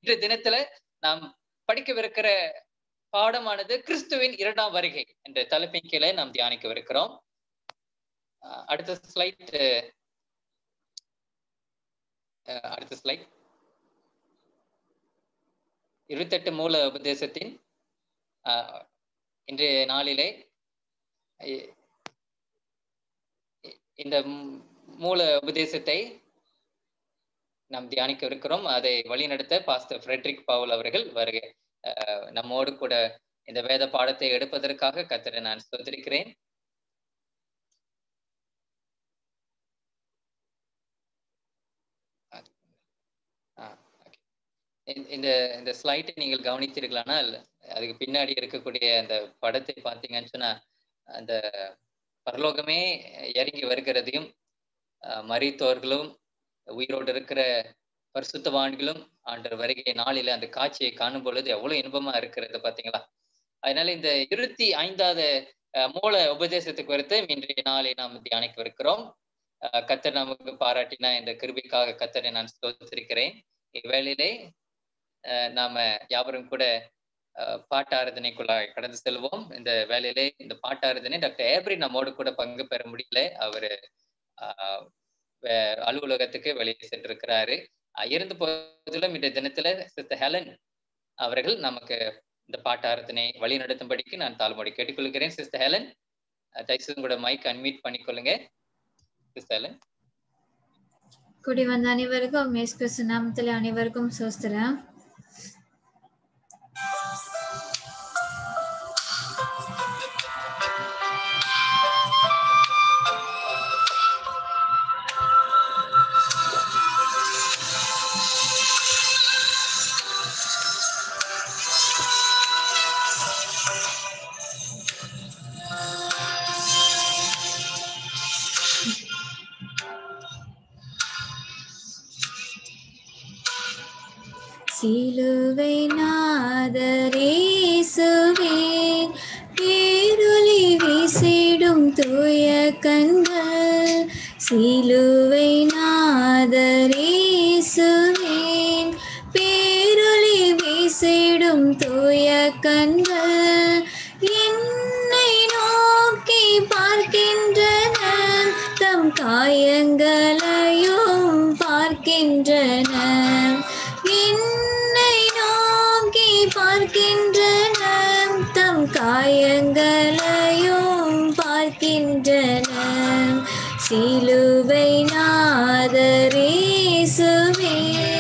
இன்றைய தினத்துல நாம் படிக்கவிருக்கிற பாடமானது கிறிஸ்துவின் இரண்டாம் வருகை என்ற தலைப்பின் கீழே நாம் தியானிக்கவிருக்கிறோம் அஹ் அடுத்த ஸ்லைட் அடுத்த ஸ்லைட் இருபத்தெட்டு மூல உபதேசத்தின் அஹ், இன்றைய நாளிலே இ- இ- இந்த ம்- மூல உபதேசத்தை நாம் தியானிக்க இருக்கிறோம் அதை வழிநடத்த பாஸ்டர் ஃப்ரெட்ரிக் பவுல் அவர்கள் வருக அஹ், நம்மோடு கூட இந்த வேத பாடத்தை எடுப்பதற்காக கத்தரை நான் ஸ்தோத்திரிக்கிறேன் ஆ, okay. இந்த- இந்த இந்த ஸ்லைட்டை நீங்கள் கவனித்தீர்களானால் அதுக்கு பின்னாடி இருக்கக்கூடிய அந்த படத்தை பார்த்தீங்கன்னு சொன்னா அந்த பரலோகமே இறங்கி வருகிறதையும் அஹ், மரித்தோர்களும் உயிரோடு இருக்கிற பரிசுத்தவான்களும் ஆண்டவர் வருகை நாளில அந்த காட்சியை காணும் பொழுது எவ்வளவு இன்பமா இருக்கிறது பாத்தீங்களா அதனால இந்த இருபத்தி ஐந்தாவது அஹ், மூல உபதேசத்தை குறித்து இன்றைய நாளை நாம் தியானிக்கவிருக்கிறோம் அஹ், கத்தர் நமக்கு பாராட்டினா இந்த கிருபிக்காக கத்தரை நான் ஸ்தோத்திரிக்கிறேன் இவ்வேளையிலே அஹ், நாம யாவரும் கூட அஹ், பாட்டாராதனைக்குள்ளாய் கடந்து செல்வோம் இந்த வேலையிலே இந்த பாட்டாராதனை டாக்டர் ஏப்ரி நம்மோடு கூட பங்கு பெற முடியல அவரு ஆஹ், வே- அலுவலகத்துக்கு வெளியே சென்றிருக்கிறாரு அஹ், இருந்த போதிலும் இந்த தினத்துல சிஸ்டர் ஹெலன் அவர்கள் நமக்கு இந்த பாட்டாரத்தினை வழி நடத்தும்படிக்கு நான் தாழ்மொழி கேட்டுக்கொள்கிறேன் சிஸ்டர் ஹெலன் அஹ், தயவுசெய்து உங்களோட மைக் அன்மியூட் பண்ணிக்கொள்ளுங்க சிஸ்டர் ஹெலன் கூடி வந்த அனைவருக்கும் இயேசு கிறிஸ்து நாமத்தில் அனைவருக்கும் சோஸ்திரம் சிலுவை நாதரேசுவேன் பேரொளி வீசிடும் தூய கண்கள் சிலுவை நாதரேசுவேன் பேரொளி வீசிடும் தூய கண்கள் என்னை நோக்கி பார்க்கின்றன தம் காயங்களையும் பார்க்கின்றன என்னை நோக்கி பார்க்கின்றன தம் காயங்களையும் பார்க்கின்றன சிலுவை நாதரேசுவே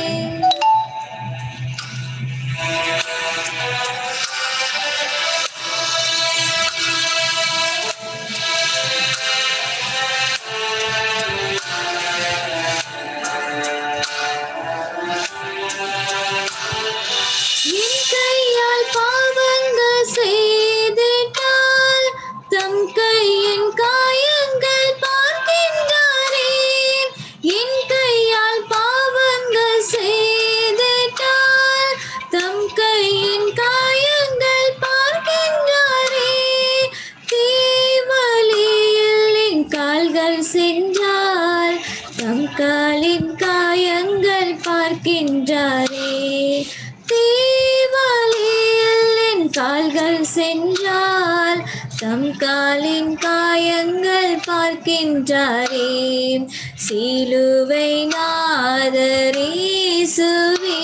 என் கையால் பாவங்கள் செய்திட்டால் தம் கையின் காயங்கள் பார்க்கின்றாரே என் கையால் பாவங்கள் செய்திட்டால் தம் கையின் காயங்கள் பார்க்கின்றாரே தீவலியில் என் கால்கள் சென்றால் தம் காலின் காயங்கள் பார்க்கின்றாரே தீவலியில் என் கால்கள் சென்றால் தம் காலின் காயங்கள் பார்க்கின்றாரே சிலுவை நாதரேசுவே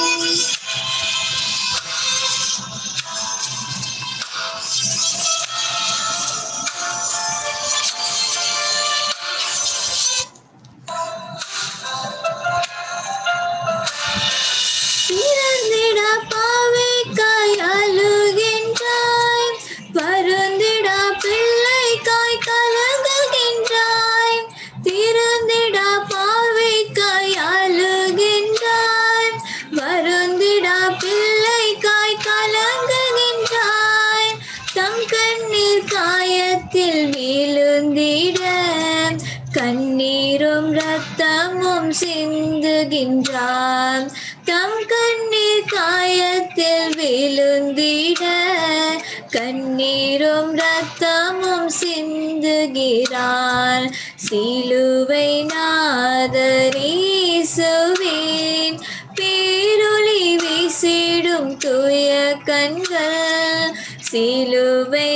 பிறந்திட பாவைக்காய் அழுகின்றாய் பருந்திட பிள்ளைக்காய் கலங்குகின்றாய் திறந்திட பாவைக்காய் அழுகின்றாய் வருந்திட பிள்ளைக்காய் கலங்குகின்றாய் தம் கண்ணீர் காயத்தில் விழுந்திட கண்ணீரும் ரத்தமும் சிந்துகின்றான் தம் கண்ணீர் காயத்தில் விழுந்திட கண்ணீரும் ரத்தமும் சிந்துகிறான் சிலுவை நாதரேசுவேன் பேரொளி வீ கண்கள் சிலுவை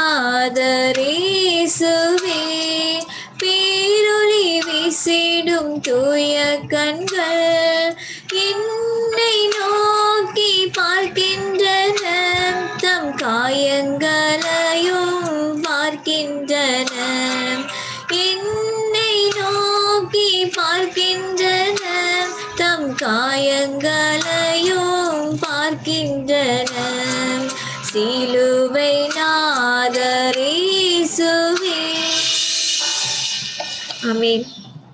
நாதரேசுவே பேரொளி வீசிடும் தூய கண்கள் என்னை நோக்கி பார்க்கின்றன தம் காயங்களையும் பார்க்கின்றன என்னை நோக்கி பார்க்கின்றன தம் காயங்களையும் பார்க்கின்றன சிலுவை நாதரேசுவே ஆமென்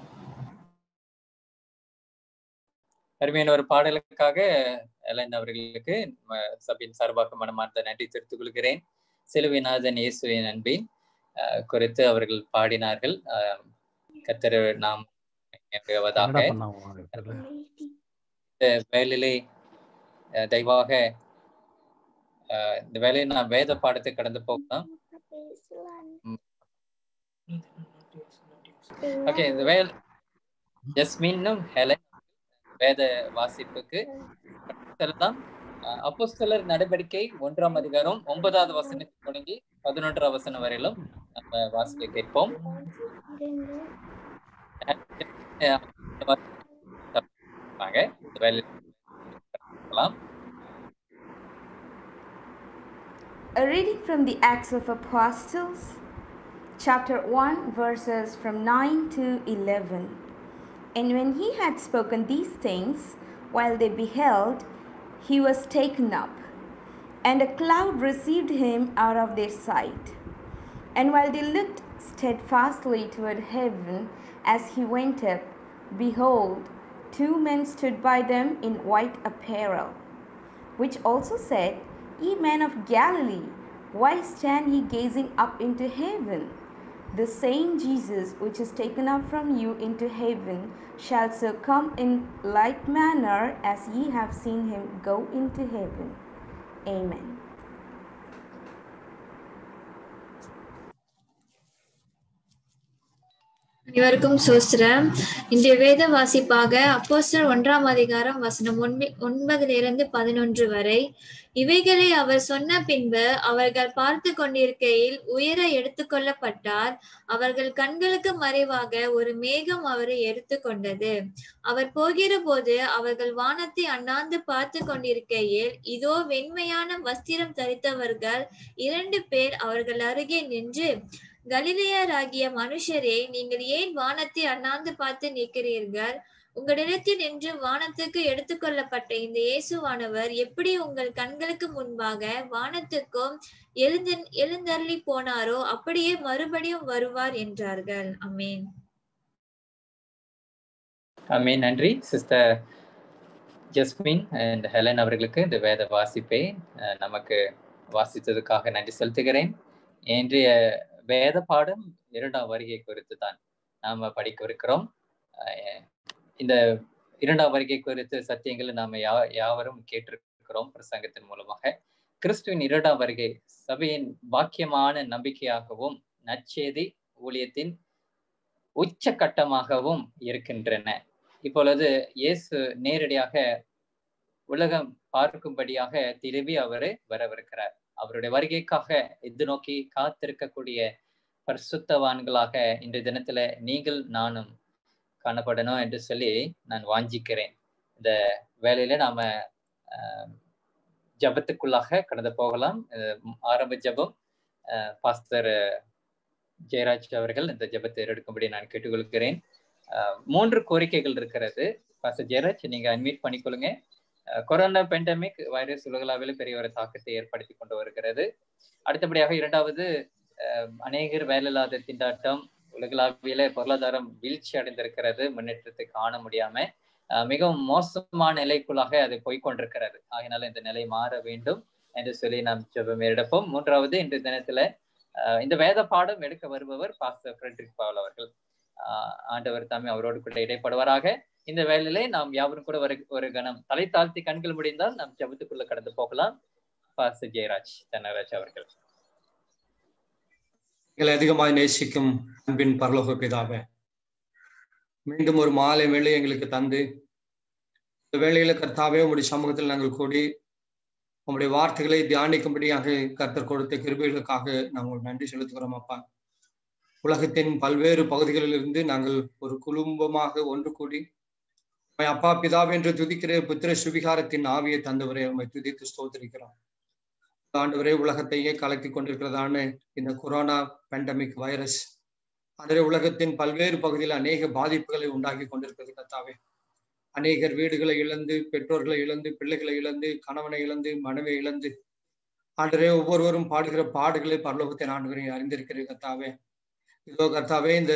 அருமையான ஒரு பாடலுக்காக எலன் அவர்களுக்கு நம்ம சபையின் சார்பாக மனமார்ந்த நன்றி தெரிவித்துக் கொள்கிறேன் சிலுவைநாதன் இயேசுவின் அன்பின் அஹ், குறித்து அவர்கள் பாடினார்கள் அஹ், கர்த்தர் நாம் உயர்வதாக இந்த வேலையிலே அஹ், தயவாக அஹ், இந்த வேலையை நான் வேத பாடத்தை கடந்து போகலாம் ஓகே இந்த வேல் ஜஸ்மின்னும் ஹெலன் வேத வாசிப்புக்கு செல்லலாம் அஹ், அப்போஸ்தலர் நடவடிக்கை ஒன்றாம் அதிகாரம் ஒன்பதாவது வசனத்தில் தொடங்கி பதினொன்றாம் வசனம் வரையிலும் நம்ம வாசிக்க கேட்போம் அஹ், வாங்க இந்த வேலை பார்க்கலாம். A reading from the Acts of Apostles, chapter 1, verses from 9 to 11. And when he had spoken these things, while they beheld, he was taken up, and a cloud received him out of their sight. And while they looked steadfastly toward heaven as he went up, behold, two men stood by them in white apparel which also said, Ye men of Galilee, why stand ye gazing up into heaven? The same Jesus which is taken up from you into heaven shall so come in like manner as ye have seen him go into heaven. Amen. அனைவருக்கும் சோஸ்திரம் இன்றைய வேத வாசிப்பாக அப்போஸ்தலர் ஒன்றாம் அதிகாரம் வசனம் ஒன்ப ஒன்பதிலிருந்து பதினொன்று வரை இவைகளை அவர் சொன்ன பின்பு அவர்கள் பார்த்து கொண்டிருக்கையில் உயர எடுத்துக்கொள்ளப்பட்டார் அவர்கள் கண்களுக்கு மறைவாக ஒரு மேகம் அவரை எடுத்துக்கொண்டது அவர் போகிற போது அவர்கள் வானத்தை அண்ணாந்து பார்த்து கொண்டிருக்கையில் இதோ வெண்மையான வஸ்திரம் தரித்தவர்கள் இரண்டு பேர் அவர்கள் அருகே நின்று கலிலேயராகிய மனுஷரே நீங்கள் ஏன் வானத்தை அண்ணாந்து பார்த்து நிற்கிறீர்கள் உங்களிடத்தில் நின்று வானத்துக்கு எடுத்துக்கொள்ளப்பட்ட இந்த இயேசுவானவர் எப்படி உங்கள் கண்களுக்கு முன்பாக வானத்துக்கும் எழுந்து எழுந்தருளி போனாரோ அப்படியே மறுபடியும் வருவார் என்றார்கள் அமேன் ஆமே நன்றி சிஸ்டர் ஜஸ்மின் அண்ட் ஹெலன் அவர்களுக்கு இந்த வேத வாசிப்பை அஹ், நமக்கு வாசித்ததுக்காக நன்றி செலுத்துகிறேன் இன்றைய வேத பாடம் இரண்டாம் வருகை குறித்து தான் நாம படிக்கவிருக்கிறோம் அஹ், இந்த இரண்டாம் வருகை குறித்து சத்தியங்களை நாம யா யாவரும் கேட்டிருக்கிறோம் பிரசங்கத்தின் மூலமாக கிறிஸ்துவின் இரண்டாம் வருகை சபையின் பாக்கியமான நம்பிக்கையாகவும் நற்செய்தி ஊழியத்தின் உச்சகட்டமாகவும் இருக்கின்றன இப்பொழுது இயேசு நேரடியாக உலகம் பார்க்கும்படியாக திரும்பி அவரு வரவிருக்கிறார் அவருடைய வருகைக்காக எது நோக்கி காத்திருக்கக்கூடிய பரிசுத்தவான்களாக இன்றைய தினத்துல நீங்கள் நானும் காணப்படணும் என்று சொல்லி நான் வாஞ்சிக்கிறேன் இந்த வேலையில நாம ஆஹ், ஜபத்துக்குள்ளாக கடந்து போகலாம் அஹ், ஆரம்ப ஜபம் பாஸ்தர் ஜெயராஜ் அவர்கள் இந்த ஜபத்தை எடுக்கும்படி நான் கேட்டுக்கொள்கிறேன் அஹ், மூன்று கோரிக்கைகள் இருக்கிறது பாஸ்டர் ஜெயராஜ் நீங்க அன்மீட் பண்ணிக்கொள்ளுங்க அஹ், கொரோனா பெண்டமிக் வைரஸ் உலகளவில் பெரிய ஒரு தாக்கத்தை ஏற்படுத்தி கொண்டு வருகிறது அடுத்தபடியாக இரண்டாவது அஹ், அநேகர் வேலையில்லாத திண்டாட்டம் உலகளாவியில பொருளாதாரம் வீழ்ச்சி அடைந்திருக்கிறது முன்னேற்றத்தை காண முடியாம அஹ், மிகவும் மோசமான நிலைக்குள்ளாக அது போய்கொண்டிருக்கிறது ஆகையினால இந்த நிலை மாற வேண்டும் என்று சொல்லி நாம் ஜெபம் எடுப்போம் மூன்றாவது இன்று தினத்துல அஹ், இந்த வேத பாடம் எடுக்க வருபவர் பாஸ்டர் ஃப்ரெட்ரிக் பாவல் அவர்கள் ஆஹ், ஆண்டவர் தாமே அவரோடு கூட இடைப்படுவாராக இந்த வேலையிலே நாம் யாவரும் கூட ஒரு ஒரு கணம் தலை தாழ்த்தி கண்கள் முடிந்தால் நாம் ஜபத்துக்குள்ள கடந்து போகலாம் பாஸ்டர் ஜெயராஜ் தனராஜ் அவர்கள் எங்களை அதிகமாக நேசிக்கும் அன்பின் பரலோக பிதாவே மீண்டும் ஒரு மாலை வேலை எங்களுக்கு தந்து இந்த வேலையில கர்த்தாவே உடைய சமூகத்தில் நாங்கள் கூடி உங்களுடைய வார்த்தைகளை தியானிக்கும்படியாக கர்த்தர் கொடுத்த கிருபைகளுக்காக நாங்கள் நன்றி செலுத்துகிறோம் அப்பா உலகத்தின் பல்வேறு பகுதிகளிலிருந்து நாங்கள் ஒரு குடும்பமாக ஒன்று கூடி உம்மை அப்பா பிதாவே என்று துதிக்கிற புத்திர சுவிகாரத்தின் ஆவியை தந்தவரை உண்மை துதித்து ஸ்தோத்திரிக்கிறோம் ஆண்டவரே உலகத்தையே கலக்கி கொண்டிருக்கிறதான இந்த கொரோனா பேண்டமிக் வைரஸ் அதிலே உலகத்தின் பல்வேறு பகுதியில் அநேக பாதிப்புகளை உண்டாக்கி கொண்டிருக்கிறது கத்தாவே அநேகர் வீடுகளை இழந்து பெற்றோர்களை இழந்து பிள்ளைகளை இழந்து கணவனை இழந்து மனைவி இழந்து ஆண்டரே ஒவ்வொருவரும் பாடுகிற பாடுகளை பரலோகத்தை ஆண்டவரை அறிந்திருக்கிற கத்தாவே இதோ கர்த்தாவே இந்த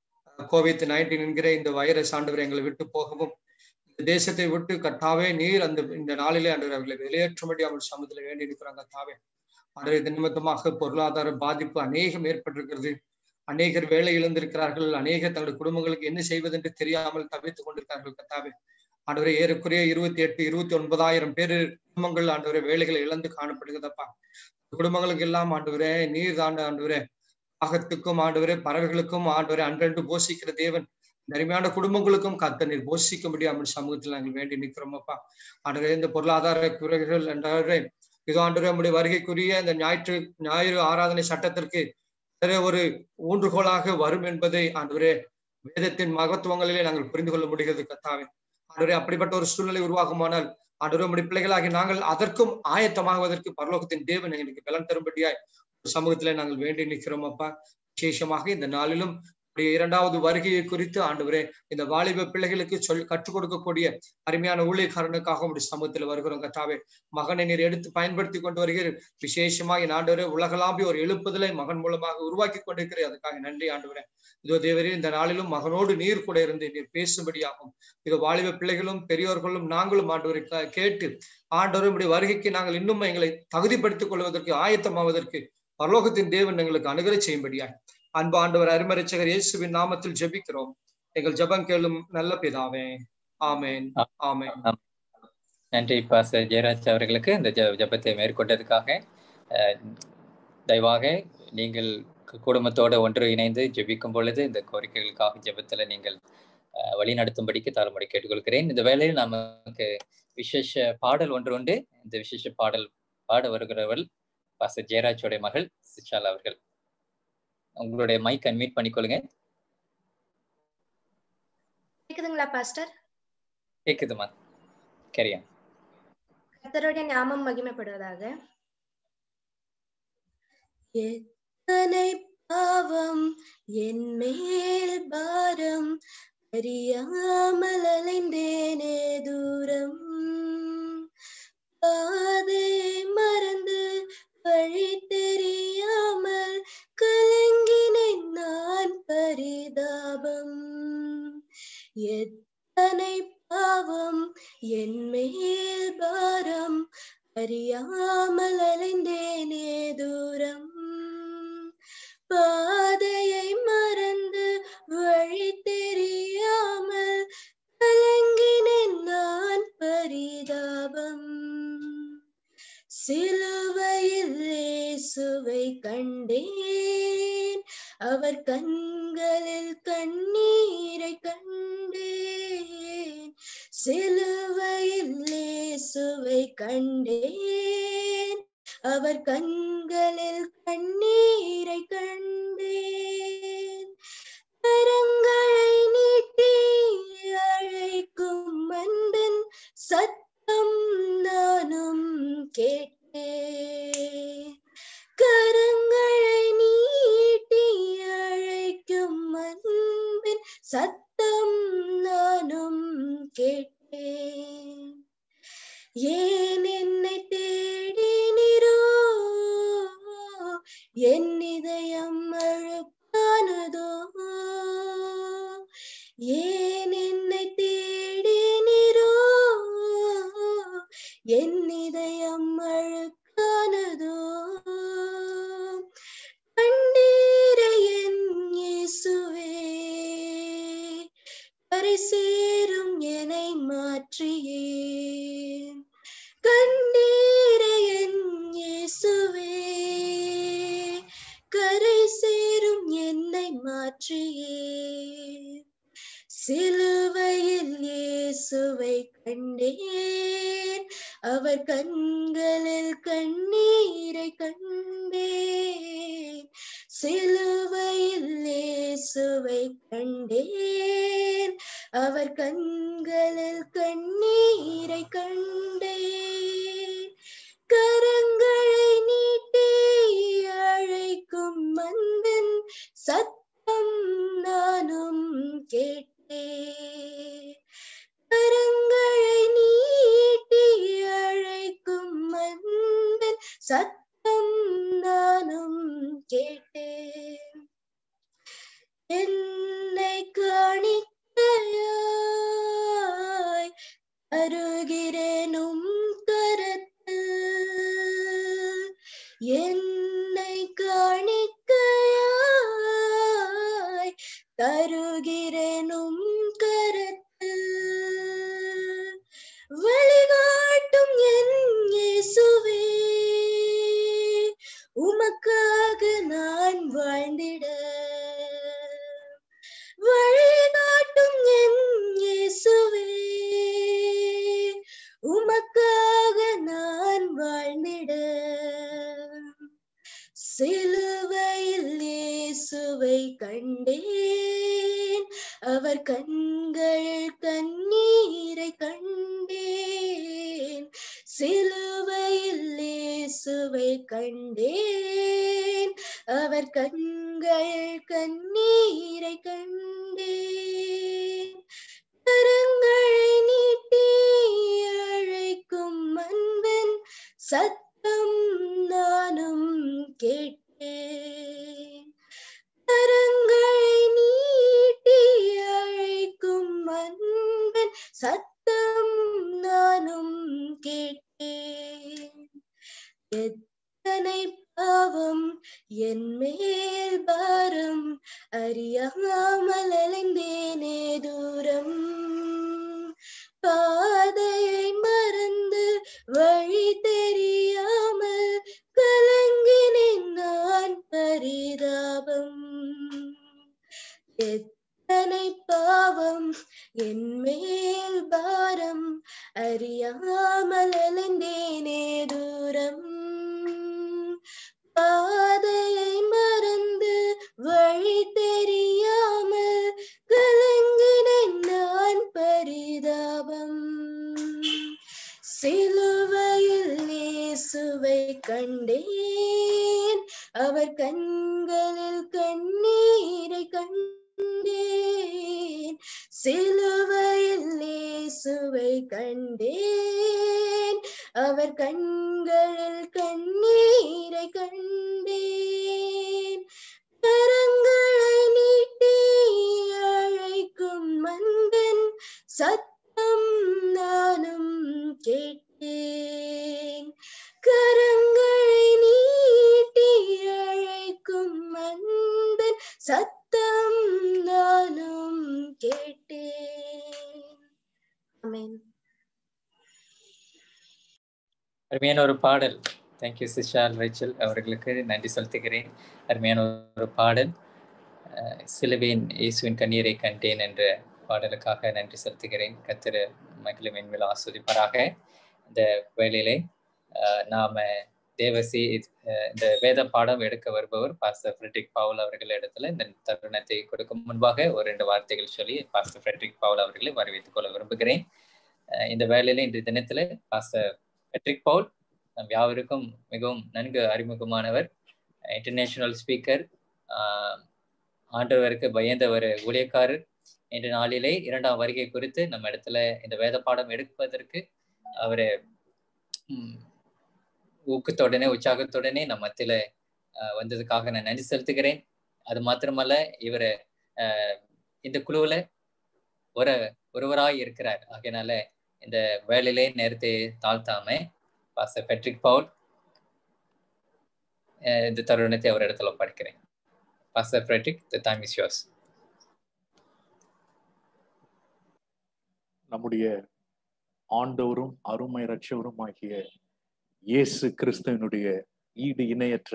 கோவிட் நைன்டீன் என்கிற இந்த வைரஸ் ஆண்டவர் எங்களை விட்டு போகவும் இந்த தேசத்தை விட்டு கட்டாவே நீர் அந்த இந்த நாளிலே ஆண்டவர் அவர்களை வெளியேற்றும்படி அவர் சமூகத்தில் வேண்டி இருக்கிறாங்க கத்தாவே ஆண்டவர் இது நிமித்தமாக பொருளாதார பாதிப்பு அநேகம் ஏற்பட்டிருக்கிறது அநேகர் வேலை இழந்திருக்கிறார்கள் அநேகர் தங்களுடைய குடும்பங்களுக்கு என்ன செய்வது என்று தெரியாமல் தவித்துக் கொண்டிருக்கிறார்கள் கத்தாவே ஆண்டவரை ஏறக்குறைய இருபத்தி எட்டு இருபத்தி ஒன்பதாயிரம் பேர் குடும்பங்கள் ஆண்டவரை வேலைகளை இழந்து காணப்படுகிறதப்பா குடும்பங்களுக்கு எல்லாம் ஆண்டவரே நீர் தாண்ட ஆண்டவரே ஆகத்துக்கும் ஆண்டவரே பறவைகளுக்கும் ஆண்டவரே அன்றன்று போஷிக்கிற தேவன் அருமையான குடும்பங்களுக்கும் கத்த நீர் போஷிக்க முடியாமல் சமூகத்தில் நாங்கள் வேண்டி நிற்கிறோம் அப்பா ஆண்டவரே இந்த பொருளாதார குறைகள் என்றவரே இது ஆண்டவரே நம்முடைய வருகைக்குரிய இந்த ஞாயிற்று ஞாயிறு ஆராதனை சட்டத்திற்கு ஒரு ஊன்றுகோலாக வரும் என்பதை ஆண்டவரே வேதத்தின் மகத்துவங்களிலே நாங்கள் புரிந்து கொள்ள முடிகிறது கத்தாவே ஆண்டவரே அப்படிப்பட்ட ஒரு சூழ்நிலை உருவாகுமானால் ஆண்டவரே நம்முடைய பிள்ளைகளாகி நாங்கள் அதற்கும் ஆயத்தமாகுவதற்கு பரலோகத்தின் தேவன் எங்களுக்கு பலன் தரும்படியாய் சமூகத்திலே நாங்கள் வேண்டி நிற்கிறோம் அப்பா விசேஷமாக இந்த நாளிலும் இரண்டாவது வருகையை குறித்து ஆண்டவரே இந்த வாலிப பிள்ளைகளுக்கு சொல் கற்றுக் கொடுக்கக்கூடிய அருமையான ஊழியக்காரனுக்காக உடைய சமூகத்தில் வருகிறோம் கத்தாவே மகனை நீர் எடுத்து பயன்படுத்தி கொண்டு வருகிற விசேஷமாக என் ஆண்டவரே உலகளாம்பி ஒரு எழுப்புதலை மகன் மூலமாக உருவாக்கி கொண்டிருக்கிறேன் அதுக்காக நன்றி ஆண்டவரே இதோ தேவரே இந்த நாளிலும் மகனோடு நீர் கூட இருந்து நீர் பேசும்படியாகும் இதோ வாலிப பிள்ளைகளும் பெரியோர்களும் நாங்களும் ஆண்டவரை கேட்டு ஆண்டவருடைய வருகைக்கு நாங்கள் இன்னும் எங்களை தகுதிப்படுத்திக் கொள்வதற்கு ஆயத்தமாவதற்கு பரலோகத்தின் தேவன் எங்களுக்கு அனுகரை செய்யும்படியாய் அன்பு ஆண்டவர் அருமரட்சகர் இயேசுவின் நாமத்தில் ஜெபிக்கிறோம் எங்கள் ஜபம் கேளும் நல்ல பிதாவே ஆமேன் ஆமேன் நன்றி பாச ஜெயராஜ் அவர்களுக்கு இந்த ஜபத்தை மேற்கொண்டதுக்காக தயவாக நீங்கள் குடும்பத்தோடு ஒன்று இணைந்து ஜெபிக்கும் பொழுது இந்த கோரிக்கைகளுக்காக ஜெபத்தில் நீங்கள் வழி நடத்தும்படிக்கு தாழ்மொழி கேட்டுக்கொள்கிறேன் இந்த வேளையில் நமக்கு விசேஷ பாடல் ஒன்று உண்டு இந்த விசேஷ பாடல் பாட வருகிறவள் பாச ஜெயராஜோடைய மகள் சிஷால் அவர்கள் உங்களுடைய மைக் அன்மியூட் பண்ணிக்கொள்ளுங்க கேக்குதுங்களா பாஸ்டர் கேக்குதுமா கரியா கர்த்தருடைய நாமம் மகிமைப்படுவதாக எத்தனை பாவம் என் மேல் பாரம் அறியாமல் அலைந்தேனே தூரம் பாதை மறந்து வழி தெரியாமல் கலங்கினேன் நான் பரிதாபம் எத்தனை பாவம் என் மேல் பாரம் அறியாமல் அலைந்தேனே தூரம் பாதையை மறந்து வழி தெரியாமல் கலங்கினேன் நான் பரிதாபம் சிலுவையில் இயேசுவை கண்டேன் அவர் கண்களில் கண்ணீரை கண்டேன் சிலுவையில் இயேசுவை கண்டேன் அவர் கண்களில் கண்ணீரை கண்டேன் கரங்களை நீட்டி அழைக்கும் அன்பின் சத்தம் நானும் கேட்டேன் கரங்களை நீட்டி அழைக்கும் அன்பின் சத்தம் நானும் கேட்டேன் ஏன் என்னை தேடினிரோ என் இதயம் அழுக்கானதோ ஏன் என்னை தேடினிரோ என் இதயம் அழுக்கானதோ கண்டீரை என் இயேசுவே கரை சேரும் என்னை மாற்றியே கண்டீரை என் இயேசுவே கரை சேரும் என்னை மாற்றியே சிலுவையில் இயேசுவை கண்டேன் அவர் அவர் கண்களில் கண்ணீரை கண்டேன் சிலுவையில் இயேசுவை கண்டேன் அவர் கண்களில் கண்ணீரை கண்டேன் கரங்களை நீட்டி அழைக்கும் மந்தன் சத்தம் நானும் கேட்டேன் கரங்களை நீட்டி அழைக்கும் மந்தன் சத்தம் நானும் கேட்டேன் என்னை காணிக்கையாய் அருகிறேனும் கரத்தில் என்னை காணிக்கையாய் தருகிறேனும் கரத்தில் வழிகாட்டும் என் இயேசுவே உமக்காக நான் வாழ்ந்திட வழிகாட்டும் என் இயேசுவே உமக்காக நான் வாழ்ந்திட சிலுவையில் இயேசுவை கண்டேன் அவர் கண்கள் கண்ணீரை கண்டேன் சிலுவையில் இயேசுவை கண்டேன் அவர் கண்கள் கண்ணீரை கண்டேன் கரங்களை நீட்டி அழைக்கும் அன்பன் சத்தம் நானும் கேட்டேன் கரங்களை நீட்டி அழைக்கும் அன்பன் சத்தம் நானும் கேட்டேன் எத்தனை பாவம் என் மேல் பாரம் அறியாமல் அலைந்தேனே தூரம் பாதையை மறந்து வழி தெரியாமல் கலங்கினேன் நான் பரிதாபம் எத்தனை பாவம் என் மேல் பாரம் அறியாமல் அலைந்தேனே தூரம் பாதையை மறந்து வழி தெரியாமல் கலங்கினேன் நான் பரிதாபம் சிலுவையில் இயேசுவை கண்டேன் அவர் கண்களில் கண்ணீரை கண்டேன் சிலுவையில் இயேசுவை கண்டேன் அவர் கண்களில் கண்ணீரை கண்டேன் கரங்களை நீட்டி அழைக்கும் மந்தன் சத்தம் நானும் கேட்டேன் கரங்களை நீட்டி அழைக்கும் மந்தன் சத்தம் நானும் கேட்டேன் ஆமென் அருமையான ஒரு பாடல் தேங்க்யூ சிஷால் ரைச்சல் அவர்களுக்கு நன்றி செலுத்துகிறேன் அருமையான ஒரு பாடல் அஹ், சிலுவையின் இயேசுவின் கண்ணீரை கண்டேன் என்ற பாடலுக்காக நன்றி செலுத்துகிறேன் கத்திர மகிழும் என்மேல் ஆஸ்வதிப்பாராக இந்த வேளையிலே அஹ், நாம தேவசி அஹ், இந்த வேத பாடம் எடுக்க வருபவர் பாஸ்டர் ஃப்ரெட்ரிக் பவுல் அவர்கள் இடத்துல இந்த தருணத்தை கொடுக்கும் முன்பாக ஒரு ரெண்டு வார்த்தைகள் சொல்லி பாஸ்டர் ஃப்ரெட்ரிக் பவுல் அவர்களை வரவேற்றுக் கொள்ள விரும்புகிறேன் அஹ், இந்த வேளையில இன்றைய தினத்துல பாஸ்டர் பெட்ரிக் பவுல் நம் யாவருக்கும் மிகவும் நன்கு அறிமுகமானவர் இன்டர்நேஷனல் ஸ்பீக்கர் ஆண்டவருக்கு பயந்த ஒரு ஊழியக்காரர் என்ற நாளிலே இரண்டாம் வருகை குறித்து நம்ம இடத்துல இந்த வேத பாடம் எடுப்பதற்கு அவரு ம், ஊக்கத்துடனே உற்சாகத்துடனே நம்ம மத்தியில ஆஹ், வந்ததுக்காக நான் நன்றி செலுத்துகிறேன் அது மாத்திரமல்ல இவர் இந்த குழுவுல ஒரு ஒருவராய் இருக்கிறார் ஆகையினால இந்த வேலையிலே நேரத்தை தாழ்த்தாம பாஸ்டர் பெட்ரிக் பவுல் அஹ் இந்த தருணத்தை அவர் இடத்துல படிக்கிறேன் pastor Fredrick the time is yours நம்முடைய ஆண்டவரும் அருமை ரட்சவருமாகிய இயேசு கிறிஸ்துவனுடைய ஈடு இணையற்ற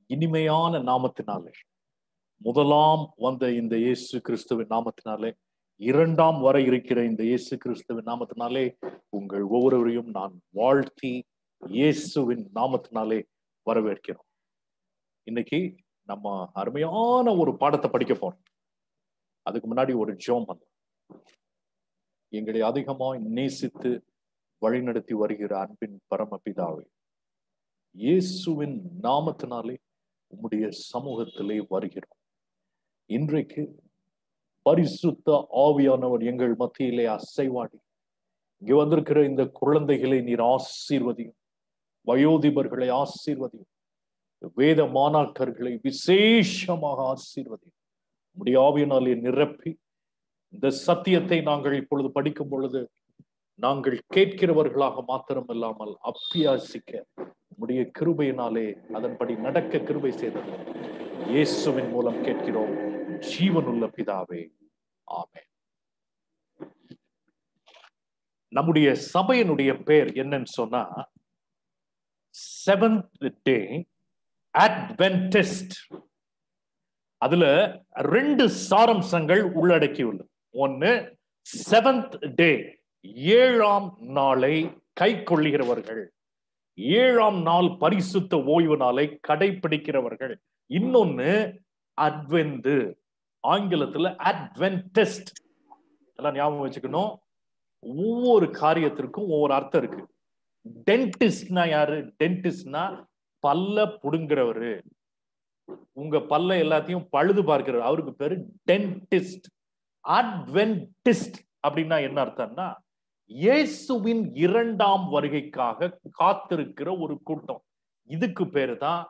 இனிமையான நாமத்தினாலே முதலாம் வந்த இந்த இயேசு கிறிஸ்துவின் நாமத்தினாலே இரண்டாம் வர இருக்கிற இந்த இயேசு கிறிஸ்துவின் நாமத்தினாலே உங்கள் ஒவ்வொருவரையும் நான் வாழ்த்தி இயேசுவின் நாமத்தினாலே வரவேற்கிறோம் இன்னைக்கு நம்ம அருமையான ஒரு பாடத்தை படிக்க போறோம் அதுக்கு முன்னாடி ஒரு ஜோம் பண்ணலாம் எங்களை அதிகமாய் நேசித்து வழிநடத்தி வருகிற அன்பின் பரமபிதாவே இயேசுவின் நாமத்தினாலே உம்முடைய சமூகத்திலே வருகிறோம் இன்றைக்கு பரிசுத்த ஆவியானவர் எங்கள் மத்தியிலே அசைவாடி இங்க வந்திருக்கிற இந்த குழந்தைகளை நீர் ஆசீர்வதியும் வயோதிபர்களை ஆசீர்வதியும் வேத மாணாக்கர்களை விசேஷமாக ஆசீர்வதியும் உம்முடைய ஆவியினாலே நிரப்பி இந்த சத்தியத்தை நாங்கள் இப்பொழுது படிக்கும் பொழுது நாங்கள் கேட்கிறவர்களாக மாத்திரமல்லாமல் அப்பியாசிக்க உம்முடைய கிருபையினாலே அதன்படி நடக்க கிருபை செய்தது இயேசுவின் மூலம் கேட்கிறோம் ஜீவனுள்ள பிதாவே ஆமே நம்முடைய சபையினுடைய பெயர் என்னன்னு சொன்னா செவன்த் டே அட்வென்டிஸ்ட் அதுல ரெண்டு சாரம்சங்கள் உள்ளடக்கியுள்ளது ஒன்னு செவன்த் டே ஏழாம் நாளை கை கொள்ளுகிறவர்கள் ஏழாம் நாள் பரிசுத்த ஓய்வு நாளை கடைபிடிக்கிறவர்கள் இன்னொன்னு அட்வெந்து ஆங்கிலத்துல அட்வென்டிஸ்ட் எல்லாம் ஞாபகம் வச்சுக்கணும் ஒவ்வொரு காரியத்திற்கும் ஒவ்வொரு அர்த்தம் இருக்கு டென்டிஸ்ட்னா யாரு டென்டிஸ்ட்னா பல்ல புடுங்குறவரு உங்க பல்ல எல்லாத்தையும் பழுது பார்க்கிறவர் அவருக்கு பேரு டென்டிஸ்ட் அட்வென்டிஸ்ட் அப்படின்னா என்ன அர்த்தம்னா இயேசுவின் இரண்டாம் வருகைக்காக காத்திருக்கிற ஒரு கூட்டம் இதுக்கு பேரு தான்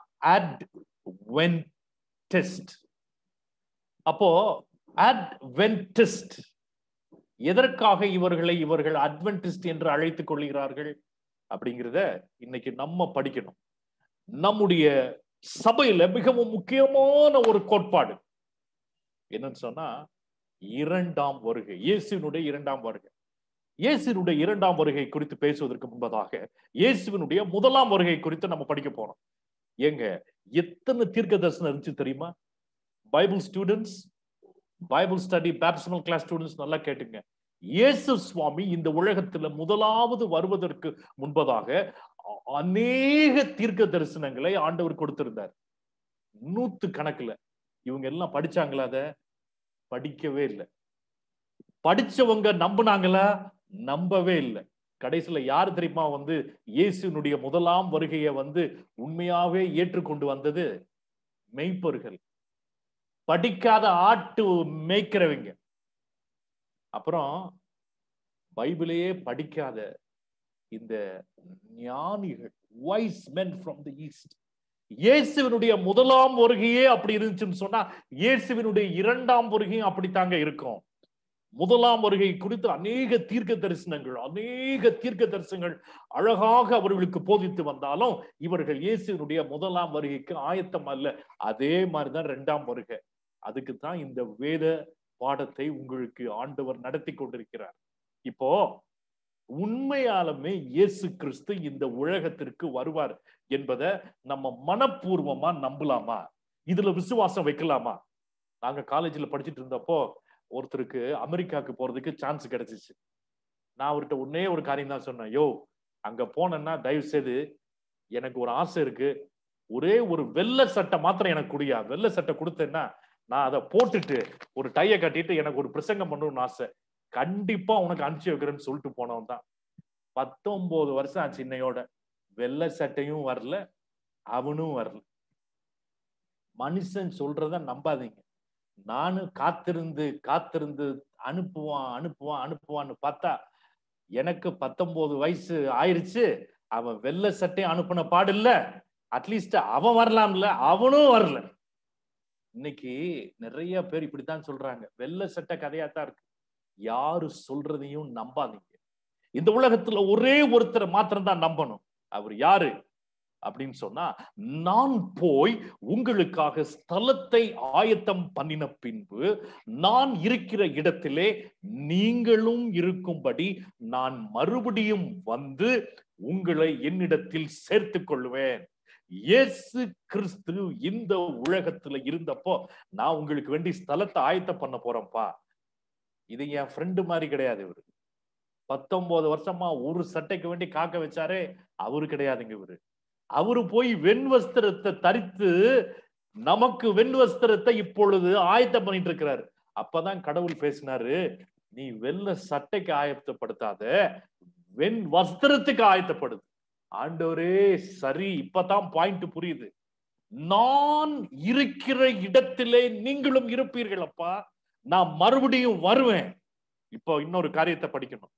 அட்வென்டிஸ்ட் அப்போ அட்வென்டிஸ்ட் எதற்காக இவர்களை இவர்கள் அட்வென்டிஸ்ட் என்று அழைத்துக் கொள்கிறார்கள் அப்படிங்கிறத இன்னைக்கு நம்ம படிக்கணும் நம்முடைய சபையில மிகவும் முக்கியமான ஒரு கோட்பாடு என்னன்னு சொன்னா இரண்டாம் வருகை இயேசுனுடைய இரண்டாம் வருகை இயேசுனுடைய இரண்டாம் வருகை குறித்து பேசுவதற்கு முன்பதாக இயேசுவினுடைய முதலாம் வருகை குறித்து நம்ம படிக்க போறோம் ஏங்க எத்தனை தீர்க்க தரிசனம் இருந்துச்சு தெரியுமா Bible students Bible study baptismal class students நல்லா கேட்டுங்க இயேசு சுவாமி இந்த உலகத்துல முதலாவது வருவதற்கு முன்பதாக அநேக தீர்க்க தரிசனங்களை ஆண்டவர் கொடுத்திருந்தார் நூத்து கணக்குல இவங்க எல்லாம் படிச்சாங்களா அத படிக்கவே இல்லை படிச்சவங்க நம்பினாங்களா நம்பவே இல்லை கடைசியில யார் தெரியுமா வந்து இயேசுனுடைய முதலாம் வருகையை வந்து உண்மையாவே ஏற்றுக்கொண்டு வந்தது மெய்ப்பர்கள் படிக்காத ஆட்டு மேய்க்கிறவங்க அப்புறம் பைபிளையே படிக்காத இந்த ஞானிகள் wise men from the east இயேசுவினுடைய முதலாம் வருகையே அப்படி இருந்துச்சுன்னு சொன்னா இயேசுவினுடைய இரண்டாம் வருகையும் அப்படித்தாங்க இருக்கும் முதலாம் வருகை குறித்து அநேக தீர்க்க தரிசனங்கள் அநேக தீர்க்க தரிசனங்கள் அழகாக அவர்களுக்கு போதித்து வந்தாலும் இவர்கள் இயேசுவினுடைய முதலாம் வருகைக்கு ஆயத்தம் அல்ல அதே மாதிரிதான் இரண்டாம் வருகை அதுக்கு தான் இந்த வேத பாடத்தை உங்களுக்கு ஆண்டவர் நடத்தி கொண்டிருக்கிறார் இப்போ உண்மையாலுமே இயேசு கிறிஸ்து இந்த உலகத்திற்கு வருவார் என்பதை நம்ம மனப்பூர்வமா நம்பலாமா இதுல விசுவாசம் வைக்கலாமா நாங்க காலேஜ்ல படிச்சுட்டு இருந்தப்போ ஒருத்தருக்கு அமெரிக்காவுக்கு போறதுக்கு சான்ஸ் கிடைச்சிச்சு நான் அவர்கிட்ட ஒன்னே ஒரு காரியம் தான் சொன்னேன் யோ அங்க போனேன்னா தயவு செய்து எனக்கு ஒரு ஆசை இருக்கு ஒரே ஒரு வெள்ளை சட்டை மாத்திரம் எனக்கு குடியா வெள்ளை சட்டை கொடுத்தேன்னா நான் அதை போட்டுட்டு ஒரு டைய கட்டிட்டு எனக்கு ஒரு பிரசங்கம் பண்ணணும்னு ஆசை கண்டிப்பா உனக்கு அனுப்பிச்சு வைக்கிறேன்னு சொல்லிட்டு போனவன் தான் பத்தொன்பது வருஷம் ஆச்சு இன்னையோட வெள்ளை சட்டையும் வரல அவனும் வரல மனுஷன் சொல்றத நம்பாதீங்க நானும் காத்திருந்து காத்திருந்து அனுப்புவான் அனுப்புவான் அனுப்புவான்னு பார்த்தா எனக்கு பத்தொன்பது வயசு ஆயிருச்சு அவன் வெள்ளை சட்டையும் அனுப்புன பாடு இல்ல அட்லீஸ்ட் அவன் வரலாம்ல அவனும் வரல இன்னைக்கு நிறைய பேர் இப்படித்தான் சொல்றாங்க வெள்ளை சட்டை கதையாத்தான் இருக்கு யாரு சொல்றதையும் நம்பாதீங்க இந்த உலகத்துல ஒரே ஒருத்தரை மாத்திரம் தான் நம்பணும் அவர் யாரு அப்படின்னு சொன்னா நான் போய் உங்களுக்காக ஸ்தலத்தை ஆயத்தம் பண்ணின பின்பு நான் இருக்கிற இடத்திலே நீங்களும் இருக்கும்படி நான் மறுபடியும் வந்து உங்களை என்னிடத்தில் சேர்த்துக் கொள்வேன் இயேசு கிறிஸ்து இந்த உலகத்துல இருந்தப்போ நான் உங்களுக்கு வேண்டி ஸ்தலத்தை ஆயத்தம் பண்ண போறேன்ப்பா இது என் ஃப்ரெண்டு மாதிரி கிடையாது இவரு பத்தொன்பது வருஷமா ஒரு சட்டைக்கு வேண்டி காக்க வச்சாரே அவரு கிடையாதுங்க இவரு அவரு போய் வெண் வஸ்திரத்தை தரித்து நமக்கு வெண் வஸ்திரத்தை இப்பொழுது ஆயத்தம் பண்ணிட்டு இருக்கிறாரு அப்பதான் கடவுள் பேசினாரு நீ வெள்ள சட்டைக்கு ஆயத்தப்படுத்தாத வெண் வஸ்திரத்துக்கு ஆயத்தப்படுது ஆண்டவரே சரி இப்பதான் பாயிண்ட் புரியுது நான் இருக்கிற இடத்திலே நீங்களும் இருப்பீர்கள் அப்பா நான் மறுபடியும் வருவேன் இப்போ இன்னொரு காரியத்தை படிக்கணும்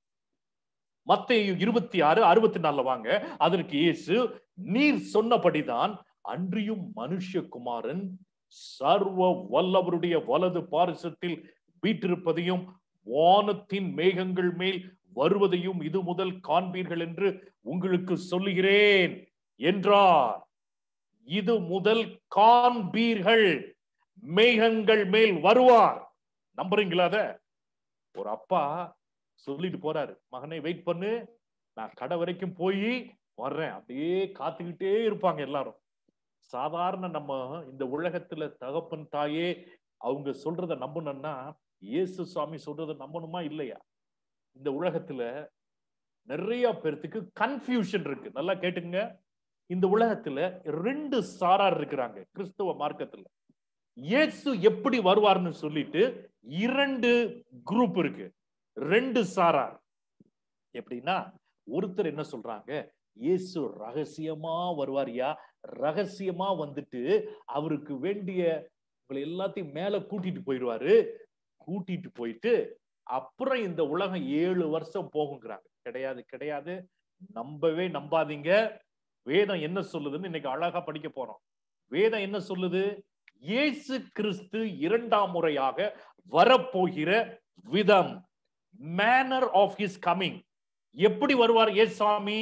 மத்தேயு இருபத்தி ஆறு அறுபத்தி நாலுல வாங்க அதற்கு இயேசு நீர் சொன்னபடிதான் அன்றியும் மனுஷகுமாரன் சர்வ வல்லவருடைய வலது பாரிசத்தில் வீற்றிருப்பதையும் வானத்தின் மேகங்கள் மேல் வருவதையும் இது முதல் காண்பீர்கள் என்று உங்களுக்கு சொல்லுகிறேன் என்றார் இது முதல் காண்பீர்கள் மேகங்கள் மேல் வருவார் நம்புறீங்களா அத ஒரு அப்பா சொல்லிட்டு போறாரு மகனை வெயிட் பண்ணு நான் கடை வரைக்கும் போய் வர்றேன் அப்படியே காத்துக்கிட்டே இருப்பாங்க எல்லாரும் சாதாரண நம்ம இந்த உலகத்துல தகப்பன் தாயே அவங்க சொல்றத நம்பணும்னா இயேசு சுவாமி சொல்றத நம்பணுமா இல்லையா இந்த உலகத்துல நிறைய பேர்த்துக்கு கன்ஃபியூஷன் இருக்கு நல்லா கேட்டுங்க இந்த உலகத்துல ரெண்டு சாரார் இருக்கிறாங்க கிறிஸ்தவ மார்க்கத்துல இயேசு எப்படி வருவார்னு சொல்லிட்டு இரண்டு குரூப் இருக்கு ரெண்டு சாரார் எப்படின்னா ஒருத்தர் என்ன சொல்றாங்க இயேசு ரகசியமா வருவாரியா ரகசியமா வந்துட்டு அவருக்கு வேண்டிய உங்களை எல்லாத்தையும் மேல கூட்டிட்டு போயிடுவாரு கூட்டிட்டு போயிட்டு அப்புறம் இந்த உலகம் ஏழு வருஷம் போகுங்கிறாங்க கிடையாது கிடையாது நம்பவே நம்பாதீங்க வேதம் என்ன சொல்லுதுன்னு இன்னைக்கு அழகா படிக்க போறோம் வேதம் என்ன சொல்லுது இயேசு கிறிஸ்து இரண்டாம் முறையாக வரப்போகிற விதம் மேனர் ஆஃப் ஹிஸ் கமிங் எப்படி வருவார் ஏசாமி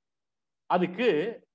அதுக்கு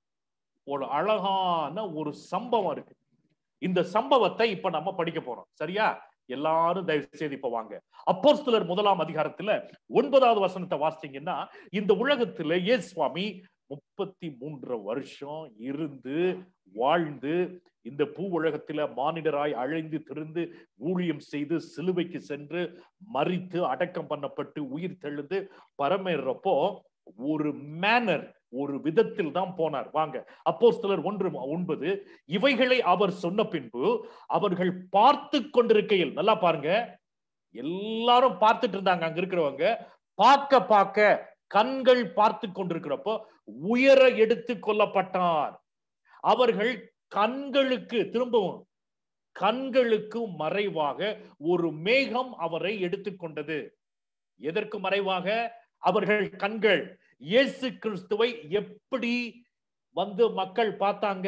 ஒரு அழகான ஒரு சம்பவம் இருக்கு இந்த சம்பவத்தை இப்ப நம்ம படிக்க போறோம் சரியா எல்லாரும் தயவு செய்து இப்ப வாங்க அப்போஸ்தலர் முதலாம் அதிகாரத்துல ஒன்பதாவது வசனத்தை வாசிச்சீங்கன்னா இந்த உலகத்துல ஏ சுவாமி முப்பத்தி மூன்று வருஷம் இருந்து வாழ்ந்து இந்த பூ உலகத்தில மானிடராய் அழைந்து திருந்து ஊழியம் செய்து சிலுவைக்கு சென்று மறித்து அடக்கம் பண்ணப்பட்டு உயிர் தெழுந்து பரமேறப்போ ஒரு மேனர் ஒரு விதத்தில் தான் போனார் வாங்க அப்போஸ்தலர் ஒன்று ஒன்பது இவைகளை அவர் சொன்ன பின்பு அவர்கள் பார்த்து கொண்டிருக்கையில் நல்லா பாருங்க எல்லாரும் பார்த்துட்டு இருந்தாங்க அங்க இருக்கிறவங்க பார்க்க பார்க்க கண்கள் பார்த்து கொண்டிருக்கிறப்போ உயர எடுத்து கொல்லப்பட்டார் அவர்கள் கண்களுக்கு திரும்பவும் கண்களுக்கு மறைவாக ஒரு மேகம் அவரை எடுத்துக்கொண்டது எதற்கு மறைவாக அவர்கள் கண்கள் இயேசு கிறிஸ்துவை எப்படி வந்து மக்கள் பார்த்தாங்க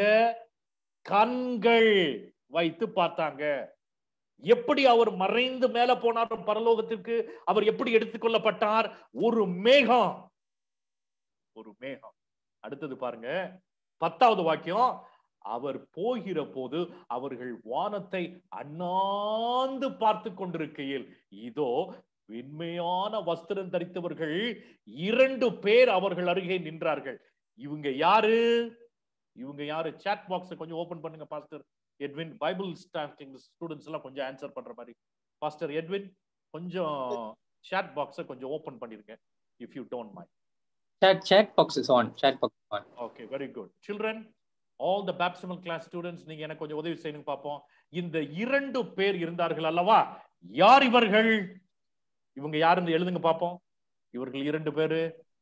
கண்கள் வைத்து பார்த்தாங்க எப்படி அவர் மறைந்து மேல போனார் பரலோகத்திற்கு அவர் எப்படி எடுத்துக்கொள்ளப்பட்டார் ஒரு மேகம் ஒரு மேகம் அடுத்தது பாருங்க பத்தாவது வாக்கியம் அவர் போகிற போது அவர்கள் வானத்தை அண்ணாந்து பார்த்து கொண்டிருக்கையில் இதோ வெண்மையான வஸ்திரம் தரித்தவர்கள் இரண்டு பேர் அவர்கள் அருகே நின்றார்கள் இவங்க யாரு இவங்க யாரு சாட் பாக்ஸ் கொஞ்சம் ஓபன் பண்ணுங்க பாஸ்டர் எட்வின் பைபிள் ஸ்டூடெண்ட்ஸ் எல்லாம் கொஞ்சம் ஆன்சர் பண்ற மாதிரி பாஸ்டர் எட்வின் கொஞ்சம் சாட் பாக்ஸை கொஞ்சம் ஓபன் பண்ணிருங்க if you don't mind Chat chat box is on. Chat box is on. Okay very good children all the baptismal class students நீங்க எனக்கு கொஞ்சம் உதவி செய்யணும் பார்ப்போம் இந்த இரண்டு பேர் இருந்தார்கள் அல்லவா யார் இவர்கள் இவங்க யாருன்னு எழுதுங்க பார்ப்போம் இவர்கள் இரண்டு பேரு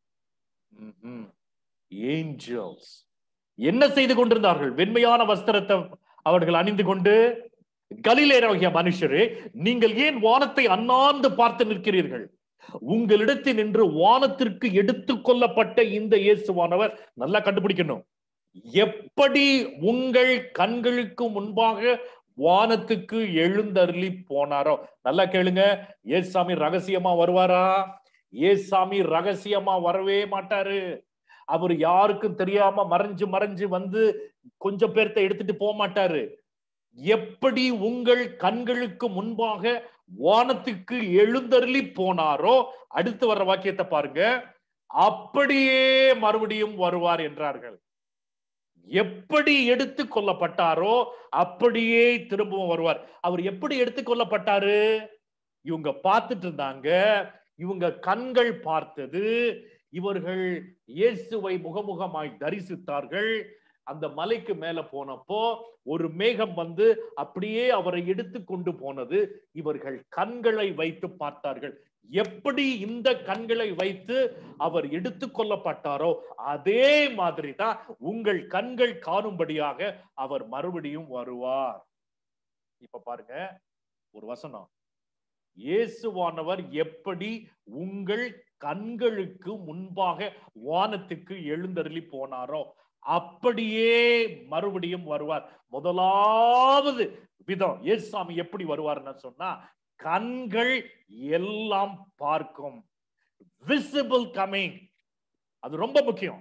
ஏஞ்சல்ஸ் என்ன செய்து கொண்டிருந்தார்கள் வெண்மையான வஸ்திரத்தை அவர்கள் அணிந்து கொண்டு கலிலேராகிய மனுஷரே நீங்கள் ஏன் வானத்தை அண்ணாந்து பார்த்து நிற்கிறீர்கள் உங்களிடத்தில் நின்று வானத்திற்கு எடுத்துக் கொள்ளப்பட்ட இந்த இயேசுவானவர் நல்லா கண்டுபிடிக்கணும் எப்படி உங்கள் கண்களுக்கு முன்பாக வானத்துக்கு எழுந்தருளி போனாரோ நல்லா கேளுங்க ஏசாமி ரகசியமா வருவாரா ஏசாமி ரகசியமா வரவே மாட்டாரு அவர் யாருக்கும் தெரியாம மறைஞ்சு மறைஞ்சு வந்து கொஞ்சம் பேர்த்த எடுத்துட்டு போக மாட்டாரு எப்படி உங்கள் கண்களுக்கு முன்பாக வானத்துக்கு எழுந்தருளி போனாரோ அடுத்து வர்ற வாக்கியத்தை பாருங்க அப்படியே மறுபடியும் வருவார் என்றார்கள் எப்படி எடுத்து கொள்ளப்பட்டாரோ அப்படியே திரும்பவும் வருவார் அவர் எப்படி எடுத்து கொள்ளப்பட்டாரு இவங்க பார்த்துட்டு இருந்தாங்க இவங்க கண்கள் பார்த்தது இவர்கள் இயேசுவை முகமுகமாய் தரிசித்தார்கள் அந்த மலைக்கு மேல போனப்போ ஒரு மேகம் வந்து அப்படியே அவரை எடுத்து கொண்டு போனது இவர்கள் கண்களை வைத்து பார்த்தார்கள் எப்படி இந்த கண்களை வைத்து அவர் எடுத்து கொள்ளப்பட்டாரோ அதே மாதிரி தான் உங்கள் கண்கள் காணும்படியாக அவர் மறுபடியும் வருவார் இப்ப பாருங்க ஒரு வசனம் இயேசுவானவர் எப்படி உங்கள் கண்களுக்கு முன்பாக வானத்துக்கு எழுந்தருளி போனாரோ அப்படியே மறுபடியும் வருவார் முதலாவது விதம் இயேசுசாமி எப்படி வருவார்னு சொன்னா கண்கள் எல்லாம் பார்க்கும் விசிபிள் கமிங் அது ரொம்ப முக்கியம்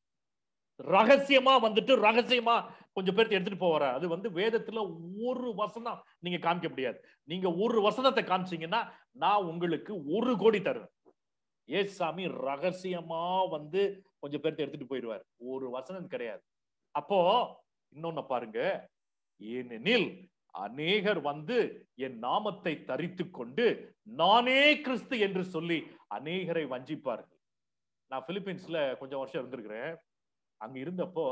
ரகசியமா வந்துட்டு ரகசியமா கொஞ்சம் பேர்த்து எடுத்துட்டு போவார அது வந்து வேதத்துல ஒரு வசனம் நீங்க காமிக்க முடியாது நீங்க ஒரு வசனத்தை காமிச்சீங்கன்னா நான் உங்களுக்கு ஒரு கோடி தருவேன் ஏசாமி ரகசியமா வந்து கொஞ்சம் பேர்த்து எடுத்துட்டு போயிடுவார் ஒரு வசனம் கிடையாது அப்போ இன்னொன்னு பாருங்க ஏனெனில் அநேகர் வந்து என் நாமத்தை தரித்து கொண்டு நானே கிறிஸ்து என்று சொல்லி அநேகரை வஞ்சிப்பார்கள் நான் பிலிப்பீன்ஸ்ல கொஞ்சம் வருஷம் இருந்திருக்கிறேன் அங்க இருந்தப்போ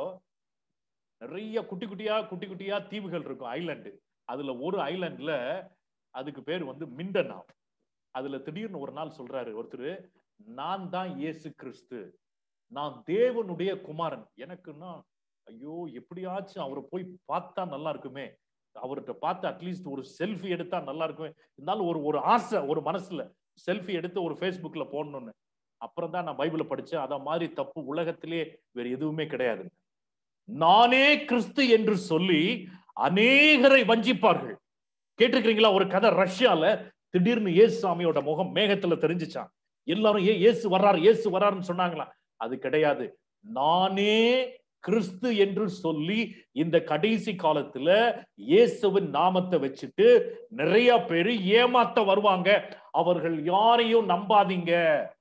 நிறைய குட்டி குட்டியா குட்டி குட்டியா தீவுகள் இருக்கும் ஐலாண்டு அதுல ஒரு ஐலாண்ட்ல அதுக்கு பேர் வந்து மிண்டனா அதுல திடீர்னு ஒரு நாள் சொல்றாரு ஒருத்தர் நான் தான் இயேசு கிறிஸ்து நான் தேவனுடைய குமாரன் எனக்குன்னா ஐயோ எப்படியாச்சும் அவரை போய் பார்த்தா நல்லா இருக்குமே அவர்கிட்ட பார்த்து அட்லீஸ்ட் ஒரு செல்ஃபி எடுத்தா நல்லா இருக்குமே இருந்தாலும் ஒரு ஒரு ஆசை ஒரு மனசுல செல்ஃபி எடுத்து ஒரு ஃபேஸ்புக்ல போடணும்னு அப்புறம் தான் நான் பைபிளை படிச்சேன் அத மாதிரி தப்பு உலகத்திலே வேற எதுவுமே கிடையாது நானே கிறிஸ்து என்று சொல்லி அநேகரை வஞ்சிப்பார்கள் கேட்டிருக்கிறீங்களா ஒரு கதை ரஷ்யால திடீர்னு இயேசு சாமியோட முகம் மேகத்துல தெரிஞ்சுச்சான் எல்லாரும் ஏ இயேசு வர்றாரு இயேசு வர்றாருன்னு சொன்னாங்களா அது கிடையாது நானே கிறிஸ்து என்று சொல்லி இந்த கடைசி காலத்துல இயேசுவின் நாமத்தை வச்சுட்டு நிறைய பேரு ஏமாத்த வருவாங்க அவர்கள் யாரையும் நம்பாதீங்க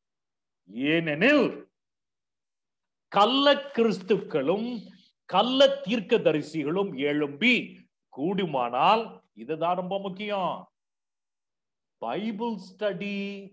ஏனெனில் கள்ள கிறிஸ்துக்களும் கள்ள தீர்க்க தரிசிகளும் எழும்பி கூடுமானால் இதுதான் ரொம்ப முக்கியம் பைபிள் ஸ்டடி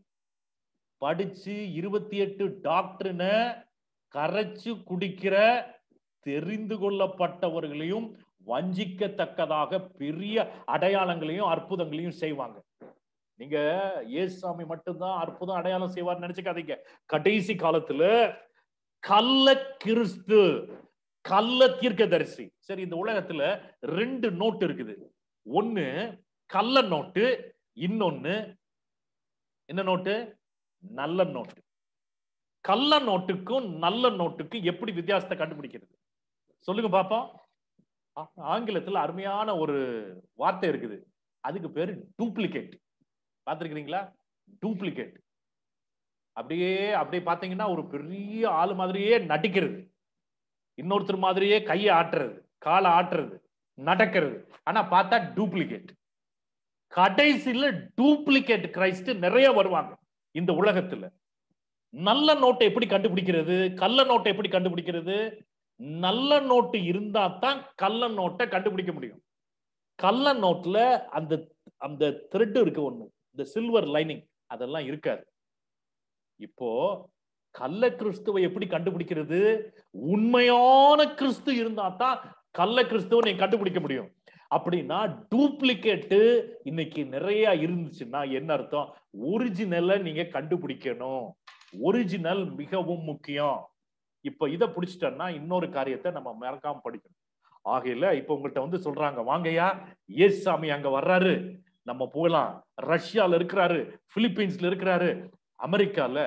படிச்சு இருபத்தி எட்டு டாக்டர்னு கரைச்சு குடிக்கிற தெரிந்து கொள்ளப்பட்டவர்களையும் வஞ்சிக்கத்தக்கதாக பெரிய அடையாளங்களையும் அற்புதங்களையும் செய்வாங்க நீங்க ஏசாமி மட்டும்தான் அற்புதம் அடையாளம் செய்வார் நினைச்சுக்காதீங்க கடைசி காலத்துல கள்ள கிறிஸ்து கள்ள தீர்க்கதரிசி சரி இந்த உலகத்துல ரெண்டு நோட்டு இருக்குது ஒண்ணு கள்ள நோட்டு இன்னொன்னு என்ன நோட்டு நல்ல நோட்டு கள்ள நோட்டுக்கும் நல்ல நோட்டுக்கும் எப்படி வித்தியாசத்தை கண்டுபிடிக்கிறது சொல்லுங்க பாப்போம் ஆ- ஆங்கிலத்துல அருமையான ஒரு வார்த்தை இருக்குது அதுக்கு பேரு டூப்ளிகேட் பார்த்திருக்கிறீங்களா டூப்ளிகேட் அப்படியே அப்படியே பாத்தீங்கன்னா ஒரு பெரிய ஆளு மாதிரியே நடிக்கிறது இன்னொருத்தர் மாதிரியே கையை ஆட்டுறது காலை ஆட்டுறது நடக்கிறது ஆனா பார்த்தா டூப்ளிகேட் கடைசியில டூப்ளிகேட் கிரைஸ்ட் நிறைய வருவாங்க இந்த உலகத்துல நல்ல நோட்டை எப்படி கண்டுபிடிக்கிறது கள்ள நோட்டை எப்படி கண்டுபிடிக்கிறது நல்ல நோட்டு இருந்தா தான் கள்ள நோட்டை கண்டுபிடிக்க முடியும் கள்ள நோட்ல அந்த அந்த த்ரெட் இருக்கு ஒண்ணு இந்த சில்வர் லைனிங் அதெல்லாம் இருக்காது இப்போ கள்ள கிறிஸ்துவை எப்படி கண்டுபிடிக்கிறது உண்மையான கிறிஸ்து இருந்தா தான் கள்ள கிறிஸ்துவை நீங்க கண்டுபிடிக்க முடியும் அப்படின்னா டூப்ளிகேட்டு இன்னைக்கு நிறைய இருந்துச்சுன்னா என்ன அர்த்தம் ஒரிஜினலை நீங்க கண்டுபிடிக்கணும் ஒரிஜினல் மிகவும் முக்கியம் இப்ப இதை பிடிச்சிட்டோம்னா இன்னொரு காரியத்தை நம்ம மறக்காம படிக்கணும் ஆகையில இப்ப உங்கள்கிட்ட வந்து சொல்றாங்க வாங்கய்யா ஏசு சாமி அங்க வர்றாரு நம்ம போகலாம் ரஷ்யால இருக்கிறாரு பிலிப்பீன்ஸ்ல இருக்கிறாரு அமெரிக்கால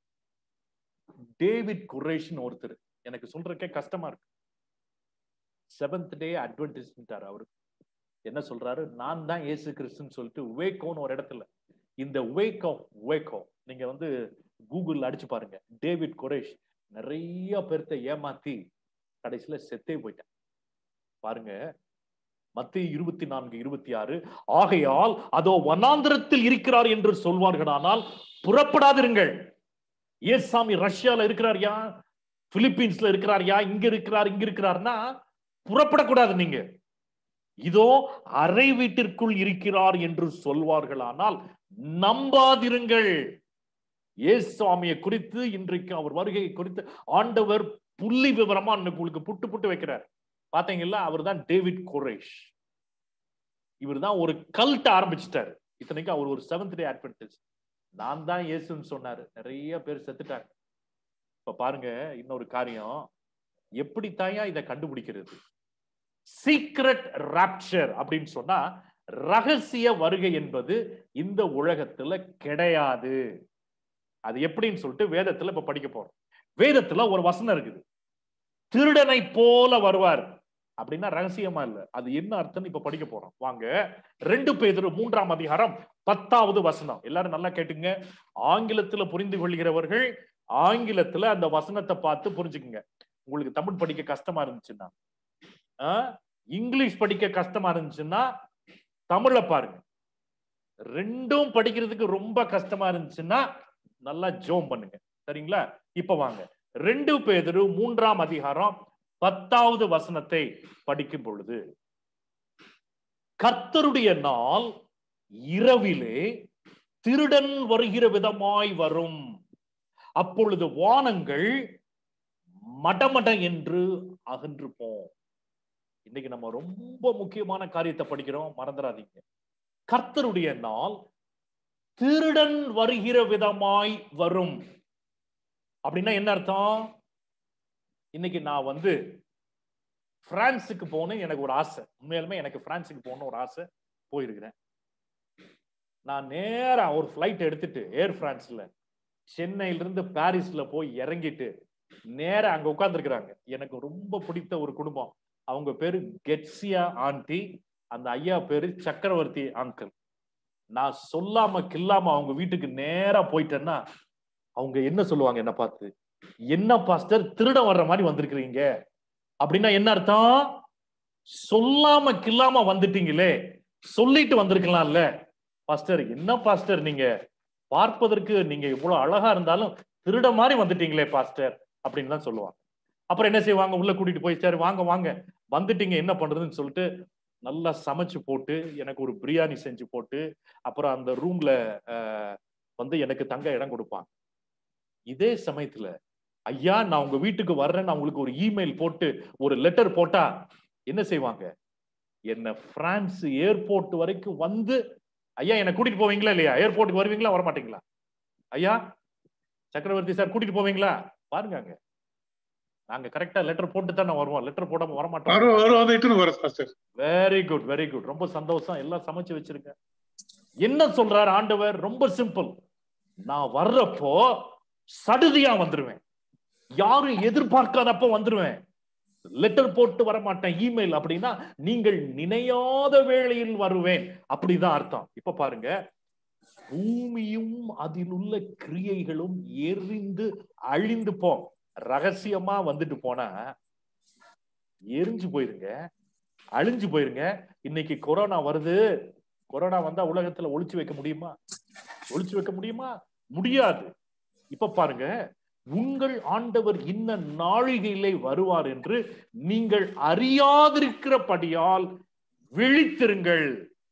டேவிட் குரேஷ்னு ஒருத்தர் எனக்கு சொல்றதுக்கே கஷ்டமா இருக்கு செவன்த் டே அட்வென்டிஸ்டார் அவரு என்ன சொல்றாரு நான் தான் இயேசு கிறிஸ்துன்னு சொல்லிட்டு உவேக்கோன்னு ஒரு இடத்துல இந்த உவேக்கோ உவேக்கோ நீங்க வந்து கூகுள்ல அடிச்சு பாருங்க டேவிட் குரேஷ் நிறைய பேர்த்த ஏமாத்தி கடைசியில செத்தே போயிட்டேன் பாருங்க மத்திய இருபத்தி நான்கு இருபத்தி ஆறு ஆகையால் அதோ வனாந்திரத்தில் இருக்கிறார் என்று சொல்வார்களானால் புறப்படாதிருங்கள் ஏசாமி ரஷ்யால இருக்கிறார் யா பிலிப்பீன்ஸ்ல இருக்கிறார் யா இங்க இருக்கிறார் இங்க இருக்கிறார்னா புறப்படக்கூடாது நீங்க இதோ அறை வீட்டிற்குள் இருக்கிறார் என்று சொல்வார்களானால் நம்பாதிருங்கள் இயேசு சுவாமியை குறித்து இன்றைக்கு அவர் வருகையை குறித்து ஆண்டவர் புள்ளி விவரமா இன்னைக்கு உங்களுக்கு புட்டு புட்டு வைக்கிறார் பாத்தீங்களா அவர் தான் டேவிட் குரேஷ் இவர் தான் ஒரு கல்ட் ஆரம்பிச்சிட்டாரு இத்தனைக்கு அவர் ஒரு செவன்த் டே அட்வென்டிஸ்ட் நான் தான் இயேசுன்னு சொன்னாரு நிறைய பேர் செத்துட்டாங்க இப்ப பாருங்க இன்னொரு காரியம் எப்படி தாயா இதை கண்டுபிடிக்கிறது சீக்ரெட் ராப்சர் அப்படின்னு சொன்னா ரகசிய வருகை என்பது இந்த உலகத்துல கிடையாது அது எப்படின்னு சொல்லிட்டு வேதத்துல இப்ப படிக்க போறோம் வேதத்துல ஒரு வசனம் இருக்குது திருடனை போல வருவார் அப்படின்னா ரகசியமா இல்ல அது என்ன அர்த்தம்னு இப்ப படிக்க போறோம் வாங்க ரெண்டு பேர் மூன்றாம் அதிகாரம் பத்தாவது வசனம் எல்லாரும் நல்லா கேட்டுங்க ஆங்கிலத்துல புரிந்து கொள்கிறவர்கள் ஆங்கிலத்துல அந்த வசனத்தை பார்த்து புரிஞ்சுக்குங்க உங்களுக்கு தமிழ் படிக்க கஷ்டமா இருந்துச்சுன்னா ஆஹ், இங்கிலீஷ் படிக்க கஷ்டமா இருந்துச்சுன்னா தமிழ பாருங்க ரெண்டும் படிக்கிறதுக்கு ரொம்ப கஷ்டமா இருந்துச்சுன்னா நல்லா ஜோம் பண்ணுங்க சரிங்களா இப்ப வாங்க ரெண்டு பேதரு மூன்றாம் அதிகாரம் பத்தாவது வசனத்தை படிக்கும் பொழுது கர்த்தருடைய நாள் இரவிலே திருடன் வருகிற விதமாய் வரும் அப்பொழுது வானங்கள் மடமட என்று அகன்று போம் இன்னைக்கு நம்ம ரொம்ப முக்கியமான காரியத்தை படிக்கிறோம் மறந்துடாதீங்க கர்த்தருடைய நாள் திருடன் வருகிற விதமாய் வரும் அப்படின்னா என்ன அர்த்தம் இன்னைக்கு நான் வந்து பிரான்ஸுக்கு போகணும் எனக்கு ஒரு ஆசை உண்மையாலுமே எனக்கு பிரான்ஸுக்கு போகணும் ஒரு ஆசை போயிருக்கிறேன் நான் நேரா ஒரு ஃப்ளைட் எடுத்துட்டு ஏர் பிரான்ஸ்ல சென்னையில இருந்து பாரிஸ்ல போய் இறங்கிட்டு நேரா அங்க உட்கார்ந்துருக்கிறாங்க எனக்கு ரொம்ப பிடித்த ஒரு குடும்பம் அவங்க பேரு கெட்சியா ஆண்டி அந்த ஐயா பேரு சக்கரவர்த்தி அங்கிள் நான் சொல்லாம கில்லாம அவங்க வீட்டுக்கு நேரா போயிட்டேன்னா அவங்க என்ன சொல்லுவாங்க என்ன பார்த்து என்ன பாஸ்டர் திருட வர்ற மாதிரி வந்திருக்கிறீங்க அப்படின்னா என்ன அர்த்தம் சொல்லாம கில்லாம வந்துட்டீங்களே சொல்லிட்டு வந்திருக்கலாம்ல பாஸ்டர் என்ன பாஸ்டர் நீங்க பார்ப்பதற்கு நீங்க இவ்வளவு அழகா இருந்தாலும் திருட மாதிரி வந்துட்டீங்களே பாஸ்டர் அப்படின்னு தான் சொல்லுவாங்க அப்புறம் என்ன செய்வாங்க உள்ள கூட்டிட்டு போய் சரி வாங்க வாங்க வந்துட்டீங்க என்ன பண்றதுன்னு சொல்லிட்டு நல்லா சமைச்சு போட்டு எனக்கு ஒரு பிரியாணி செஞ்சு போட்டு அப்புறம் அந்த ரூம்ல வந்து எனக்கு தங்க இடம் கொடுப்பாங்க இதே சமயத்துல ஐயா நான் உங்க வீட்டுக்கு வர்றேன் நான் உங்களுக்கு ஒரு இமெயில் போட்டு ஒரு லெட்டர் போட்டா என்ன செய்வாங்க என்ன பிரான்ஸ் ஏர்போர்ட் வரைக்கும் வந்து ஐயா என்ன கூட்டிட்டு போவீங்களா இல்லையா ஏர்போர்ட்டுக்கு வருவீங்களா வர மாட்டீங்களா ஐயா சக்கரவர்த்தி சார் கூட்டிட்டு போவீங்களா பாருங்க அங்க நாங்க கரெக்டா லெட்டர் போட்டு தானே வருவோம் லெட்டர் போடாம வர மாட்டோம் வரும் வரும் அதை இட்டுன்னு வர pastor very good very good ரொம்ப சந்தோஷம் எல்லாம் சமைச்சு வச்சிருக்க என்ன சொல்றாரு ஆண்டவர் ரொம்ப சிம்பிள் நான் வர்றப்போ சடுதியா வந்துருவேன் யாரும் எதிர்பார்க்காதப்ப வந்துருவேன் லெட்டர் போட்டு வர மாட்டேன் இமெயில் அப்படின்னா நீங்கள் நினையாத வேளையில் வருவேன் அப்படிதான் அர்த்தம் இப்ப பாருங்க பூமியும் அதில் உள்ள கிரியைகளும் எரிந்து அழிந்து போம் ரகசியமா வந்துட்டு போனா எரிஞ்சு போயிருங்க அழிஞ்சு போயிருங்க இன்னைக்கு கொரோனா வருது கொரோனா வந்தா உலகத்துல ஒளிச்சு வைக்க முடியுமா ஒளிச்சு வைக்க முடியுமா முடியாது இப்ப பாருங்க உங்கள் ஆண்டவர் இன்ன நாழிகையிலே வருவார் என்று நீங்கள் அறியாதிருக்கிறபடியால் விழித்திருங்கள்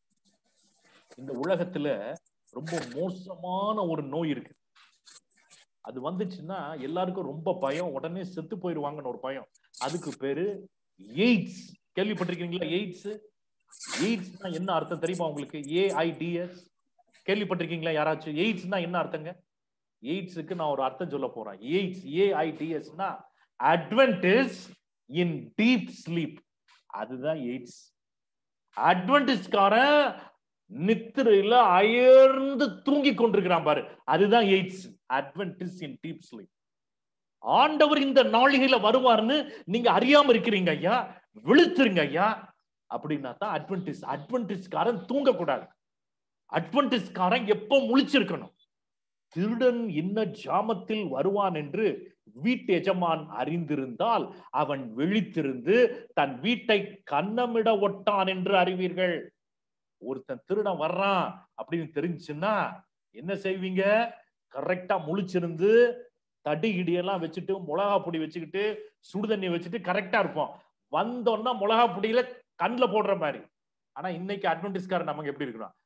இந்த உலகத்துல ரொம்ப மோசமான ஒரு நோய் இருக்கு அது வந்துச்சுன்னா எல்லாருக்கும் ரொம்ப பயம் உடனே செத்து போயிருவாங்கன்னு ஒரு பயம் அதுக்கு பேரு எய்ட்ஸ் கேள்விப்பட்டிருக்கீங்களா எய்ட்ஸ் எய்ட்ஸ்னா என்ன அர்த்தம் தெரியுமா உங்களுக்கு ஏஐடிஎஸ் கேள்விப்பட்டிருக்கீங்களா யாராச்சும் எய்ட்ஸ்னா என்ன அர்த்தங்க எய்ட்ஸுக்கு நான் ஒரு அர்த்தம் சொல்ல போறேன் எய்ட்ஸ் ஏஐடிஎஸ்னா அட்வென்டிஸ் இன் டீப் ஸ்லீப் அதுதான் எய்ட்ஸ் அட்வென்டிஸ்காரன் நித்திரையில அயர்ந்து தூங்கி கொண்டிருக்கிறான் பாரு அதுதான் AIDS Adventists in deep sleep ஆண்டவர் இந்த நாளிகையில வருவார்னு நீங்க அறியாம இருக்கிறீங்க ஐயா விழுத்துருங்க ஐயா அப்படின்னா தான் அட்வென்டிஸ் அட்வென்டிஸ்காரன் தூங்கக்கூடாது அட்வென்டிஸ்காரன் எப்ப முழிச்சிருக்கணும் திருடன் இன்ன ஜாமத்தில் வருவான் என்று வீட்டு எஜமான் அறிந்திருந்தால் அவன் விழித்திருந்து தன் வீட்டை கன்னமிட ஒட்டான் என்று அறிவீர்கள் ஒருத்தன் திருடன் வர்றான் அப்படின்னு தெரிஞ்சுன்னா என்ன செய்வீங்க கரெக்டா முழிச்சிருந்து தடி இடியெல்லாம் வச்சுட்டு மிளகா பொடி வச்சுக்கிட்டு சுடுதண்ணி வச்சுட்டு கரெக்டா இருப்போம் வந்தோன்னா மிளகா பொடியில கண்ணில் போடுற மாதிரி ஆனா இன்னைக்கு அட்வென்டிஸ்காரன் நமக்கு எப்படி இருக்கணும்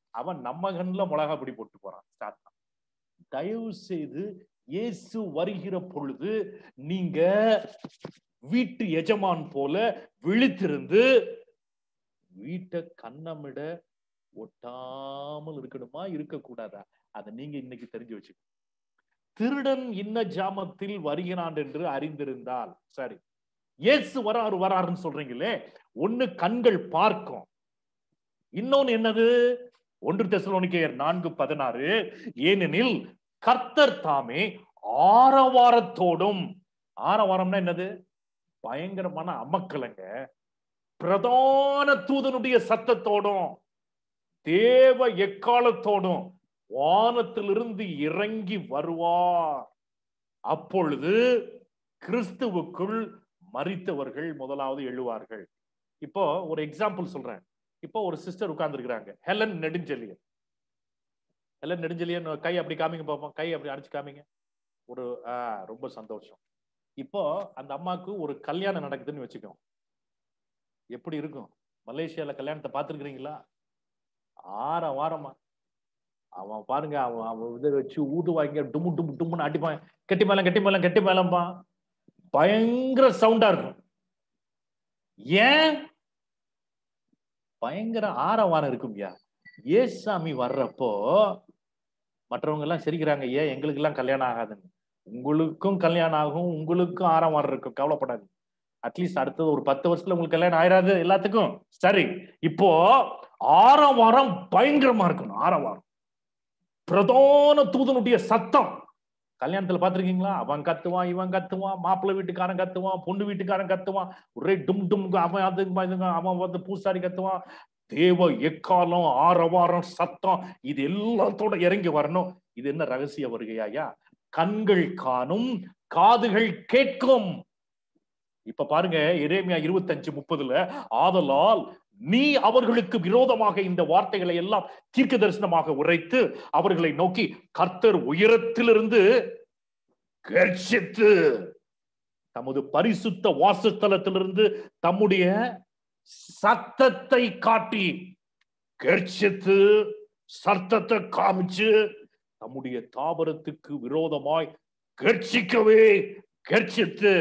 அவன் நம்ம கண்ணுல மிளகா பிடி போட்டு போறான் ஸ்டார்ட் தயவு செய்து இயேசு வருகிற பொழுது நீங்க வீட்டு எஜமான் போல விழித்திருந்து வீட்டை கண்ணமிட ஒட்டாமல் இருக்கணுமா இருக்கக்கூடாதா அதை நீங்க இன்னைக்கு தெரிஞ்சு வச்சுக்கணும் திருடன் இன்ன ஜாமத்தில் வருகிறான் என்று அறிந்திருந்தால் சரி இயேசு வராரு வராருன்னு சொல்றீங்களே ஒண்ணு கண்கள் பார்க்கும் இன்னொன்னு என்னது ஒன்று தெசலோனிக்கேயர் நான்கு பதினாறு ஏனெனில் கர்த்தர் தாமே ஆரவாரத்தோடும் ஆரவாரம்னா என்னது பயங்கரமான அமக்கலங்க பிரதான தூதனுடைய சத்தத்தோடும் தேவ எக்காலத்தோடும் வானத்திலிருந்து இறங்கி வருவார் அப்பொழுது கிறிஸ்துவுக்குள் மரித்தவர்கள் முதலாவது எழுவார்கள் இப்போ ஒரு எக்ஸாம்பிள் சொல்றேன் இப்போ ஒரு சிஸ்டர் உட்கார்ந்துருக்கிறாங்க ஹெலன் நெடுஞ்செலியன் ஹெலன் நெடுஞ்செலியன் கை அப்படி காமிங்க பார்ப்போம் கை அப்படி அடிச்சு காமிங்க ஒரு ஆஹ் ரொம்ப சந்தோஷம் இப்போ அந்த அம்மாவுக்கு ஒரு கல்யாணம் நடக்குதுன்னு வச்சுக்கோ எப்படி இருக்கும் மலேசியால கல்யாணத்தை பார்த்துருக்கிறீங்களா ஆற வாரமா அவன் பாருங்க அவன் அவன் இதை வச்சு ஊதுவாங்க டும்மு டும்மு டும்முன்னு அடிப்பான் கெட்டி மேலம் கெட்டி மேலம் கெட்டி மேலம்பான் பயங்கர சவுண்டா இருக்கும் ஏன் பயங்கர ஆரவாரம் இருக்கும்யா ஏசாமி வர்றப்போ மற்றவங்க எல்லாம் சிரிக்கிறாங்க ஏன் எங்களுக்கு எல்லாம் கல்யாணம் ஆகாதுன்னு உங்களுக்கும் கல்யாணம் ஆகும் உங்களுக்கும் ஆரவாரம் இருக்கும் கவலைப்படாது அட்லீஸ்ட் அடுத்தது ஒரு பத்து வருஷத்துல உங்களுக்கு கல்யாணம் ஆயிராது எல்லாத்துக்கும் சரி இப்போ ஆரவாரம் பயங்கரமா இருக்கணும் ஆரவாரம் பிரதான தூதனுடைய சத்தம் கல்யாணத்துல பாத்திருக்கீங்களா அவன் கத்துவான் இவன் கத்துவான் மாப்பிள்ளை வீட்டுக்காரன் கத்துவான் பொண்ணு வீட்டுக்காரன் கத்துவான் ஒரே டும் டும் அவன் அது இதுங்க, அவன் வந்து பூசாரி கத்துவான் தேவ எக்காலம் ஆரவாரம் சத்தம் இது எல்லாத்தோட இறங்கி வரணும் இது என்ன ரகசிய வருகையாயா கண்கள் காணும் காதுகள் கேட்கும் இப்ப பாருங்க எரேமியா இருபத்தஞ்சு முப்பதுல ஆதலால் நீ அவர்களுக்கு விரோதமாக இந்த வார்த்தைகளை எல்லாம் தீர்க்க தரிசனமாக உரைத்து அவர்களை நோக்கி கர்த்தர் உயரத்திலிருந்து கர்ஷித்து தமது பரிசுத்த வாசஸ்தலத்திலிருந்து தம்முடைய சத்தத்தை காட்டி கர்ஷித்து சத்தத்தை காமிச்சு தம்முடைய தாபரத்துக்கு விரோதமாய் கர்ச்சிக்கவே கர்ச்சித்து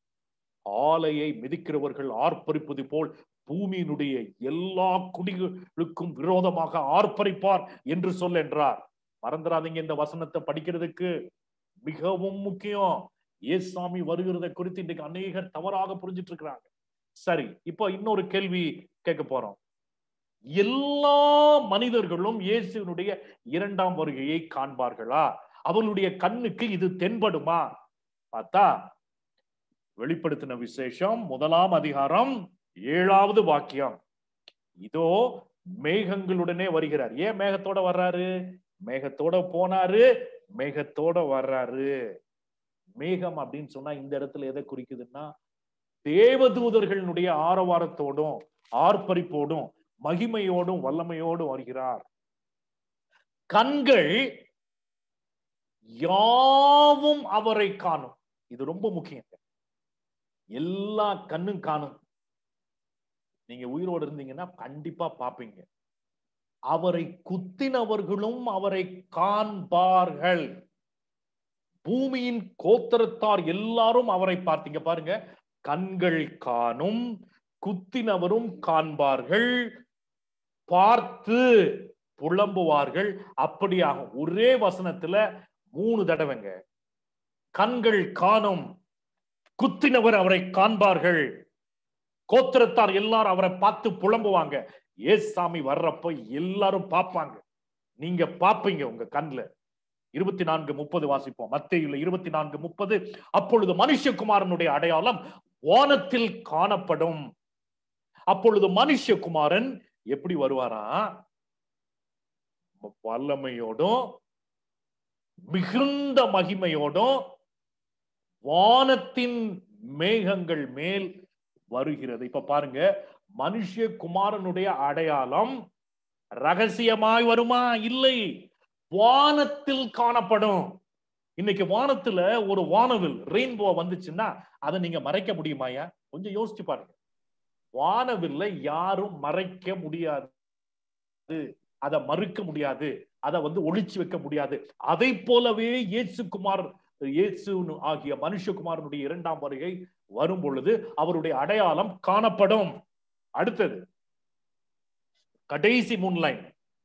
ஆலையை மிதிக்கிறவர்கள் ஆர்ப்பரிப்பது போல் பூமியினுடைய எல்லா குடிகளுக்கும் விரோதமாக ஆர்ப்பரிப்பார் என்று சொல் என்றார் மறந்துடாதீங்க இந்த வசனத்தை படிக்கிறதுக்கு மிகவும் முக்கியம் ஏசாமி வருகிறதை குறித்து இன்றைக்கு அநேகர் தவறாக புரிஞ்சிட்டு இருக்கிறாங்க சரி இப்போ இன்னொரு கேள்வி கேட்க போறோம் எல்லா மனிதர்களும் இயேசுவினுடைய இரண்டாம் வருகையை காண்பார்களா அவர்களுடைய கண்ணுக்கு இது தென்படுமா பார்த்தா வெளிப்படுத்தின விசேஷம் முதலாம் அதிகாரம் ஏழாவது வாக்கியம் இதோ மேகங்களுடனே வருகிறார் ஏன் மேகத்தோட வர்றாரு மேகத்தோட போனாரு மேகத்தோட வர்றாரு மேகம் அப்படின்னு சொன்னா இந்த இடத்துல எதை குறிக்குதுன்னா தேவதூதர்களுடைய ஆரவாரத்தோடும் ஆர்ப்பரிப்போடும் மகிமையோடும் வல்லமையோடும் வருகிறார் கண்கள் யாவும் அவரை காணும் இது ரொம்ப முக்கியம் எல்லா கண்ணும் காணும் நீங்க உயிரோடு இருந்தீங்கன்னா கண்டிப்பா பாப்பீங்க அவரை குத்தினவர்களும் அவரை காண்பார்கள் பூமியின் கோத்திரத்தார் எல்லாரும் அவரை பார்த்தீங்க பாருங்க கண்கள் காணும் குத்தினவரும் காண்பார்கள் பார்த்து புலம்புவார்கள் அப்படியாகும் ஒரே வசனத்துல மூணு தடவைங்க கண்கள் காணும் குத்தினவர் அவரை காண்பார்கள் கோத்திரத்தார் எல்லாரும் அவரை பார்த்து புலம்புவாங்க ஏசாமி வர்றப்ப எல்லாரும் பார்ப்பாங்க நீங்க பார்ப்பீங்க உங்க கண்ணுல இருபத்தி நான்கு முப்பது வாசிப்போம் மத்தியில் இருபத்தி நான்கு முப்பது அப்பொழுது மனுஷகுமாரனுடைய அடையாளம் வானத்தில் காணப்படும் அப்பொழுது மனுஷகுமாரன் எப்படி வருவாரா வல்லமையோடும் மிகுந்த மகிமையோடும் வானத்தின் மேகங்கள் மேல் வருகிறது இப்ப பாருங்க மனுஷ குமாரனுடைய அடையாளம் ரகசியமாய் வருமா இல்லை வானத்தில் காணப்படும் இன்னைக்கு வானத்துல ஒரு வானவில் ரெயின்போ வந்துச்சுன்னா அதை நீங்க மறைக்க முடியுமாயா கொஞ்சம் யோசிச்சு பாருங்க வானவில்ல யாரும் மறைக்க முடியாது அதை மறுக்க முடியாது அதை வந்து ஒளிச்சு வைக்க முடியாது அதை போலவே இயேசுகுமார் இயேசு ஆகிய மனுஷகுமாரனுடைய இரண்டாம் வருகை வரும் பொழுது அவருடைய அடையாளம் காணப்படும் அடுத்தது கடைசி மூணு லைன்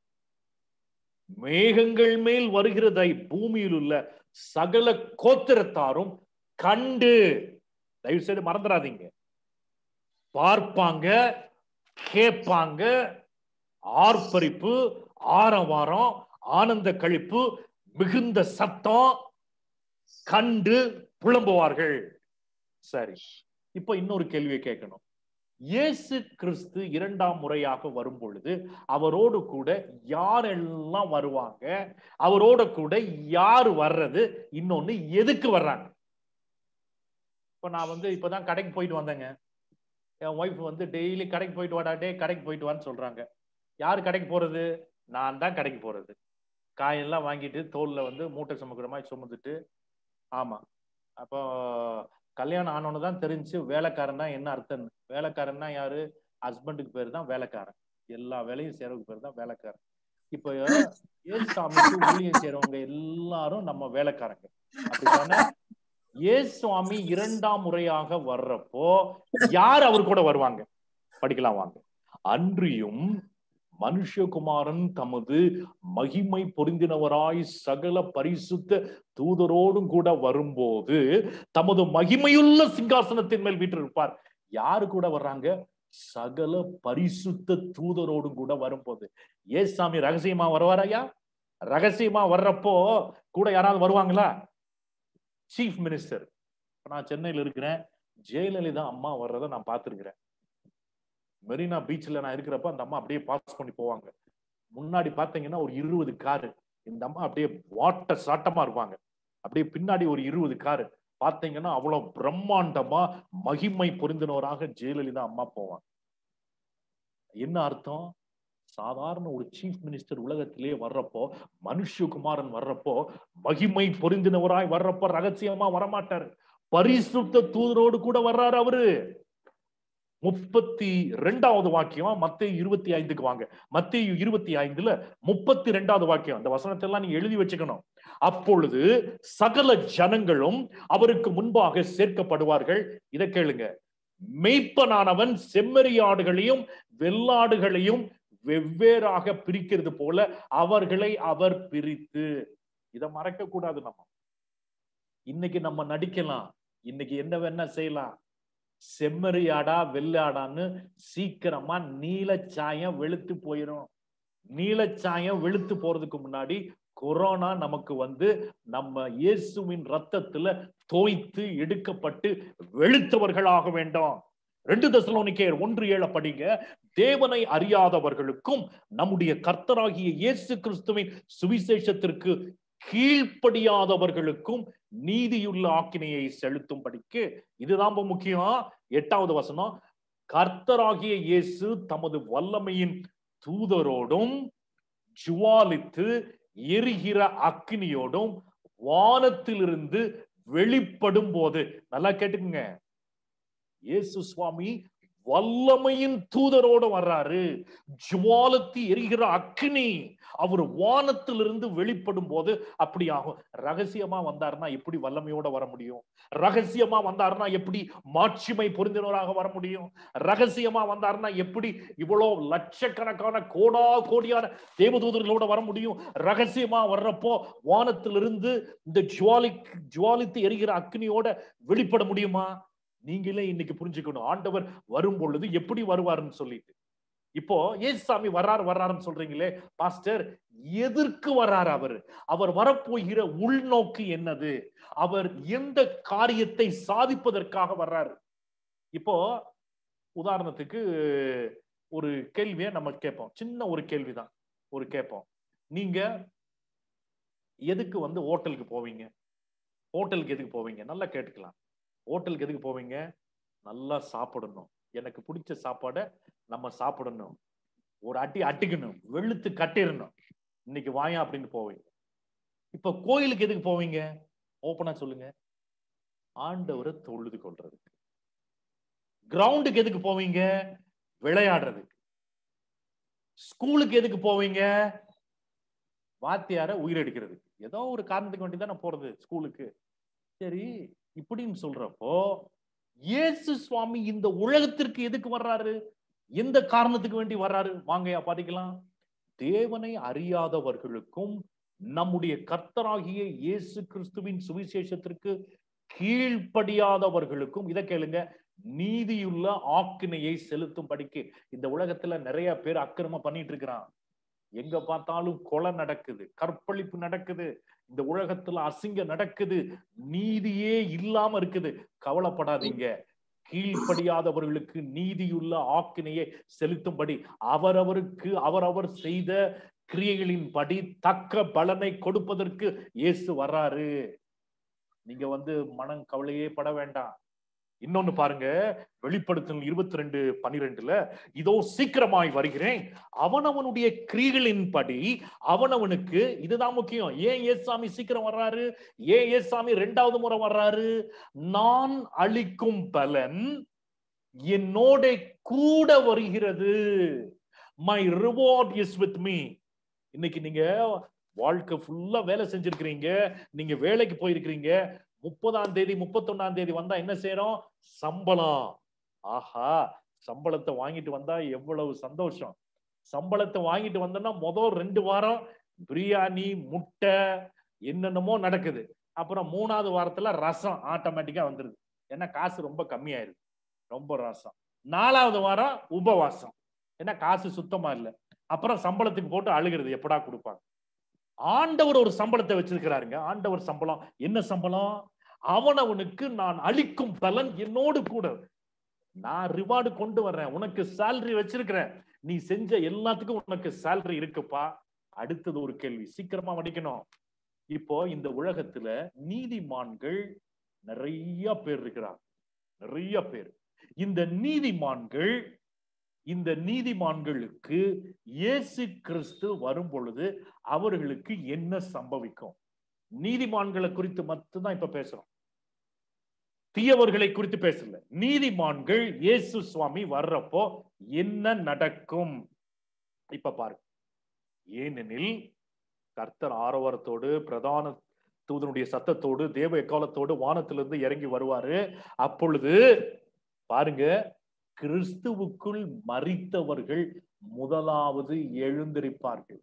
மேகங்கள் மேல் வருகிறதை பூமியில் உள்ள சகல கோத்திரத்தாரும் கண்டு தயவு செய்து மறந்துடாதீங்க பார்ப்பாங்க கேட்பாங்க ஆர்ப்பரிப்பு ஆரவாரம் ஆனந்த கழிப்பு மிகுந்த சத்தம் கண்டு புலம்புவார்கள் சரி இப்ப இன்னொரு கேள்வியை கேட்கணும் இயேசு கிறிஸ்து இரண்டாம் முறையாக வரும் பொழுது அவரோடு கூட யாரெல்லாம் வருவாங்க அவரோட கூட யார் வர்றது இன்னொன்னு எதுக்கு வர்றாங்க இப்ப நான் வந்து இப்பதான் கடைக்கு போயிட்டு வந்தேங்க என் ஒய்ஃப் வந்து டெய்லி கடைக்கு போயிட்டு வாடா டே கடைக்கு போயிட்டு வான்னு சொல்றாங்க யார் கடைக்கு போறது நான் தான் கடைக்கு போறது காயெல்லாம் வாங்கிட்டு தோல்ல வந்து மூட்டை சுமக்கிற மாதிரி சுமந்துட்டு ஆமா அப்போ கல்யாணம் ஆனோன்னு தான் தெரிஞ்சு வேலைக்காரன்னா என்ன அர்த்தம் வேலைக்காரன்னா யாரு ஹஸ்பண்டுக்கு பேர் தான் வேலைக்காரன் எல்லா வேலையும் செய்யறதுக்கு பேர் தான் வேலைக்காரன் இப்போ ஏசு சாமிக்கு ஊழியம் செய்யறவங்க எல்லாரும் நம்ம வேலைக்காரங்க அப்படித்தானே ஏசு சுவாமி இரண்டாம் முறையாக வர்றப்போ யார் அவர் கூட வருவாங்க படிக்கலாம் வாங்க அன்றியும் மனுஷகுமாரன் தமது மகிமை பொருந்தினவராய் சகல பரிசுத்த தூதரோடும் கூட வரும்போது தமது மகிமையுள்ள சிங்காசனத்தின் மேல் வீற்றிருப்பார் யாரு கூட வர்றாங்க சகல பரிசுத்த தூதரோடும் கூட வரும்போது ஏசாமி ரகசியமா வருவாரையா ரகசியமா வர்றப்போ கூட யாராவது வருவாங்களா சீஃப் மினிஸ்டர் நான் சென்னையில இருக்கிறேன் ஜெயலலிதா அம்மா வர்றதை நான் பார்த்திருக்கிறேன் மெரினா பீச்ல நான் இருக்கிறப்ப அந்த அம்மா அப்படியே பாஸ் பண்ணி போவாங்க முன்னாடி பாத்தீங்கன்னா ஒரு இருபது காரு இந்த அம்மா அப்படியே வாட்ட சாட்டமா இருப்பாங்க அப்படியே பின்னாடி ஒரு இருபது காரு பாத்தீங்கன்னா அவ்வளவு பிரம்மாண்டமா மகிமை பொருந்தினவராக ஜெயலலிதா அம்மா போவாங்க என்ன அர்த்தம் சாதாரண ஒரு சீஃப் மினிஸ்டர் உலகத்திலே வர்றப்போ மனுஷகுமாரன் வர்றப்போ மகிமை பொருந்தினவராய் வர்றப்போ ரகசியமா வரமாட்டாரு பரிசுத்த தூதரோடு கூட வர்றாரு அவரு முப்பத்தி ரெண்டாவது வாக்கியம் மத்திய இருபத்தி ஐந்துக்கு வாங்க மத்திய இருபத்தி ஐந்துல முப்பத்தி ரெண்டாவது வாக்கியம் அந்த வசனத்தை எல்லாம் நீங்க எழுதி வச்சுக்கணும் அப்பொழுது சகல ஜனங்களும் அவருக்கு முன்பாக சேர்க்கப்படுவார்கள் இதை கேளுங்க மெய்ப்பனானவன் செம்மறியாடுகளையும் வெள்ளாடுகளையும் வெவ்வேறாக பிரிக்கிறது போல அவர்களை அவர் பிரித்து இதை மறக்க கூடாது நம்ம இன்னைக்கு நம்ம நடிக்கலாம் இன்னைக்கு என்ன வேணா செய்யலாம் செம்மறியாடா வெள்ளாடான்னு சீக்கிரமா நீலச்சாயம் வெளுத்து போயிடும் நீலச்சாயம் வெளுத்து போறதுக்கு முன்னாடி கொரோனா நமக்கு வந்து நம்ம இயேசுவின் ரத்தத்துல தோய்த்து எடுக்கப்பட்டு வெளுத்தவர்களாக வேண்டும் ரெண்டு தசலோனிக்கேயர் ஒன்று ஏழ படிங்க தேவனை அறியாதவர்களுக்கும் நம்முடைய கர்த்தராகிய இயேசு கிறிஸ்துவின் சுவிசேஷத்திற்கு கீழ்ப்படியாதவர்களுக்கும் நீதியுள்ள ஆக்கினையை செலுத்தும்படிக்கு இதுதான் ரொம்ப முக்கியம் எட்டாவது வசனம் கர்த்தராகிய இயேசு தமது வல்லமையின் தூதரோடும் ஜுவாலித்து எரிகிற அக்னியோடும் வானத்திலிருந்து வெளிப்படும் போது நல்லா கேட்டுக்குங்க இயேசு சுவாமி வல்லமையின் தூதரோட வர்றாரு ஜுவாலத்தி எரிகிற அக்னி அவர் வானத்திலிருந்து வெளிப்படும் போது அப்படி ஆகும் ரகசியமா வந்தாருன்னா எப்படி வல்லமையோட வர முடியும் ரகசியமா வந்தாருன்னா எப்படி மாட்சிமை பொருந்தினவராக வர முடியும் ரகசியமா வந்தாருன்னா எப்படி இவ்வளவு லட்சக்கணக்கான கோடா கோடியான தேவதூதர்களோட வர முடியும் ரகசியமா வர்றப்போ வானத்திலிருந்து இந்த ஜுவாலி ஜுவாலித்து எரிகிற அக்னியோட வெளிப்பட முடியுமா நீங்களே இன்னைக்கு புரிஞ்சுக்கணும் ஆண்டவர் வரும் பொழுது எப்படி வருவாருன்னு சொல்லிட்டு இப்போ ஏசாமி வர்றாரு வர்றாருன்னு சொல்றீங்களே பாஸ்டர் எதற்கு வர்றாரு அவர் அவர் வரப்போகிற உள்நோக்கு என்னது அவர் எந்த காரியத்தை சாதிப்பதற்காக வர்றாரு இப்போ உதாரணத்துக்கு ஒரு கேள்வியை நம்ம கேட்போம் சின்ன ஒரு கேள்விதான் ஒரு கேட்போம் நீங்க எதுக்கு வந்து ஹோட்டலுக்கு போவீங்க ஹோட்டலுக்கு எதுக்கு போவீங்க நல்லா கேட்டுக்கலாம் ஹோட்டலுக்கு எதுக்கு போவீங்க நல்லா சாப்பிடணும் எனக்கு பிடிச்ச சாப்பாடை நம்ம சாப்பிடணும் ஒரு அட்டி அட்டிக்கணும் வெளுத்து கட்டிடணும் இன்னைக்கு வாயா அப்படின்னு போவீங்க இப்ப கோயிலுக்கு எதுக்கு போவீங்க ஓப்பனா சொல்லுங்க ஆண்டவரை தொழுது கொள்றதுக்கு கிரவுண்டுக்கு எதுக்கு போவீங்க விளையாடுறதுக்கு ஸ்கூலுக்கு எதுக்கு போவீங்க வாத்தியார உயிரெடுக்கிறது ஏதோ ஒரு காரணத்துக்கு வேண்டி தானே போறது ஸ்கூலுக்கு சரி இப்படின்னு சொல்றப்போ இயேசு சுவாமி இந்த உலகத்திற்கு எதுக்கு வர்றாரு எந்த காரணத்துக்கு வேண்டி வர்றாரு வாங்கயா பாதிக்கலாம் தேவனை அறியாதவர்களுக்கும் நம்முடைய கர்த்தராகிய இயேசு கிறிஸ்துவின் சுவிசேஷத்திற்கு கீழ்ப்படியாதவர்களுக்கும் இதை கேளுங்க நீதியுள்ள ஆக்கினையை செலுத்தும் படிக்கு இந்த உலகத்துல நிறைய பேர் அக்கிரமம் பண்ணிட்டு இருக்கிறான் எங்க பார்த்தாலும் கொலை நடக்குது கற்பழிப்பு நடக்குது இந்த உலகத்துல அசிங்க நடக்குது நீதியே இல்லாம இருக்குது கவலைப்படாதீங்க கீழ்ப்படியாதவர்களுக்கு நீதியுள்ள ஆக்கினையை செலுத்தும்படி அவரவருக்கு அவரவர் செய்த கிரியைகளின்படி தக்க பலனை கொடுப்பதற்கு இயேசு வர்றாரு நீங்க வந்து மனம் கவலையே பட வேண்டாம் இன்னொன்னு பாருங்க வெளிப்படுத்தல் இருபத்தி ரெண்டு பனிரெண்டுல இதோ சீக்கிரமாய் வருகிறேன் அவனவனுடைய கிரிகளின்படி அவனவனுக்கு இதுதான் முக்கியம் ஏன் ஏசாமி சீக்கிரம் வர்றாரு ஏன் ஏசாமி ரெண்டாவது முறை வர்றாரு நான் அளிக்கும் பலன் என்னோட கூட வருகிறது my reward is with me இன்னைக்கு நீங்க வாழ்க்கை ஃபுல்லா வேலை செஞ்சிருக்கிறீங்க நீங்க வேலைக்கு போயிருக்கிறீங்க முப்பதாம் தேதி முப்பத்தொன்னாம் தேதி வந்தா என்ன செய்யறோம் சம்பளம் ஆஹா சம்பளத்தை வாங்கிட்டு வந்தா எவ்வளவு சந்தோஷம் சம்பளத்தை வாங்கிட்டு வந்தோம்னா முதல் ரெண்டு வாரம் பிரியாணி முட்டை என்னென்னமோ நடக்குது அப்புறம் மூணாவது வாரத்துல ரசம் ஆட்டோமேட்டிக்கா வந்துருது ஏன்னா காசு ரொம்ப கம்மியாயிருது ரொம்ப ரசம் நாலாவது வாரம் உபவாசம் ஏன்னா காசு சுத்தமா இல்லை அப்புறம் சம்பளத்துக்கு போட்டு அழுகிறது எப்படா கொடுப்பாங்க ஆண்டவர் ஒரு சம்பளத்தை வச்சிருக்கிறாருங்க ஆண்டவர் சம்பளம் என்ன சம்பளம் அவனவனுக்கு நான் அளிக்கும் பலன் என்னோடு கூட நான் ரிவார்டு கொண்டு வர்றேன் உனக்கு சேலரி வச்சிருக்கிறேன் நீ செஞ்ச எல்லாத்துக்கும் உனக்கு சேலரி இருக்குப்பா அடுத்தது ஒரு கேள்வி சீக்கிரமா வடிக்கணும் இப்போ இந்த உலகத்துல நீதிமான்கள் நிறைய பேர் இருக்கிறாங்க நிறைய பேர் இந்த நீதிமான்கள் இந்த நீதிமான்களுக்கு இயேசு கிறிஸ்து வரும் பொழுது அவர்களுக்கு என்ன சம்பவிக்கும் நீதிமான்களை குறித்து மட்டும்தான் இப்ப பேசுறோம் தீயவர்களை குறித்து பேசல நீதிமான்கள் இயேசு சுவாமி வர்றப்போ என்ன நடக்கும் இப்ப பாருங்க ஏனெனில் கர்த்தர் ஆரவாரத்தோடு பிரதான தூதனுடைய சத்தத்தோடு தேவ எக்காலத்தோடு வானத்திலிருந்து இறங்கி வருவாரு அப்பொழுது பாருங்க கிறிஸ்துவுக்குள் மறித்தவர்கள் முதலாவது எழுந்திருப்பார்கள்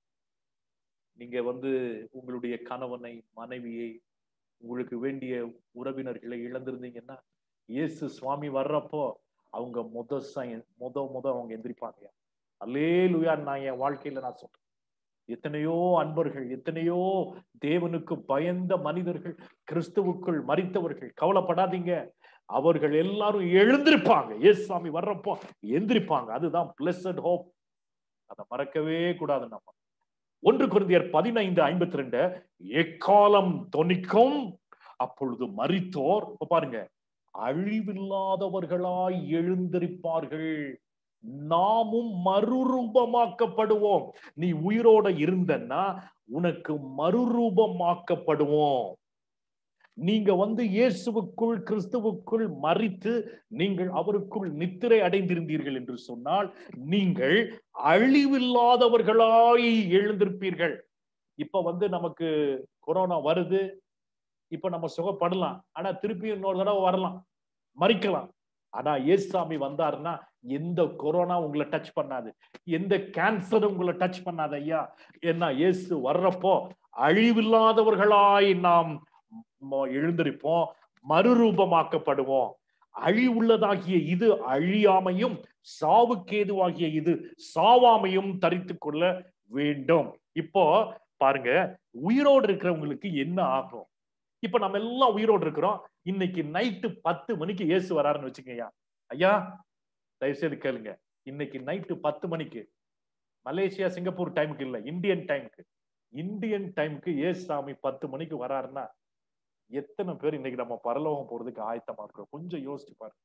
நீங்க வந்து உங்களுடைய கணவனை மனைவியை உங்களுக்கு வேண்டிய உறவினர்களை இழந்திருந்தீங்கன்னா இயேசு சுவாமி வர்றப்போ அவங்க முத ச- முத முத அவங்க எந்திரிப்பாங்க அல்லேலுயா நான் என் வாழ்க்கையில நான் சொல்றேன் எத்தனையோ அன்பர்கள் எத்தனையோ தேவனுக்கு பயந்த மனிதர்கள் கிறிஸ்துவுக்குள் மறித்தவர்கள் கவலைப்படாதீங்க அவர்கள் எல்லாரும் எழுந்திருப்பாங்க இயேசு சாமி வர்றப்போ எந்திரிப்பாங்க அதுதான் பிளஸட் ஹோப் அதை மறக்கவே கூடாது நம்ம ஒன்று குருந்தியர் பதினைந்து ஐம்பத்தி ரெண்டு எக்காலம் தொனிக்கும் அப்பொழுது மரித்தோர் இப்ப பாருங்க அழிவில்லாதவர்களாய் எழுந்திருப்பார்கள் நாமும் மறுரூபமாக்கப்படுவோம் நீ உயிரோட இருந்தன்னா உனக்கு மறுரூபமாக்கப்படுவோம் நீங்க வந்து இயேசுவுக்குள் கிறிஸ்துவுக்குள் மறித்து நீங்கள் அவருக்குள் நித்திரை அடைந்திருந்தீர்கள் என்று சொன்னால் நீங்கள் அழிவில்லாதவர்களாய் எழுந்திருப்பீர்கள் இப்ப வந்து நமக்கு கொரோனா வருது இப்ப நம்ம சுகப்படலாம் ஆனா திருப்பி இன்னொரு தடவை வரலாம் மறிக்கலாம் ஆனா ஏசாமி வந்தாருன்னா எந்த கொரோனா உங்களை டச் பண்ணாது எந்த கேன்சரும் உங்களை டச் பண்ணாது ஐயா ஏன்னா இயேசு வர்றப்போ அழிவில்லாதவர்களாய் நாம் ம- எழுந்திருப்போம் மறுரூபமாக்கப்படுவோம் அழிவுள்ளதாகிய இது அழியாமையும் சாவுக்கேதுவாகிய இது சாவாமையும் தரித்து கொள்ள வேண்டும் இப்போ பாருங்க உயிரோடு இருக்கிறவங்களுக்கு என்ன ஆகும் இப்ப நம்ம எல்லாம் உயிரோடு இருக்கிறோம் இன்னைக்கு நைட்டு பத்து மணிக்கு இயேசு வராருன்னு வச்சுக்கோங்க ஐயா தயவு செய்து கேளுங்க இன்னைக்கு நைட்டு பத்து மணிக்கு மலேசியா சிங்கப்பூர் டைமுக்கு இல்ல இந்தியன் டைமுக்கு இந்தியன் டைமுக்கு ஏசு சாமி பத்து மணிக்கு வராருன்னா எத்தனை பேர் இன்னைக்கு நம்ம பரலோகம் போறதுக்கு ஆயத்தமா இருக்கிறோம் கொஞ்சம் யோசிச்சு பாருங்க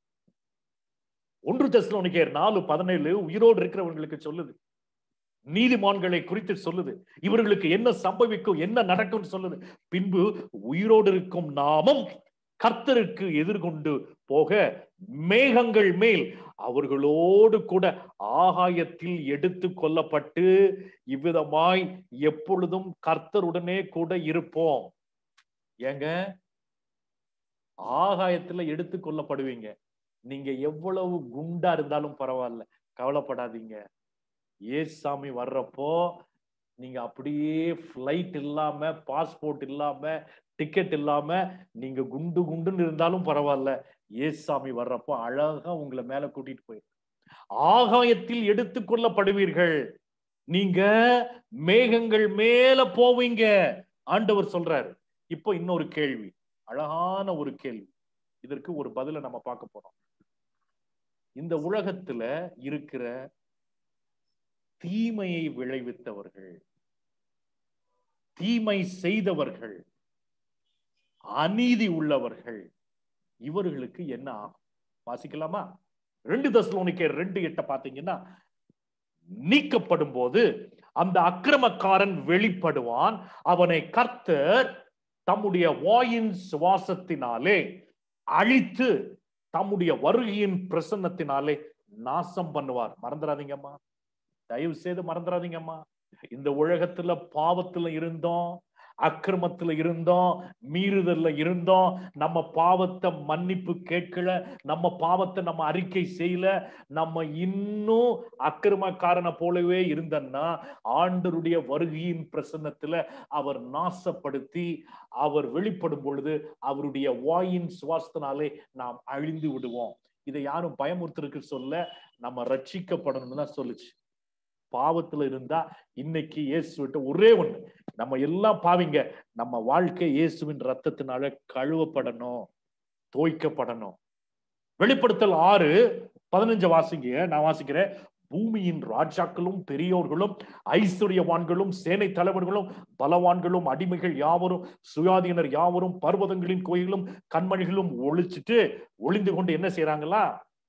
ஒன்று தெசலோனிக்கேயர் நாலு பதினேழு உயிரோடு இருக்கிறவங்களுக்கு சொல்லுது நீதிமான்களை குறித்து சொல்லுது இவர்களுக்கு என்ன சம்பவிக்கும் என்ன நடக்கும் சொல்லுது பின்பு உயிரோடு இருக்கும் நாமும் கர்த்தருக்கு எதிர்கொண்டு போக மேகங்கள் மேல் அவர்களோடு கூட ஆகாயத்தில் எடுத்து கொள்ளப்பட்டு இவ்விதமாய் எப்பொழுதும் கர்த்தருடனே கூட இருப்போம் ஏங்க ஆகாயத்துல எடுத்து கொள்ளப்படுவீங்க நீங்க எவ்வளவு குண்டா இருந்தாலும் பரவாயில்ல கவலைப்படாதீங்க ஏசாமி வர்றப்போ நீங்க அப்படியே ஃப்ளைட் இல்லாம பாஸ்போர்ட் இல்லாம டிக்கெட் இல்லாம நீங்க குண்டு குண்டுன்னு இருந்தாலும் பரவாயில்ல ஏசாமி வர்றப்போ அழகா உங்களை மேல கூட்டிட்டு போயிரு ஆகாயத்தில் எடுத்துக் கொள்ளப்படுவீர்கள் நீங்க மேகங்கள் மேல போவீங்க ஆண்டவர் சொல்றாரு இப்போ இன்னொரு கேள்வி அழகான ஒரு கேள்வி இதற்கு ஒரு பதில நம்ம பார்க்க போறோம் இந்த உலகத்துல இருக்கிற தீமையை விளைவித்தவர்கள் தீமை செய்தவர்கள் அநீதி உள்ளவர்கள் இவர்களுக்கு என்ன ஆகும் வாசிக்கலாமா ரெண்டு தசலோனிக்கே ரெண்டு எட்ட பாத்தீங்கன்னா நீக்கப்படும் போது அந்த அக்கிரமக்காரன் வெளிப்படுவான் அவனை கர்த்தர் தம்முடைய வாயின் சுவாசத்தினாலே அழித்து தம்முடைய வருகையின் பிரசன்னத்தினாலே நாசம் பண்ணுவார் மறந்துடாதீங்கம்மா தயவு செய்து மறந்துடாதீங்கம்மா இந்த உலகத்துல பாவத்துல இருந்தோம் அக்கிரமத்துல இருந்தோம் மீறுதல்ல இருந்தோம் நம்ம பாவத்தை மன்னிப்பு கேட்கல நம்ம பாவத்தை நம்ம அறிக்கை செய்யல நம்ம இன்னும் அக்கிரமக்காரனை போலவே இருந்தன்னா ஆண்டருடைய வருகையின் பிரசன்னத்துல அவர் நாசப்படுத்தி அவர் வெளிப்படும் பொழுது அவருடைய வாயின் சுவாசத்தினாலே நாம் அழிந்து விடுவோம் இதை யாரும் பயமுறுத்திருக்கு சொல்ல நம்ம ரட்சிக்கப்படணும்னு தான் சொல்லுச்சு பாவத்துல இருந்தா இன்னைக்கு இயேசு விட்டு ஒரே ஒண்ணு நம்ம எல்லாம் பாவிங்க நம்ம வாழ்க்கை இயேசுவின் ரத்தத்தினால கழுவப்படணும் தோய்க்கப்படணும் வெளிப்படுத்தல் ஆறு பதினஞ்சு வாசிங்க நான் வாசிக்கிறேன் பூமியின் ராஜாக்களும் பெரியோர்களும் ஐஸ்வர்யவான்களும் சேனை தலைவர்களும் பலவான்களும் அடிமைகள் யாவரும் சுயாதீனர் யாவரும் பர்வதங்களின் கோயிலும் கண்மணிகளும் ஒழிச்சிட்டு ஒளிந்து கொண்டு என்ன செய்யறாங்களா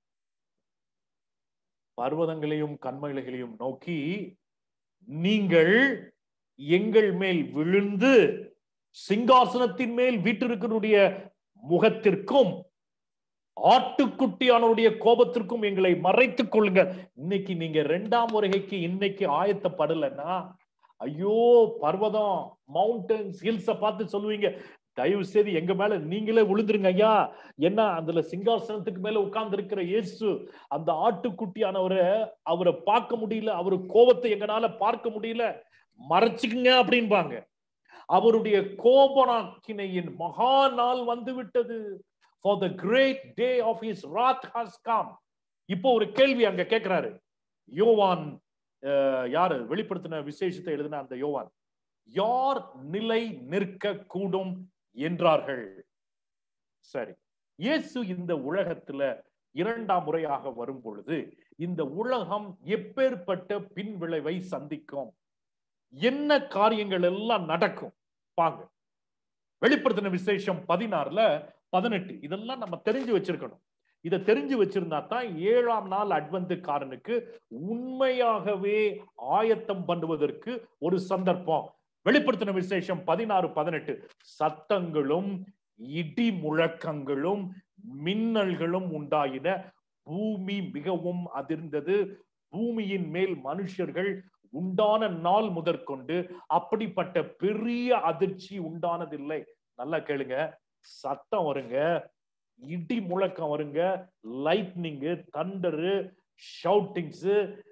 பர்வதங்களையும் கண்மலைகளையும் நோக்கி நீங்கள் எங்கள் மேல் விழுந்து சிங்காசனத்தின் மேல் வீட்டிருக்கிறனுடைய முகத்திற்கும் ஆட்டுக்குட்டியானவருடைய கோபத்திற்கும் எங்களை மறைத்துக் கொள்ளுங்க இன்னைக்கு நீங்க ரெண்டாம் வருகைக்கு இன்னைக்கு ஆயத்தப்படலைன்னா ஐயோ பர்வதம் மவுண்டன்ஸ் ஹில்ஸ பார்த்து சொல்லுவீங்க தயவு செய்து எங்க மேல நீங்களே விழுந்துருங்க ஐயா என்ன அதுல சிங்காசனத்துக்கு மேல உட்கார்ந்து இருக்கிற இயேசு அந்த ஆட்டுக்குட்டியானவரை அவரை பார்க்க முடியல அவரு கோபத்தை எங்கனால பார்க்க முடியல மறைச்சுக்குங்க அப்படின்பாங்க அவருடைய கோபனாக்கினையின் மகா நாள் வந்து விட்டது for the great day of his wrath has come இப்போ ஒரு கேள்வி அங்க கேட்கிறாரு யோவான் அஹ், யாரு வெளிப்படுத்தின விசேஷத்தை எழுதின அந்த யோவான் யார் நிலை நிற்க கூடும் என்றார்கள் சரி இயேசு இந்த உலகத்துல இரண்டாம் முறையாக வரும் பொழுது இந்த உலகம் எப்பேற்பட்ட பின் விளைவை சந்திக்கும் என்ன காரியங்கள் எல்லாம் நடக்கும் பாங்க வெளிப்படுத்தின விசேஷம் பதினாறுல பதினெட்டு இதெல்லாம் நம்ம தெரிஞ்சு வச்சிருக்கணும் இதை தெரிஞ்சு வச்சிருந்தா தான் ஏழாம் நாள் அட்வந்துக்காரனுக்கு உண்மையாகவே ஆயத்தம் பண்ணுவதற்கு ஒரு சந்தர்ப்பம் வெளிப்படுத்தின விசேஷம் பதினாறு பதினெட்டு சத்தங்களும் இடி முழக்கங்களும் மின்னல்களும் உண்டாயின பூமி மிகவும் அதிர்ந்தது பூமியின் மேல் மனுஷர்கள் உண்டான நாள் முதற்கொண்டு அப்படிப்பட்ட பெரிய அதிர்ச்சி உண்டானதில்லை நல்லா கேளுங்க சத்தம் வருங்க இடி முழக்கம் வருங்க லைட்னிங்கு தண்டரு ஷவுட்டிங்ஸ்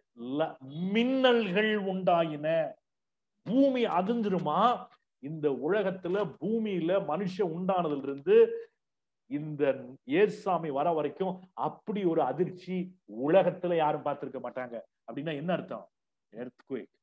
மின்னல்கள் உண்டாயின பூமி அதிர்ந்துருமா இந்த உலகத்துல பூமியில மனுஷன் உண்டானதுல இருந்து இந்த ஏசாமி வர வரைக்கும் அப்படி ஒரு அதிர்ச்சி உலகத்துல யாரும் பார்த்திருக்க மாட்டாங்க அப்படின்னா என்ன அர்த்தம் எர்த்குவேக்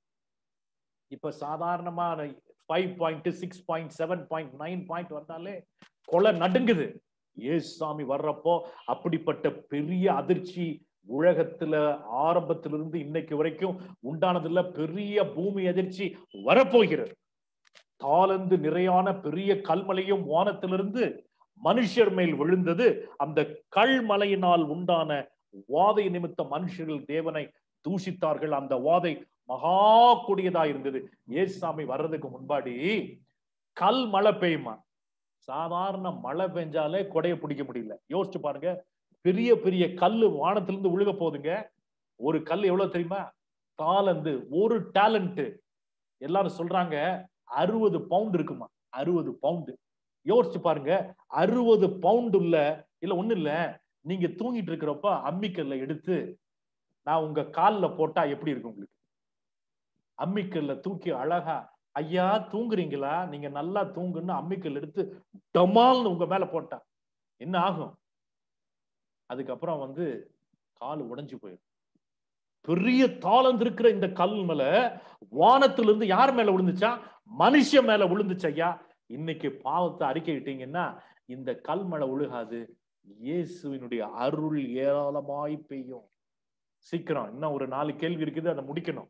இப்ப சாதாரணமான five point six point seven point nine point வந்தாலே கொலை நடுங்குது ஏசாமி வர்றப்போ அப்படிப்பட்ட பெரிய அதிர்ச்சி உலகத்துல ஆரம்பத்திலிருந்து இன்னைக்கு வரைக்கும் உண்டானதுல பெரிய பூமி அதிர்ச்சி வரப்போகிறது தாளந்து நிறையான பெரிய கல்மலையும் வானத்திலிருந்து மனுஷர் மேல் விழுந்தது அந்த கல்மலையினால் உண்டான வாதை நிமித்த மனுஷர்கள் தேவனை தூஷித்தார்கள் அந்த வாதை மகா கொடியதா இருந்தது ஏசாமி வர்றதுக்கு முன்பாடி கல் மழை பெய்யுமா சாதாரண மழை பெஞ்சாலே கொடைய பிடிக்க முடியல யோசிச்சு பாருங்க பெரிய பெரிய கல்லு வானத்திலிருந்து விழுக போகுதுங்க ஒரு கல் எவ்வளவு தெரியுமா தாளந்து ஒரு டேலண்ட் எல்லாரும் சொல்றாங்க அறுபது பவுண்ட் இருக்குமா அறுபது பவுண்டு யோசிச்சு பாருங்க அறுபது பவுண்ட் உள்ள இல்ல ஒண்ணு இல்ல நீங்க தூங்கிட்டு இருக்கிறப்ப அம்மிக்கல்ல எடுத்து நான் உங்க கால்ல போட்டா எப்படி இருக்கும் உங்களுக்கு அம்மிக்கல்ல தூக்கி அழகா ஐயா தூங்குறீங்களா நீங்க நல்லா தூங்குன்னு அம்மிக்கல் எடுத்து டமால்னு உங்க மேல போட்டா என்ன ஆகும் அதுக்கப்புறம் வந்து கால் உடைஞ்சு போயிடும் பெரிய தாளந்து இருக்கிற இந்த கல் மேல வானத்துல இருந்து யார் மேல விழுந்துச்சா மனுஷன் மேல விழுந்துச்சு ஐயா இன்னைக்கு பாவத்தை அறிக்கையிட்டீங்கன்னா இந்த கல் மேல விழுகாது இயேசுவினுடைய அருள் ஏராளமாய் பெய்யும் சீக்கிரம் இன்னும் ஒரு நாலு கேள்வி இருக்குது அதை முடிக்கணும்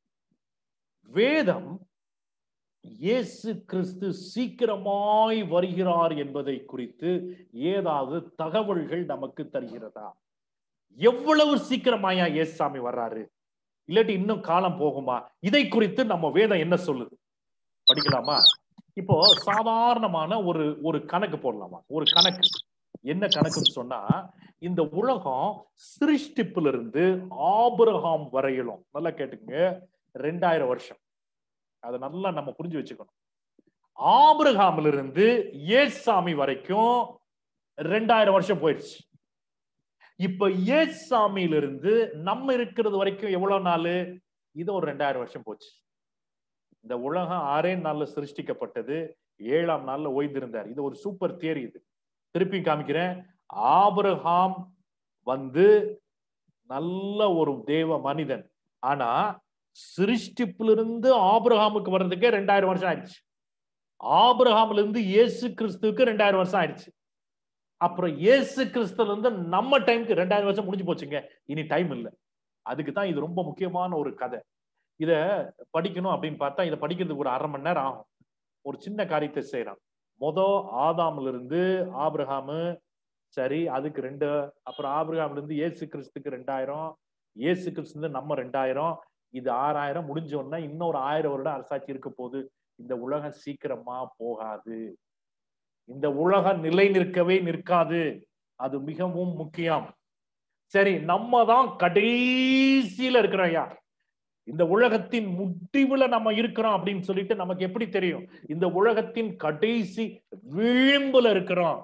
வேதம் இயேசு கிறிஸ்து சீக்கிரமாய் வருகிறார் என்பதை குறித்து ஏதாவது தகவல்கள் நமக்கு தருகிறதா எவ்வளவு சீக்கிரமாயா இயேசுசாமி வர்றாரு இல்லாட்டி இன்னும் காலம் போகுமா இதை குறித்து நம்ம வேதம் என்ன சொல்லுது படிக்கலாமா இப்போ சாதாரணமான ஒரு ஒரு கணக்கு போடலாமா ஒரு கணக்கு என்ன கணக்குன்னு சொன்னா இந்த உலகம் சிருஷ்டிப்புல இருந்து ஆபிரகாம் வரையிலும் நல்லா கேட்டுங்க ரெண்டாயிரம் வருஷம் அதை நல்லா நம்ம புரிஞ்சு வச்சுக்கணும் ஆபிரகாம்ல இருந்து ஏசாமி வரைக்கும் ரெண்டாயிரம் வருஷம் போயிடுச்சு இப்ப ஏசாமியில இருந்து நம்ம இருக்கிறது வரைக்கும் எவ்வளவு நாள் இது ஒரு ரெண்டாயிரம் வருஷம் போச்சு இந்த உலகம் ஆறே நாள்ல சிருஷ்டிக்கப்பட்டது ஏழாம் நாள்ல ஓய்ந்திருந்தார் இது ஒரு சூப்பர் தியரி இது திருப்பி காமிக்கிறேன் ஆபிரகாம் வந்து நல்ல ஒரு தேவ மனிதன் ஆனா சிருஷ்டிப்பிலிருந்து ஆபிரகாமுக்கு வர்றதுக்கே ரெண்டாயிரம் வருஷம் ஆயிடுச்சு ஆபிரகாம்ல இருந்து இயேசு கிறிஸ்துவுக்கு ரெண்டாயிரம் வருஷம் ஆயிடுச்சு அப்புறம் இயேசு கிறிஸ்துல இருந்து நம்ம டைமுக்கு ரெண்டாயிரம் வருஷம் முடிஞ்சு போச்சுங்க இனி டைம் இல்லை அதுக்கு தான் இது ரொம்ப முக்கியமான ஒரு கதை இத படிக்கணும் அப்படின்னு பார்த்தா இதை படிக்கிறதுக்கு ஒரு அரை மணி நேரம் ஆகும் ஒரு சின்ன காரியத்தை செய்யறான் மொத ஆதாம்ல இருந்து ஆபிரகாமு சரி அதுக்கு ரெண்டு அப்புறம் ஆபிரகாம்ல இருந்து இயேசு கிறிஸ்துக்கு ரெண்டாயிரம் இயேசு கிறிஸ்து நம்ம ரெண்டாயிரம் இது ஆறாயிரம் முடிஞ்ச உடனே இன்னொரு ஆயிரம் வருடம் அரசாட்சி இருக்க போகுது இந்த உலகம் சீக்கிரமா போகாது இந்த உலகம் நிலை நிற்கவே நிற்காது அது மிகவும் முக்கியம் சரி நம்ம தான் கடைசியில இருக்கிறோம் ஐயா இந்த உலகத்தின் முடிவுல நம்ம இருக்கிறோம் அப்படின்னு சொல்லிட்டு நமக்கு எப்படி தெரியும் இந்த உலகத்தின் கடைசி விளிம்புல இருக்கிறோம்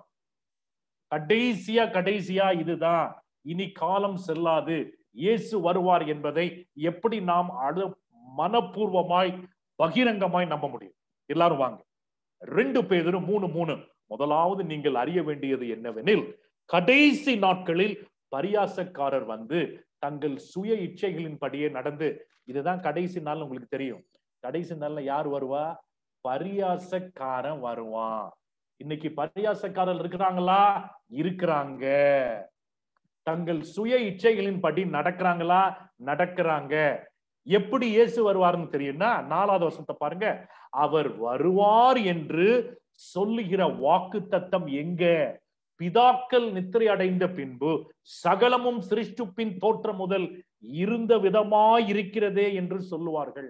கடைசியா கடைசியா இதுதான் இனி காலம் செல்லாது இயேசு வருவார் என்பதை எப்படி நாம் அழு மனப்பூர்வமாய் பகிரங்கமாய் நம்ப முடியும் எல்லாரும் வாங்க ரெண்டு பேரும் மூணு மூணு முதலாவது நீங்கள் அறிய வேண்டியது என்னவெனில் கடைசி நாட்களில் பரியாசக்காரர் வந்து தங்கள் சுய இச்சைகளின் படியே நடந்து இதுதான் கடைசி நாள் உங்களுக்கு தெரியும் கடைசி நாள்ல யார் வருவா பரியாசக்காரன் வருவான் இன்னைக்கு பரியாசக்காரர் இருக்கிறாங்களா இருக்கிறாங்க தங்கள் சுய இச்சைகளின் படி நடக்கிறாங்களா நடக்கிறாங்க எப்படி இயேசு வருவார்னு தெரியும்னா நாலாவது வருஷத்தை பாருங்க அவர் வருவார் என்று சொல்லுகிற வாக்கு தத்தம் எங்க பிதாக்கள் நித்திரை அடைந்த பின்பு சகலமும் சிருஷ்டுப்பின் தோற்றம் முதல் இருந்த விதமாய் இருக்கிறதே என்று சொல்லுவார்கள்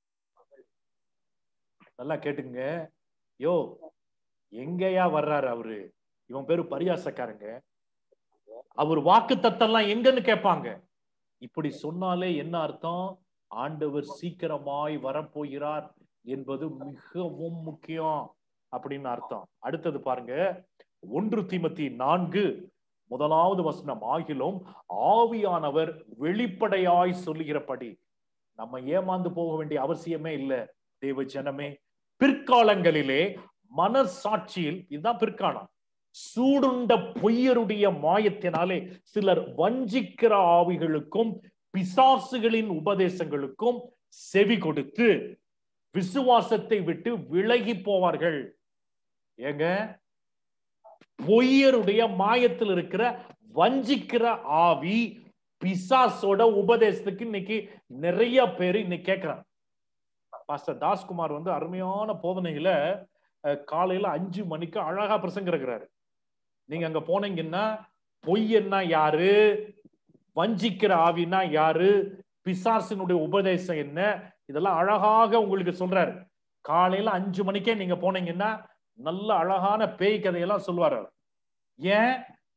நல்லா கேட்டுங்க யோ எங்கயா வர்றாரு அவரு இவன் பேரு பரியாசக்காரங்க அவர் வாக்கு தத்தெல்லாம் எங்கன்னு கேட்பாங்க இப்படி சொன்னாலே என்ன அர்த்தம் ஆண்டவர் சீக்கிரமாய் வரப்போகிறார் என்பது மிகவும் முக்கியம் அப்படின்னு அர்த்தம் அடுத்தது பாருங்க ஒன்று தீமத்தி நான்கு முதலாவது வசனம் ஆகிலும் ஆவியானவர் வெளிப்படையாய் சொல்லுகிறபடி நம்ம ஏமாந்து போக வேண்டிய அவசியமே இல்லை தேவ ஜனமே பிற்காலங்களிலே மனசாட்சியில் இதுதான் பிற்காலம் சூடுண்ட பொய்யருடைய மாயத்தினாலே சிலர் வஞ்சிக்கிற ஆவிகளுக்கும் பிசாசுகளின் உபதேசங்களுக்கும் செவி கொடுத்து விசுவாசத்தை விட்டு விலகி போவார்கள் ஏங்க பொய்யருடைய மாயத்தில் இருக்கிற வஞ்சிக்கிற ஆவி பிசாசோட உபதேசத்துக்கு இன்னைக்கு நிறைய பேர் இன்னைக்கு கேட்கிறாங்க பாஸ்டர் தாஸ்குமார் வந்து அருமையான போதனைகளை காலையில அஞ்சு மணிக்கு அழகா பிரசங்க இருக்கிறாரு நீங்க அங்க போனீங்கன்னா பொய்யன்னா யாரு வஞ்சிக்கிற ஆவினா யாரு பிசாசினுடைய உபதேசம் என்ன இதெல்லாம் அழகாக உங்களுக்கு சொல்றாரு காலையில அஞ்சு மணிக்கே நீங்க போனீங்கன்னா நல்ல அழகான பேய் கதையெல்லாம் சொல்லுவார் அவர் ஏன்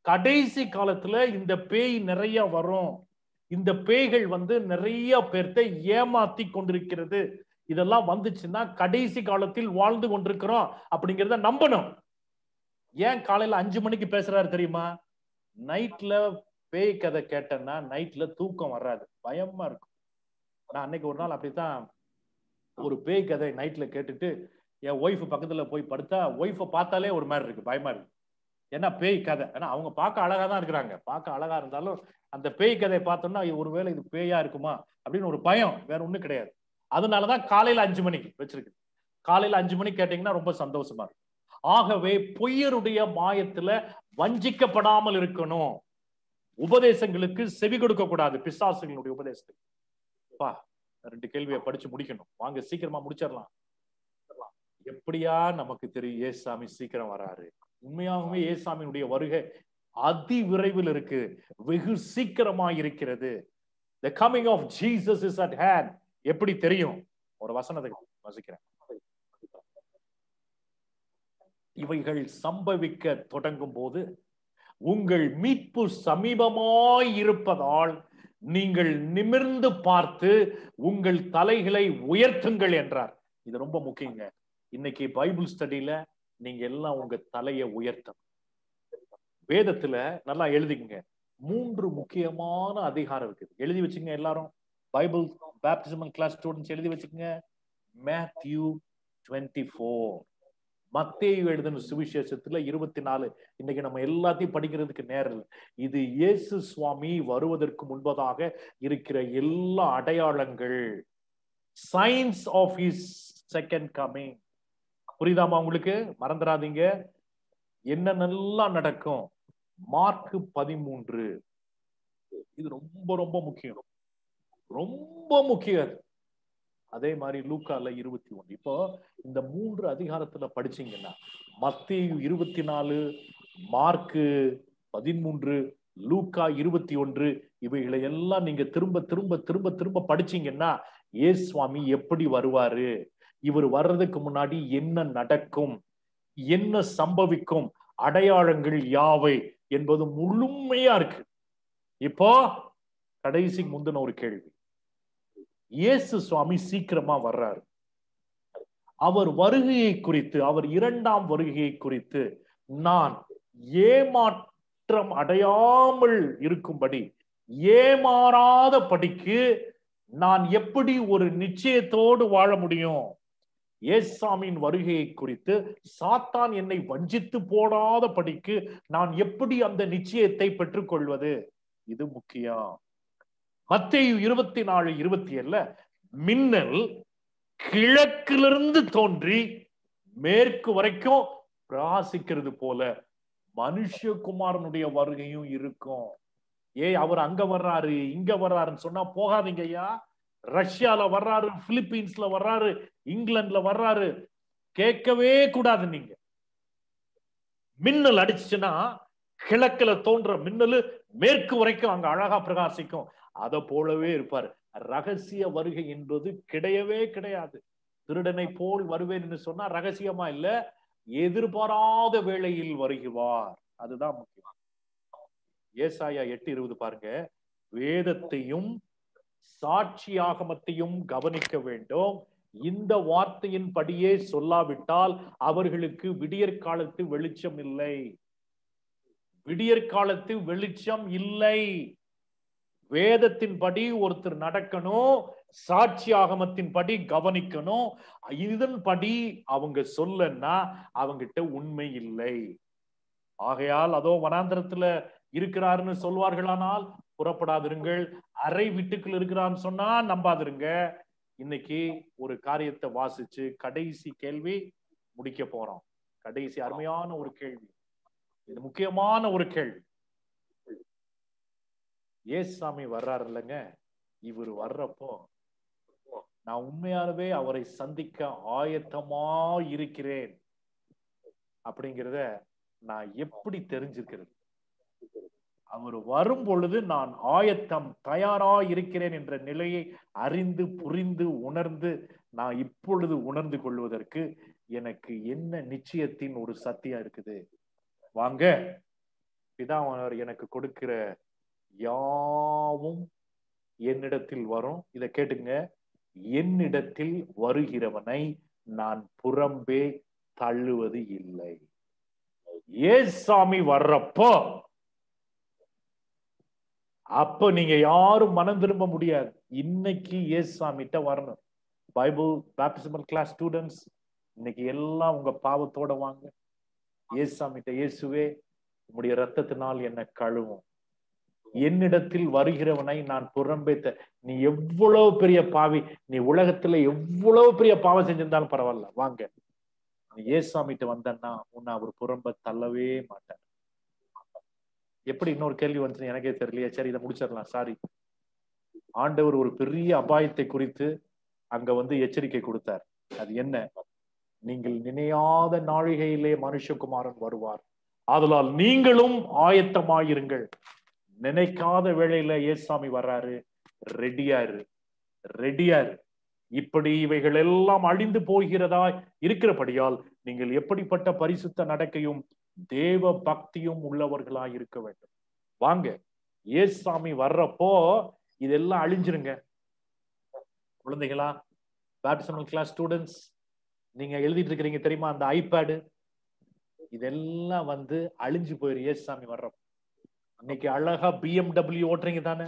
கடைசி காலத்துல இந்த பேய் நிறைய வரும் இந்த பேய்கள் வந்து நிறைய பேர்த்த ஏமாத்தி கொண்டிருக்கிறது இதெல்லாம் வந்துச்சுன்னா கடைசி காலத்தில் வாழ்ந்து கொண்டிருக்கிறோம் அப்படிங்கிறத நம்பணும் ஏன் காலையில அஞ்சு மணிக்கு பேசுறாரு தெரியுமா நைட்ல பேய் கதை கேட்டேன்னா நைட்ல தூக்கம் வராது பயமா இருக்கும் நான் அன்னைக்கு ஒரு நாள் அப்படித்தான் ஒரு பேய் கதை நைட்ல கேட்டுட்டு என் ஒய்ஃப் பக்கத்துல போய் படுத்தா ஒய்ஃபை பார்த்தாலே ஒரு மாதிரி இருக்கு பயமா இருக்கு ஏன்னா பேய் கதை ஏன்னா அவங்க பார்க்க அழகா தான் இருக்கிறாங்க பார்க்க அழகா இருந்தாலும் அந்த பேய் கதையை பார்த்தோம்னா ஐயோ, ஒருவேளை இது பேயா இருக்குமா அப்படின்னு ஒரு பயம் வேற ஒண்ணும் கிடையாது அதனாலதான் காலையில அஞ்சு மணிக்கு வச்சிருக்கு காலையில அஞ்சு மணிக்கு கேட்டீங்கன்னா ரொம்ப சந்தோஷமா இருக்கும் ஆகவே பொய்யருடைய மாயத்துல வஞ்சிக்கப்படாமல் இருக்கணும் உபதேசங்களுக்கு செவி கொடுக்க கூடாது பிசாசுகளுடைய உபதேசத்துக்கு பா ரெண்டு கேள்வியை படிச்சு முடிக்கணும் வாங்க சீக்கிரமா முடிச்சிடலாம் எப்படியா நமக்கு தெரியும் ஏசாமி சீக்கிரம் வராரு உண்மையாகவே ஏசாமியினுடைய வருகை அதி விரைவில் இருக்கு வெகு சீக்கிரமா இருக்கிறது the coming of jesus is at hand எப்படி தெரியும் ஒரு வசனத்தை வசிக்கிறேன் இவைகள் சம்பவிக்க தொடங்கும் போது உங்கள் மீட்பு சமீபமாய் இருப்பதால் நீங்கள் நிமிர்ந்து பார்த்து உங்கள் தலைகளை உயர்த்துங்கள் என்றார் இது ரொம்ப முக்கியங்க இன்னைக்கு பைபிள் ஸ்டடியில நீங்க எல்லாம் உங்க தலையை உயர்த்தணும் வேதத்துல நல்லா எழுதிக்கங்க மூன்று முக்கியமான அதிகாரம் இருக்குது எழுதி வச்சுங்க எல்லாரும் பைபிள் பேப்டிசம் கிளாஸ் ஸ்டூடெண்ட்ஸ் எழுதி வச்சுக்கங்க மேத்யூ டுவெண்ட்டி ஃபோர் மத்தேயு எழுதின சுவிசேஷத்துல இருபத்தி நாலு இன்னைக்கு நம்ம எல்லாத்தையும் படிக்கிறதுக்கு நேரம் இல்லை இது இயேசு சுவாமி வருவதற்கு முன்பதாக இருக்கிற எல்லா அடையாளங்கள் signs of his second coming புரியுதாமா உங்களுக்கு மறந்துடாதீங்க என்னென்னலாம் நடக்கும் மார்க் பதிமூன்று இது ரொம்ப ரொம்ப முக்கியம் ரொம்ப முக்கியம் அதே மாதிரி லூக்கால இருபத்தி ஒன்று இப்போ இந்த மூன்று அதிகாரத்துல படிச்சீங்கன்னா மத்தேயு இருபத்தி நாலு மார்க்கு பதிமூன்று லூக்கா இருபத்தி ஒன்று இவைகளை எல்லாம் நீங்க திரும்ப திரும்ப திரும்ப திரும்ப படிச்சீங்கன்னா ஏ சுவாமி எப்படி வருவாரு இவர் வர்றதுக்கு முன்னாடி என்ன நடக்கும் என்ன சம்பவிக்கும் அடையாளங்கள் யாவை என்பது முழுமையா இருக்கு இப்போ கடைசி முந்தின ஒரு கேள்வி இயேசு சுவாமி சீக்கிரமா வர்றாரு அவர் வருகையை குறித்து அவர் இரண்டாம் வருகையை குறித்து நான் ஏமாற்றம் அடையாமல் இருக்கும்படி ஏமாறாத படிக்கு நான் எப்படி ஒரு நிச்சயத்தோடு வாழ முடியும் ஏசாமியின் வருகையை குறித்து சாத்தான் என்னை வஞ்சித்து போடாத படிக்கு நான் எப்படி அந்த நிச்சயத்தை பெற்றுக்கொள்வது இது முக்கியம் மத்தேயு இருபத்தி நாலு இருபத்தி ஏழுல மின்னல் கிழக்கிலிருந்து தோன்றி மேற்கு வரைக்கும் பிரகாசிக்கிறது போல மனுஷகுமாரனுடைய வருகையும் இருக்கும் ஏய் அவர் அங்க வர்றாரு இங்க வர்றாருன்னு சொன்னா போகாதீங்க ஐயா ரஷ்யால வர்றாரு பிலிப்பீன்ஸ்ல வர்றாரு இங்கிலாந்துல வர்றாரு கேட்கவே கூடாது நீங்க மின்னல் அடிச்சுச்சுன்னா கிழக்குல தோன்ற மின்னல் மேற்கு வரைக்கும் அங்க அழகா பிரகாசிக்கும் அத போலவே இருப்பார் ரகசிய வருகை என்பது கிடையவே கிடையாது திருடனை போல் வருவேன் என்று சொன்னா ரகசியமா இல்ல எதிர்பாராத வேளையில் வருகிறார் அதுதான் முக்கியம் ஏசாயா எட்டு இருபது பாருங்க வேதத்தையும் சாட்சி ஆகமத்தையும் கவனிக்க வேண்டும் இந்த வார்த்தையின் படியே சொல்லாவிட்டால் அவர்களுக்கு விடியற் காலத்து வெளிச்சம் இல்லை விடியற் காலத்து வெளிச்சம் இல்லை வேதத்தின்படி ஒருத்தர் நடக்கணும் சாட்சி ஆகமத்தின் படி கவனிக்கணும் இதன்படி அவங்க சொல்லன்னா அவங்கிட்ட உண்மை இல்லை ஆகையால் அதோ வனாந்திரத்துல இருக்கிறாருன்னு சொல்வார்களானால் புறப்படாதிருங்கள் அறை வீட்டுக்குள் இருக்கிறான்னு சொன்னா நம்பாதிருங்க இன்னைக்கு ஒரு காரியத்தை வாசிச்சு கடைசி கேள்வி முடிக்க போறோம் கடைசி அருமையான ஒரு கேள்வி இது முக்கியமான ஒரு கேள்வி ஏசாமி வர்றாரு இல்லைங்க இவர் வர்றப்போ நான் உண்மையானவே அவரை சந்திக்க ஆயத்தமா இருக்கிறேன் அப்படிங்கிறத நான் எப்படி தெரிஞ்சுக்கிறது அவர் வரும் பொழுது நான் ஆயத்தம் தயாரா இருக்கிறேன் என்ற நிலையை அறிந்து புரிந்து உணர்ந்து நான் இப்பொழுது உணர்ந்து கொள்வதற்கு எனக்கு என்ன நிச்சயத்தின் ஒரு சத்தியம் இருக்குது வாங்க பிதாவானவர் எனக்கு கொடுக்கிற யாவும் என்னிடத்தில் வரும் இதை கேட்டுங்க என்னிடத்தில் வருகிறவனை நான் புறம்பே தள்ளுவது இல்லை ஏசாமி வர்றப்போ அப்ப நீங்க யாரும் மனம் திரும்ப முடியாது இன்னைக்கு ஏசாமிட்ட வரணும் பைபிள் பேப்டிசமல் கிளாஸ் ஸ்டூடெண்ட்ஸ் இன்னைக்கு எல்லாம் உங்க பாவத்தோட வாங்க ஏசாமிட்ட இயேசுவே உம்முடைய ரத்தத்தினால் என்ன கழுவும் என்னிடத்தில் வருகிறவனை நான் புறம்பேத்த நீ எவ்வளவு பெரிய பாவி நீ உலகத்துல எவ்வளவு பெரிய பாவம் செஞ்சிருந்தாலும் பரவாயில்ல வாங்க நீ ஏசாமிட்ட வந்தன்னா உன்னை அவர் புறம்ப தள்ளவே மாட்டார் எப்படி இன்னொரு கேள்வி வந்துச்சு எனக்கே தெரியலையே சரி இதை முடிச்சிடலாம் சாரி ஆண்டவர் ஒரு பெரிய அபாயத்தை குறித்து அங்க வந்து எச்சரிக்கை கொடுத்தார் அது என்ன நீங்கள் நினையாத நாழிகையிலே மனுஷகுமாரன் வருவார் ஆதலால் நீங்களும் ஆயத்தமாயிருங்கள் நினைக்காத வேளையில ஏசாமி வர்றாரு ரெடியாரு ரெடியாரு இப்படி இவைகள் எல்லாம் அழிந்து போகிறதா இருக்கிறபடியால் நீங்கள் எப்படிப்பட்ட பரிசுத்த நடக்கையும் தேவ பக்தியும் உள்ளவர்களாய் இருக்க வேண்டும் வாங்க ஏசாமி வர்றப்போ இதெல்லாம் அழிஞ்சிருங்க குழந்தைகளா பேப்டிசமல் கிளாஸ் ஸ்டூடெண்ட்ஸ் நீங்க எழுதிட்டு இருக்கிறீங்க தெரியுமா அந்த ஐபேடு இதெல்லாம் வந்து அழிஞ்சு போயிரு ஏசாமி வர்றப்போ இன்னைக்கு அழகா பிஎம்டபிள்யூ ஓட்டுறீங்க தானே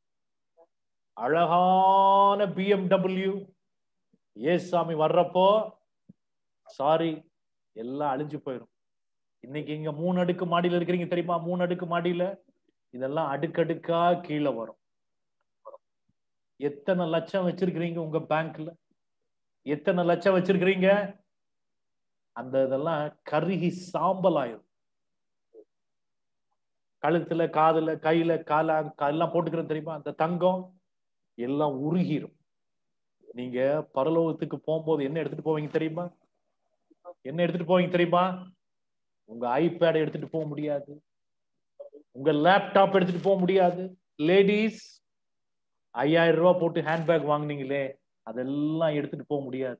அழகான பிஎம்டபிள்யூ ஏசாமி வர்றப்போ சாரி எல்லாம் அழிஞ்சு போயிடும் இன்னைக்கு இங்க மூணு அடுக்கு மாடியில இருக்கிறீங்க தெரியுமா மூணு அடுக்கு மாடியில இதெல்லாம் அடுக்கடுக்கா கீழே வரும் எத்தனை லட்சம் வச்சிருக்கிறீங்க உங்க பேங்க்ல எத்தனை லட்சம் வச்சிருக்கிறீங்க அந்த இதெல்லாம் கருகி சாம்பல் ஆயிரும் கழுத்துல காதுல கையில கால எல்லாம் போட்டுக்கிறது தெரியுமா அந்த தங்கம் எல்லாம் உருகிரும் நீங்க பரலோகத்துக்கு போகும்போது என்ன எடுத்துட்டு போவீங்க தெரியுமா என்ன எடுத்துட்டு போவீங்க தெரியுமா உங்க ஐபேட் எடுத்துட்டு போக முடியாது உங்க லேப்டாப் எடுத்துட்டு போக முடியாது லேடிஸ் ஐயாயிரம் ரூபாய் போட்டு ஹேண்ட்பேக் வாங்குனீங்களே அதெல்லாம் எடுத்துட்டு போக முடியாது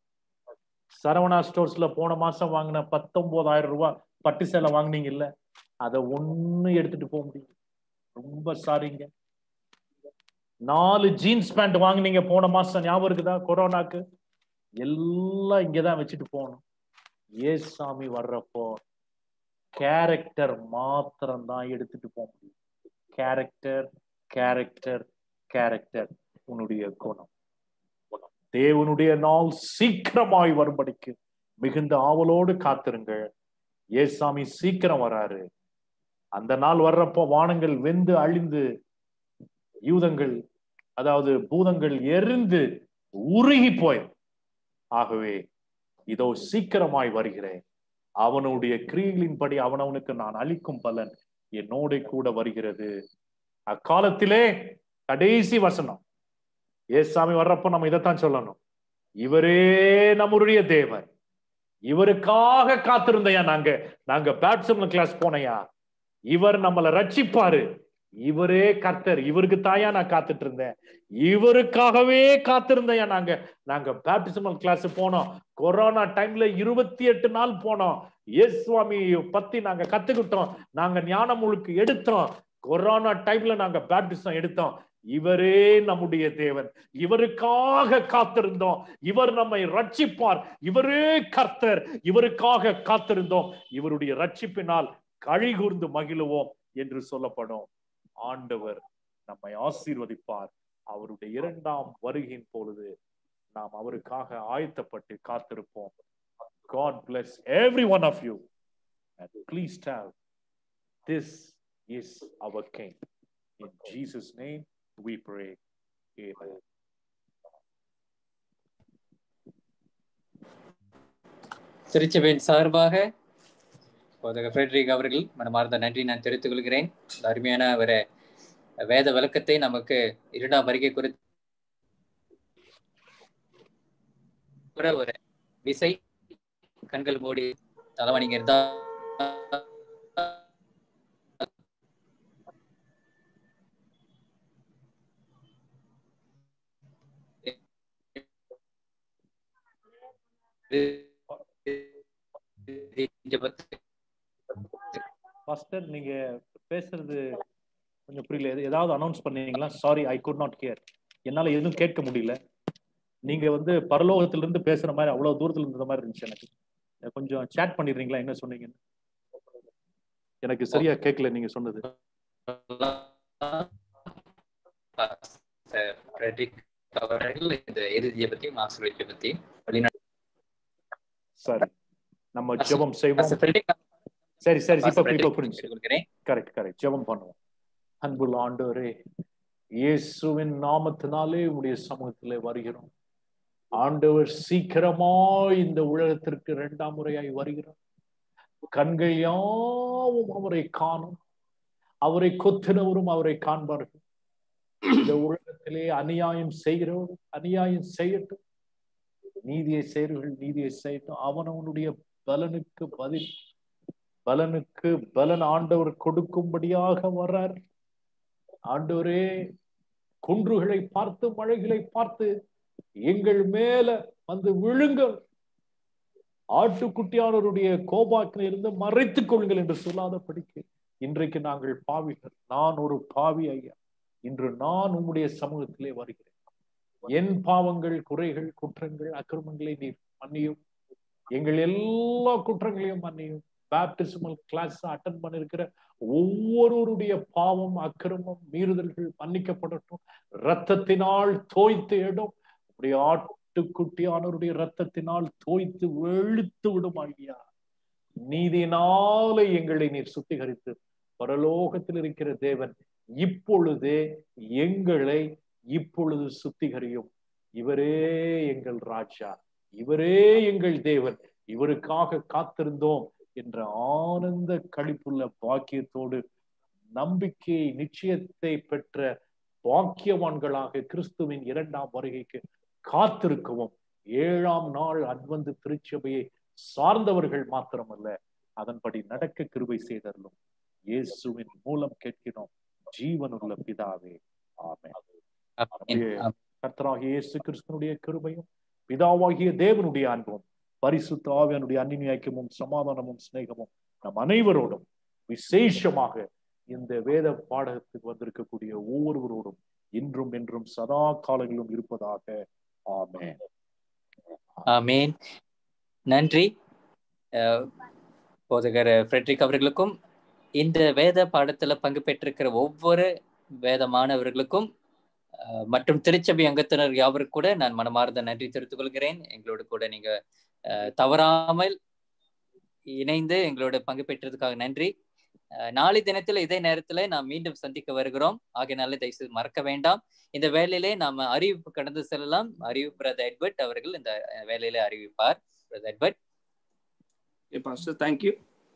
சரவணா ஸ்டோர்ஸ்ல போன மாசம் வாங்கின பத்தொன்பதாயிரம் ரூபாய் பட்டு சேலை வாங்குனீங்கல்ல அதை ஒண்ணு எடுத்துட்டு போக முடியும் ரொம்ப சாரிங்க நாலு ஜீன்ஸ் பேண்ட் வாங்குனீங்க போன மாசம் ஞாபகம் இருக்குதா கொரோனாக்கு எல்லாம் இங்கதான் வச்சுட்டு போகணும் ஏசாமி வர்றப்போ கேரக்டர் மாத்திரம் தான் எடுத்துட்டு போக முடியும் கேரக்டர் கேரக்டர் கேரக்டர் உன்னுடைய குணம் தேவனுடைய நாள் சீக்கிரமாய் வரும்படிக்கு மிகுந்த ஆவலோடு காத்திருங்கள் ஏசாமி சீக்கிரம் வராரு அந்த நாள் வர்றப்போ வானங்கள் வெந்து அழிந்து யூதங்கள் அதாவது பூதங்கள் எரிந்து உருகி போய் ஆகவே இதோ சீக்கிரமாய் வருகிறேன் அவனுடைய கிரியைகளின்படி அவனவனுக்கு நான் அளிக்கும் பலன் என்னோட கூட வருகிறது அக்காலத்திலே கடைசி வசனம் ஏசாமி வர்றப்போ நம்ம இதைத்தான் சொல்லணும் இவரே நம்முடைய தேவன் இவருக்காக காத்திருந்தையா நாங்க நாங்க பேட்சம் கிளாஸ் போனையா இவர் நம்மளை ரட்சிப்பாரு இவரே கர்த்தர் இவருக்கு தாயா நான் காத்துட்டு இருந்தேன் இவருக்காகவே காத்திருந்தையா நாங்க நாங்க பேப்டிசமல் கிளாஸ் போனோம் கொரோனா டைம்ல இருபத்தி எட்டு நாள் போனோம் இயேசுவாமி பத்தி நாங்க கத்துக்கிட்டோம் நாங்க ஞானமுழுக்கு எடுத்தோம் கொரோனா டைம்ல நாங்க பேப்டிசம் எடுத்தோம் இவரே நம்முடைய தேவன் இவருக்காக காத்திருந்தோம் இவர் நம்மை ரட்சிப்பார் இவரே கர்த்தர் இவருக்காக காத்திருந்தோம் இவருடைய ரட்சிப்பினால் கழிகூர்ந்து மகிழுவோம் என்று சொல்லப்படும் ஆண்டவர் நம்மை ஆசீர்வதிப்பார் அவருடைய இரண்டாம் வருகையின் பொழுது நாம் அவருக்காக ஆயத்தப்பட்டு காத்திருப்போம் God bless every one of you and please tell this is our King. In Jesus' name we pray. Amen. திருச்சபையின் சார்பாக போதக ஃப்ரெட்ரிக் அவர்கள் மனமார்ந்த நன்றி நான் தெரிவித்துக் கொள்கிறேன் இந்த அருமையான ஒரு வேத விளக்கத்தை நமக்கு இரண்டாம் வருகை குறித்து ஒரு விசை கண்கள் மூடி தலைவணிங்க இருந்தா Pastor பாஸ்டர் நீங்க பேசுறது கொஞ்சம் புரியல எது- ஏதாவது அனௌன்ஸ் பண்ணீங்களா sorry I could not hear என்னால எதுவும் கேட்க முடியல நீங்க வந்து பரலோகத்துல இருந்து பேசுற மாதிரி அவ்வளவு தூரத்துல இருந்த மாதிரி இருந்துச்சு எனக்கு கொஞ்சம் சேட் பண்ணிடுறீங்களா என்ன சொன்னீங்கன்னு எனக்கு சரியா கேட்கல நீங்க சொன்னது ஃப்ரெட்ரிக் அவர்கள் இந்த இறுதியை பத்தியும் ஆசிரியத்தை பத்தியும் வெளிநாட்டு சரி நம்ம ஜெபம் செய்வோம் ஃப்ரெட்ரிக் சரி சரி இப்ப இப்ப ஃப்ரெட்ரிக் புரிஞ்சு கொடுக்கிறேன் கரெக்ட் கரெக்ட் ஜெபம் பண்ணுவோம் அன்புள்ள ஆண்டவரே இயேசுவின் நாமத்தினாலே உடைய சமூகத்திலே வருகிறோம் ஆண்டவர் சீக்கிரமா இந்த உலகத்திற்கு இரண்டாம் முறையாய் வருகிறார் கண்கள் யாவும் அவரை காணும் அவரை கொத்தினவரும் அவரை காண்பார்கள் இந்த உலகத்திலே அநியாயம் செய்கிறவர் அநியாயம் செய்யட்டும் நீதியை செய்கிறவர்கள் நீதியை செய்யட்டும் அவன் அவனுடைய பலனுக்கு பதில் பலனுக்கு பலன் ஆண்டவர் கொடுக்கும்படியாக வர்றார் ஆண்டவரே குன்றுகளை பார்த்து மழைகளை பார்த்து எங்கள் மேல வந்து விழுங்கள் ஆட்டுக்குட்டியானவருடைய கோபாக்கில் இருந்து மறைத்துக் கொள்ளுங்கள் என்று சொல்லாத படிக்க இன்றைக்கு நாங்கள் பாவிகள் நான் ஒரு பாவி ஐயா இன்று நான் உம்முடைய சமூகத்திலே வருகிறேன் என் பாவங்கள் குறைகள் குற்றங்கள் அக்கிரமங்களை நீர் மன்னியும் எங்கள் எல்லா குற்றங்களையும் மன்னியும் பேப்டிசமல் கிளாஸ் அட்டன் பண்ணிருக்கிற ஒவ்வொருவருடைய பாவம் அக்கிரமம் மீறுதல்கள் மன்னிக்கப்படட்டும் ரத்தத்தினால் தோய்த்து இடம் உடைய ஆட்டுக்குட்டியானவருடைய ரத்தத்தினால் தோய்த்து வெளுத்து விடும் ஐயா நீதினாலே எங்களை நீர் சுத்திகரித்து பரலோகத்தில் இருக்கிற தேவன் இப்பொழுதே எங்களை இப்பொழுது சுத்திகரியும் இவரே எங்கள் ராஜா இவரே எங்கள் தேவன் இவருக்காக காத்திருந்தோம் என்ற ஆனந்த களிப்புள்ள பாக்கியத்தோடு நம்பிக்கை நிச்சயத்தை பெற்ற பாக்கியவான்களாக கிறிஸ்துவின் இரண்டாம் வருகைக்கு காத்திருக்கவும் ஏழாம் நாள் அன்வந்து திருச்சபையை சார்ந்தவர்கள் மாத்திரமல்ல அதன்படி நடக்க கிருபை செய்தரலும் இயேசுவின் மூலம் கேட்கிறோம் ஜீவனுள்ள பிதாவே ஆமென் ஆமென். கர்த்தராகிய இயேசு கிறிஸ்துனுடைய கிருபையும் பிதாவாகிய தேவனுடைய அன்பும் பரிசுத்த ஆவியனுடைய அந்நியாய்க்கமும் சமாதானமும் சிநேகமும் நம் அனைவரோடும் விசேஷமாக இந்த வேத பாடகத்துக்கு வந்திருக்கக்கூடிய ஒவ்வொருவரோடும் இன்றும் என்றும் சதா காலங்களிலும் இருப்பதாக ஆமென் ஆமேன் நன்றி அஹ், போதகர் ஃப்ரெட்ரிக் அவர்களுக்கும் இந்த வேத பாடத்துல பங்கு பெற்றிருக்கிற ஒவ்வொரு வேத மாணவர்களுக்கும் அஹ், மற்றும் திருச்சபை அங்கத்தினர் யாவருக்கு கூட நான் மனமார்ந்த நன்றி தெரிவித்துக் கொள்கிறேன் எங்களோடு கூட நீங்க அஹ், தவறாமல் இணைந்து எங்களோட பங்கு பெற்றதுக்காக நன்றி அஹ், நாளை தினத்துல இதே நேரத்துல நாம் மீண்டும் சந்திக்க வருகிறோம் ஆகையினால தயவுசெய்து மறக்க வேண்டாம் இந்த வேலையிலே நாம அறிவிப்பு கடந்து செல்லலாம் அறிவிப்பு பிரதர் எட்வர்ட் அவர்கள் இந்த அஹ், வேலையில அறிவிப்பார் பிரதர் எட்வர்ட் பாஸ்டர் தேங்க்யூ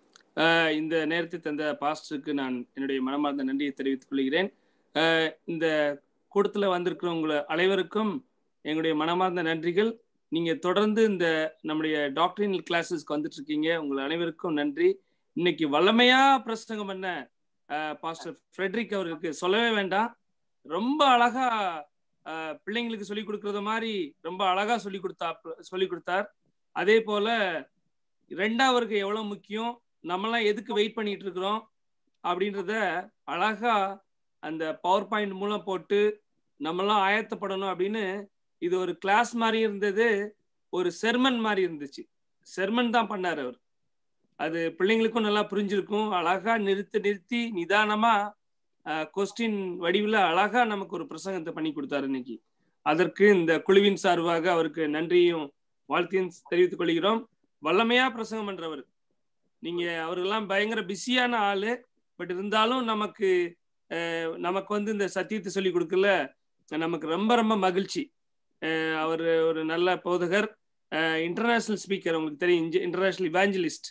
இந்த நேரத்தை தந்த பாஸ்டருக்கு நான் என்னுடைய மனமார்ந்த நன்றியை தெரிவித்துக் கொள்கிறேன் அஹ், இந்த கூட்டத்தில் வந்திருக்கிறவங்கள அனைவருக்கும் எங்களுடைய மனமார்ந்த நன்றிகள் நீங்க தொடர்ந்து இந்த நம்முடைய டாக்டரினல் கிளாஸஸ்க்கு வந்துட்டு இருக்கீங்க உங்கள் அனைவருக்கும் நன்றி இன்னைக்கு வல்லமையா பிரசங்கம் பண்ண அஹ், பாஸ்டர் ஃப்ரெட்ரிக் அவர்களுக்கு சொல்லவே வேண்டாம் ரொம்ப அழகா அஹ், பிள்ளைங்களுக்கு சொல்லி கொடுக்கறத மாதிரி ரொம்ப அழகா சொல்லி கொடுத்தா சொல்லி கொடுத்தார் அதே போல ரெண்டாவதுக்கு எவ்வளவு முக்கியம் நம்மலாம் எதுக்கு வெயிட் பண்ணிட்டு இருக்கிறோம் அப்படின்றத அழகா அந்த பவர் பாயிண்ட் மூலம் போட்டு நம்மலாம் ஆயத்தப்படணும் அப்படின்னு இது ஒரு கிளாஸ் மாதிரி இருந்தது ஒரு செர்மன் மாதிரி இருந்துச்சு செர்மன் தான் பண்ணார் அவர் அது பிள்ளைங்களுக்கும் நல்லா புரிஞ்சிருக்கும் அழகா நிறுத்தி நிறுத்தி நிதானமா கொஸ்டின் வடிவில் அழகா நமக்கு ஒரு பிரசங்கத்தை பண்ணி கொடுத்தாரு இன்னைக்கு அதற்கு இந்த குழுவின் சார்பாக அவருக்கு நன்றியும் வாழ்த்தையும் தெரிவித்துக் கொள்கிறோம் வல்லமையா பிரசங்கம் பண்றவர் நீங்க அவரெல்லாம் பயங்கர பிஸியான ஆளு பட் இருந்தாலும் நமக்கு அஹ், நமக்கு வந்து இந்த சத்தியத்தை சொல்லி கொடுக்கல நமக்கு ரொம்ப ரொம்ப மகிழ்ச்சி அஹ், அவர் ஒரு நல்ல போதகர் இன்டர்நேஷனல் ஸ்பீக்கர் உங்களுக்கு தெரியும் இன்டர்நேஷனல் இவாஞ்சலிஸ்ட்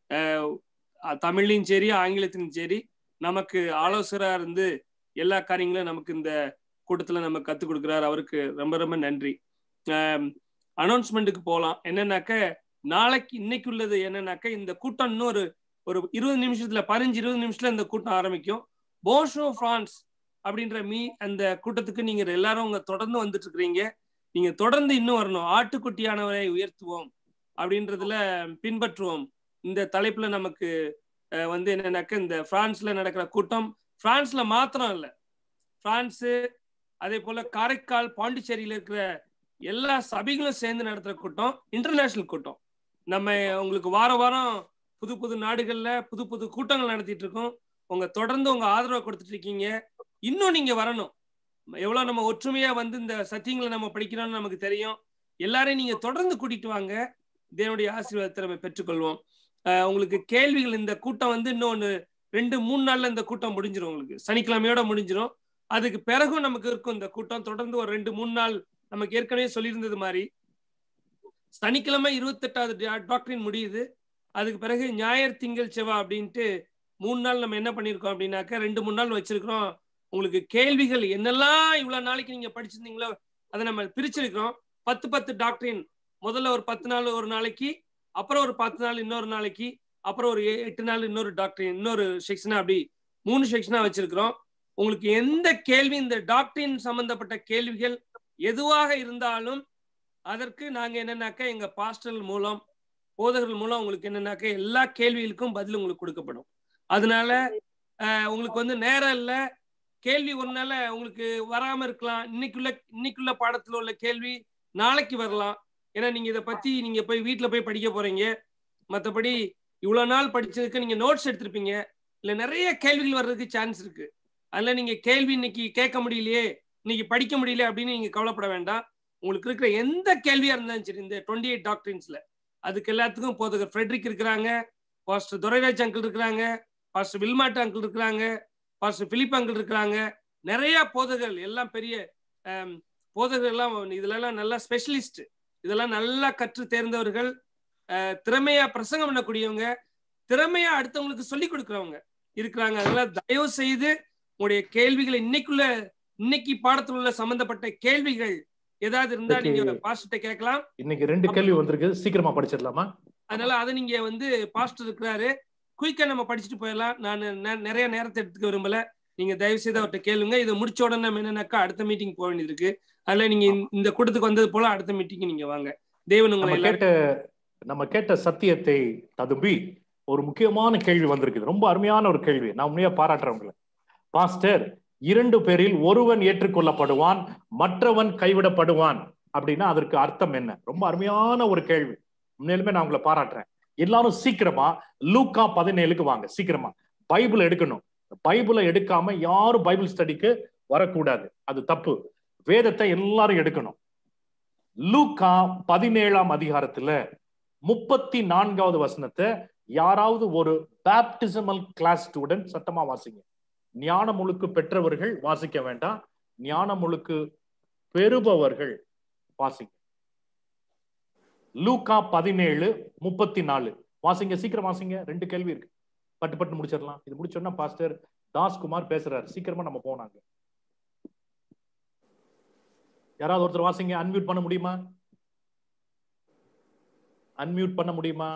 தமிழ்லையும் சரி ஆங்கிலத்திலும் சரி நமக்கு ஆலோசகராக இருந்து எல்லா காரியங்களும் நமக்கு இந்த கூட்டத்தில் நம்ம கற்றுக் கொடுக்குறாரு அவருக்கு ரொம்ப ரொம்ப நன்றி அனௌன்ஸ்மெண்ட்டுக்கு போகலாம் என்னன்னாக்க நாளைக்கு இன்னைக்கு உள்ளது என்னன்னாக்க இந்த கூட்டம் இன்னும் ஒரு ஒரு இருபது நிமிஷத்துல பதினஞ்சு இருபது நிமிஷத்துல இந்த கூட்டம் ஆரம்பிக்கும் போஷோ பிரான்ஸ் அப்படின்ற மீ அந்த கூட்டத்துக்கு நீங்க எல்லாரும் உங்க தொடர்ந்து வந்துட்டு இருக்கிறீங்க நீங்க தொடர்ந்து இன்னும் வரணும் ஆட்டுக்குட்டியானவரை உயர்த்துவோம் அப்படின்றதுல பின்பற்றுவோம் இந்த தலைப்புல நமக்கு அஹ், வந்து என்னன்னாக்க இந்த பிரான்ஸ்ல நடக்கிற கூட்டம் பிரான்ஸ்ல மாத்திரம் இல்லை பிரான்ஸு அதே போல காரைக்கால் பாண்டிச்சேரியில இருக்கிற எல்லா சபைகளும் சேர்ந்து நடத்துற கூட்டம் இன்டர்நேஷனல் கூட்டம் நம்ம உங்களுக்கு வார வாரம் புது புது நாடுகள்ல புது புது கூட்டங்கள் நடத்திட்டு இருக்கோம் உங்க தொடர்ந்து உங்க ஆதரவை கொடுத்துட்டு இருக்கீங்க இன்னும் நீங்க வரணும் எவ்வளவு நம்ம ஒற்றுமையா வந்து இந்த சத்தியங்களை நம்ம படிக்கிறோம்னு நமக்கு தெரியும் எல்லாரையும் நீங்க தொடர்ந்து கூட்டிட்டு வாங்க தேவனுடைய ஆசீர்வாதத்தை நம்ம பெற்றுக்கொள்வோம் அஹ் உங்களுக்கு கேள்விகள் இந்த கூட்டம் வந்து இன்னொன்று ரெண்டு மூணு நாள்ல இந்த கூட்டம் முடிஞ்சிடும் உங்களுக்கு சனிக்கிழமையோட முடிஞ்சிடும் அதுக்கு பிறகும் நமக்கு இருக்கும் இந்த கூட்டம் தொடர்ந்து ஒரு ரெண்டு மூணு நாள் நமக்கு ஏற்கனவே சொல்லியிருந்தது மாதிரி சனிக்கிழமை இருபத்தெட்டாவது டாக்டரின் முடியுது அதுக்கு பிறகு ஞாயிறு திங்கள் செவ்வாய் அப்படின்ட்டு மூணு நாள் நம்ம என்ன பண்ணியிருக்கோம் அப்படின்னாக்க ரெண்டு மூணு நாள் வச்சிருக்கிறோம் உங்களுக்கு கேள்விகள் என்னெல்லாம் இவ்வளவு நாளைக்கு நீங்க படிச்சிருந்தீங்களோ அதை நம்ம பிரிச்சிருக்கிறோம் பத்து பத்து டாக்டரின் முதல்ல ஒரு பத்து நாள் ஒரு நாளைக்கு அப்புறம் ஒரு பத்து நாள் இன்னொரு நாளைக்கு அப்புறம் ஒரு எ- எட்டு நாள் இன்னொரு டாக்டரின் இன்னொரு செக்ஷனா அப்படி மூணு செக்ஷனா வச்சிருக்கிறோம் உங்களுக்கு எந்த கேள்வி இந்த டாக்டரின் சம்பந்தப்பட்ட கேள்விகள் எதுவாக இருந்தாலும் அதற்கு நாங்க என்னன்னாக்க எங்க பாஸ்டல் மூலம் போதகர்கள் மூலம் உங்களுக்கு என்னன்னாக்க எல்லா கேள்விகளுக்கும் பதில் உங்களுக்கு கொடுக்கப்படும் அதனால அஹ், உங்களுக்கு வந்து நேரம் இல்லை கேள்வி ஒரு நாள் உங்களுக்கு வராம இருக்கலாம் இன்னைக்குள்ள இன்னைக்குள்ள பாடத்துல உள்ள கேள்வி நாளைக்கு வரலாம் ஏன்னா நீங்க இதை பத்தி நீங்க போய் வீட்ல போய் படிக்க போறீங்க மற்றபடி இவ்வளவு நாள் படிச்சதுக்கு நீங்க நோட்ஸ் எடுத்திருப்பீங்க இல்ல நிறைய கேள்விகள் வர்றதுக்கு சான்ஸ் இருக்கு அதுல நீங்க கேள்வி இன்னைக்கு கேட்க முடியலையே இன்னைக்கு படிக்க முடியல அப்படின்னு நீங்க கவலைப்பட வேண்டாம் உங்களுக்கு இருக்கிற எந்த கேள்வியா இருந்தாலும் சரி இந்த டுவெண்ட்டி எயிட் டாக்டரின்ஸ்ல அதுக்கு எல்லாத்துக்கும் போதகர் ஃப்ரெட்ரிக் இருக்கிறாங்க பாஸ்டர் துரைராஜ் அங்கிள் இருக்கிறாங்க பாஸ்டர் வில்மாட் அங்கிள் இருக்கிறாங்க பாஸ்டர் பிலிப் அங்கிள் இருக்கிறாங்க நிறைய போதகர்கள் எல்லாம் பெரிய ஆம், போதகர்கள் எல்லாம் இதுல எல்லாம் நல்லா ஸ்பெஷலிஸ்ட் இதெல்லாம் நல்லா கற்று தேர்ந்தவர்கள் அஹ், திறமையா பிரசங்கம் பண்ணக்கூடியவங்க திறமையா அடுத்தவங்களுக்கு சொல்லி கொடுக்குறவங்க இருக்கிறாங்க அதனால தயவு செய்து உங்களுடைய கேள்விகளை இன்னைக்குள்ள இன்னைக்கு பாடத்தில் உள்ள சம்பந்தப்பட்ட கேள்விகள் ஏதாவது இருந்தா நீங்க இன்னைக்கு- பாஸ்டர்ட்ட கேட்கலாம் இன்னைக்கு ரெண்டு கேள்வி வந்திருக்கு சீக்கிரமா படிச்சிடலாமா அதனால அதை நீங்க வந்து பாஸ்டர் இருக்கிறாரு குயிக்கா நம்ம படிச்சுட்டு போயிடலாம் நான் நெ- நிறைய நேரத்தை எடுத்துக்க விரும்பல நீங்க தயவு செய்து அவர்கிட்ட கேளுங்க இதை முடிச்ச உடனே நம்ம என்னன்னாக்கா அடுத்த மீட்டிங் போக வேண்டியது இருக்கு அதுல நீங்க இந்த- இந்த கூட்டத்துக்கு வந்தது போல அடுத்த மீட்டிங் நீங்க வாங்க தேவன் உங்களை நம்ம எல்லாரும் கேட்ட நம்ம கேட்ட சத்தியத்தை ததும்பி ஒரு முக்கியமான கேள்வி வந்திருக்குது ரொம்ப அருமையான ஒரு கேள்வி நான் உண்மையா பாராட்டுறேன் உங்களை பாஸ்டர் இரண்டு பேரில் ஒருவன் ஏற்றுக்கொள்ளப்படுவான் மற்றவன் கைவிடப்படுவான் அப்படின்னா அதற்கு அர்த்தம் என்ன ரொம்ப அருமையான ஒரு கேள்வி உண்மையிலுமே நான் உங்களை பாராட்டுறேன் எல்லாரும் சீக்கிரமா லூக்கா பதினேழுக்கு வாங்க சீக்கிரமா பைபிள் எடுக்கணும் பைபிளை எடுக்காம யாரும் பைபிள் ஸ்டடிக்கு வரக்கூடாது அது தப்பு வேதத்தை எல்லாரும் எடுக்கணும் லூக்கா பதினேழாம் அதிகாரத்துல முப்பத்தி நான்காவது வசனத்தை யாராவது ஒரு பேப்டிசமல் கிளாஸ் ஸ்டூடெண்ட் சத்தமா வாசிங்க ஞான முழுக்கு பெற்றவர்கள் வாசிக்க வேண்டாம் ஞான முழுக்கு பெறுபவர்கள் வாசிங்க லூக்கா பதினேழு முப்பத்தி நாலு வாசிங்க சீக்கிரம் வாசிங்க ரெண்டு கேள்வி இருக்கு பட்டு பட்டு முடிச்சிடலாம் இது முடிச்சோன்னா பாஸ்டர் தாஸ்குமார் பேசுறாரு சீக்கிரமா நம்ம போனாங்க யாராவது ஒருத்தர் வாசிங்க அன்மியூட் பண்ண முடியுமா அன்மியூட் பண்ண முடியுமா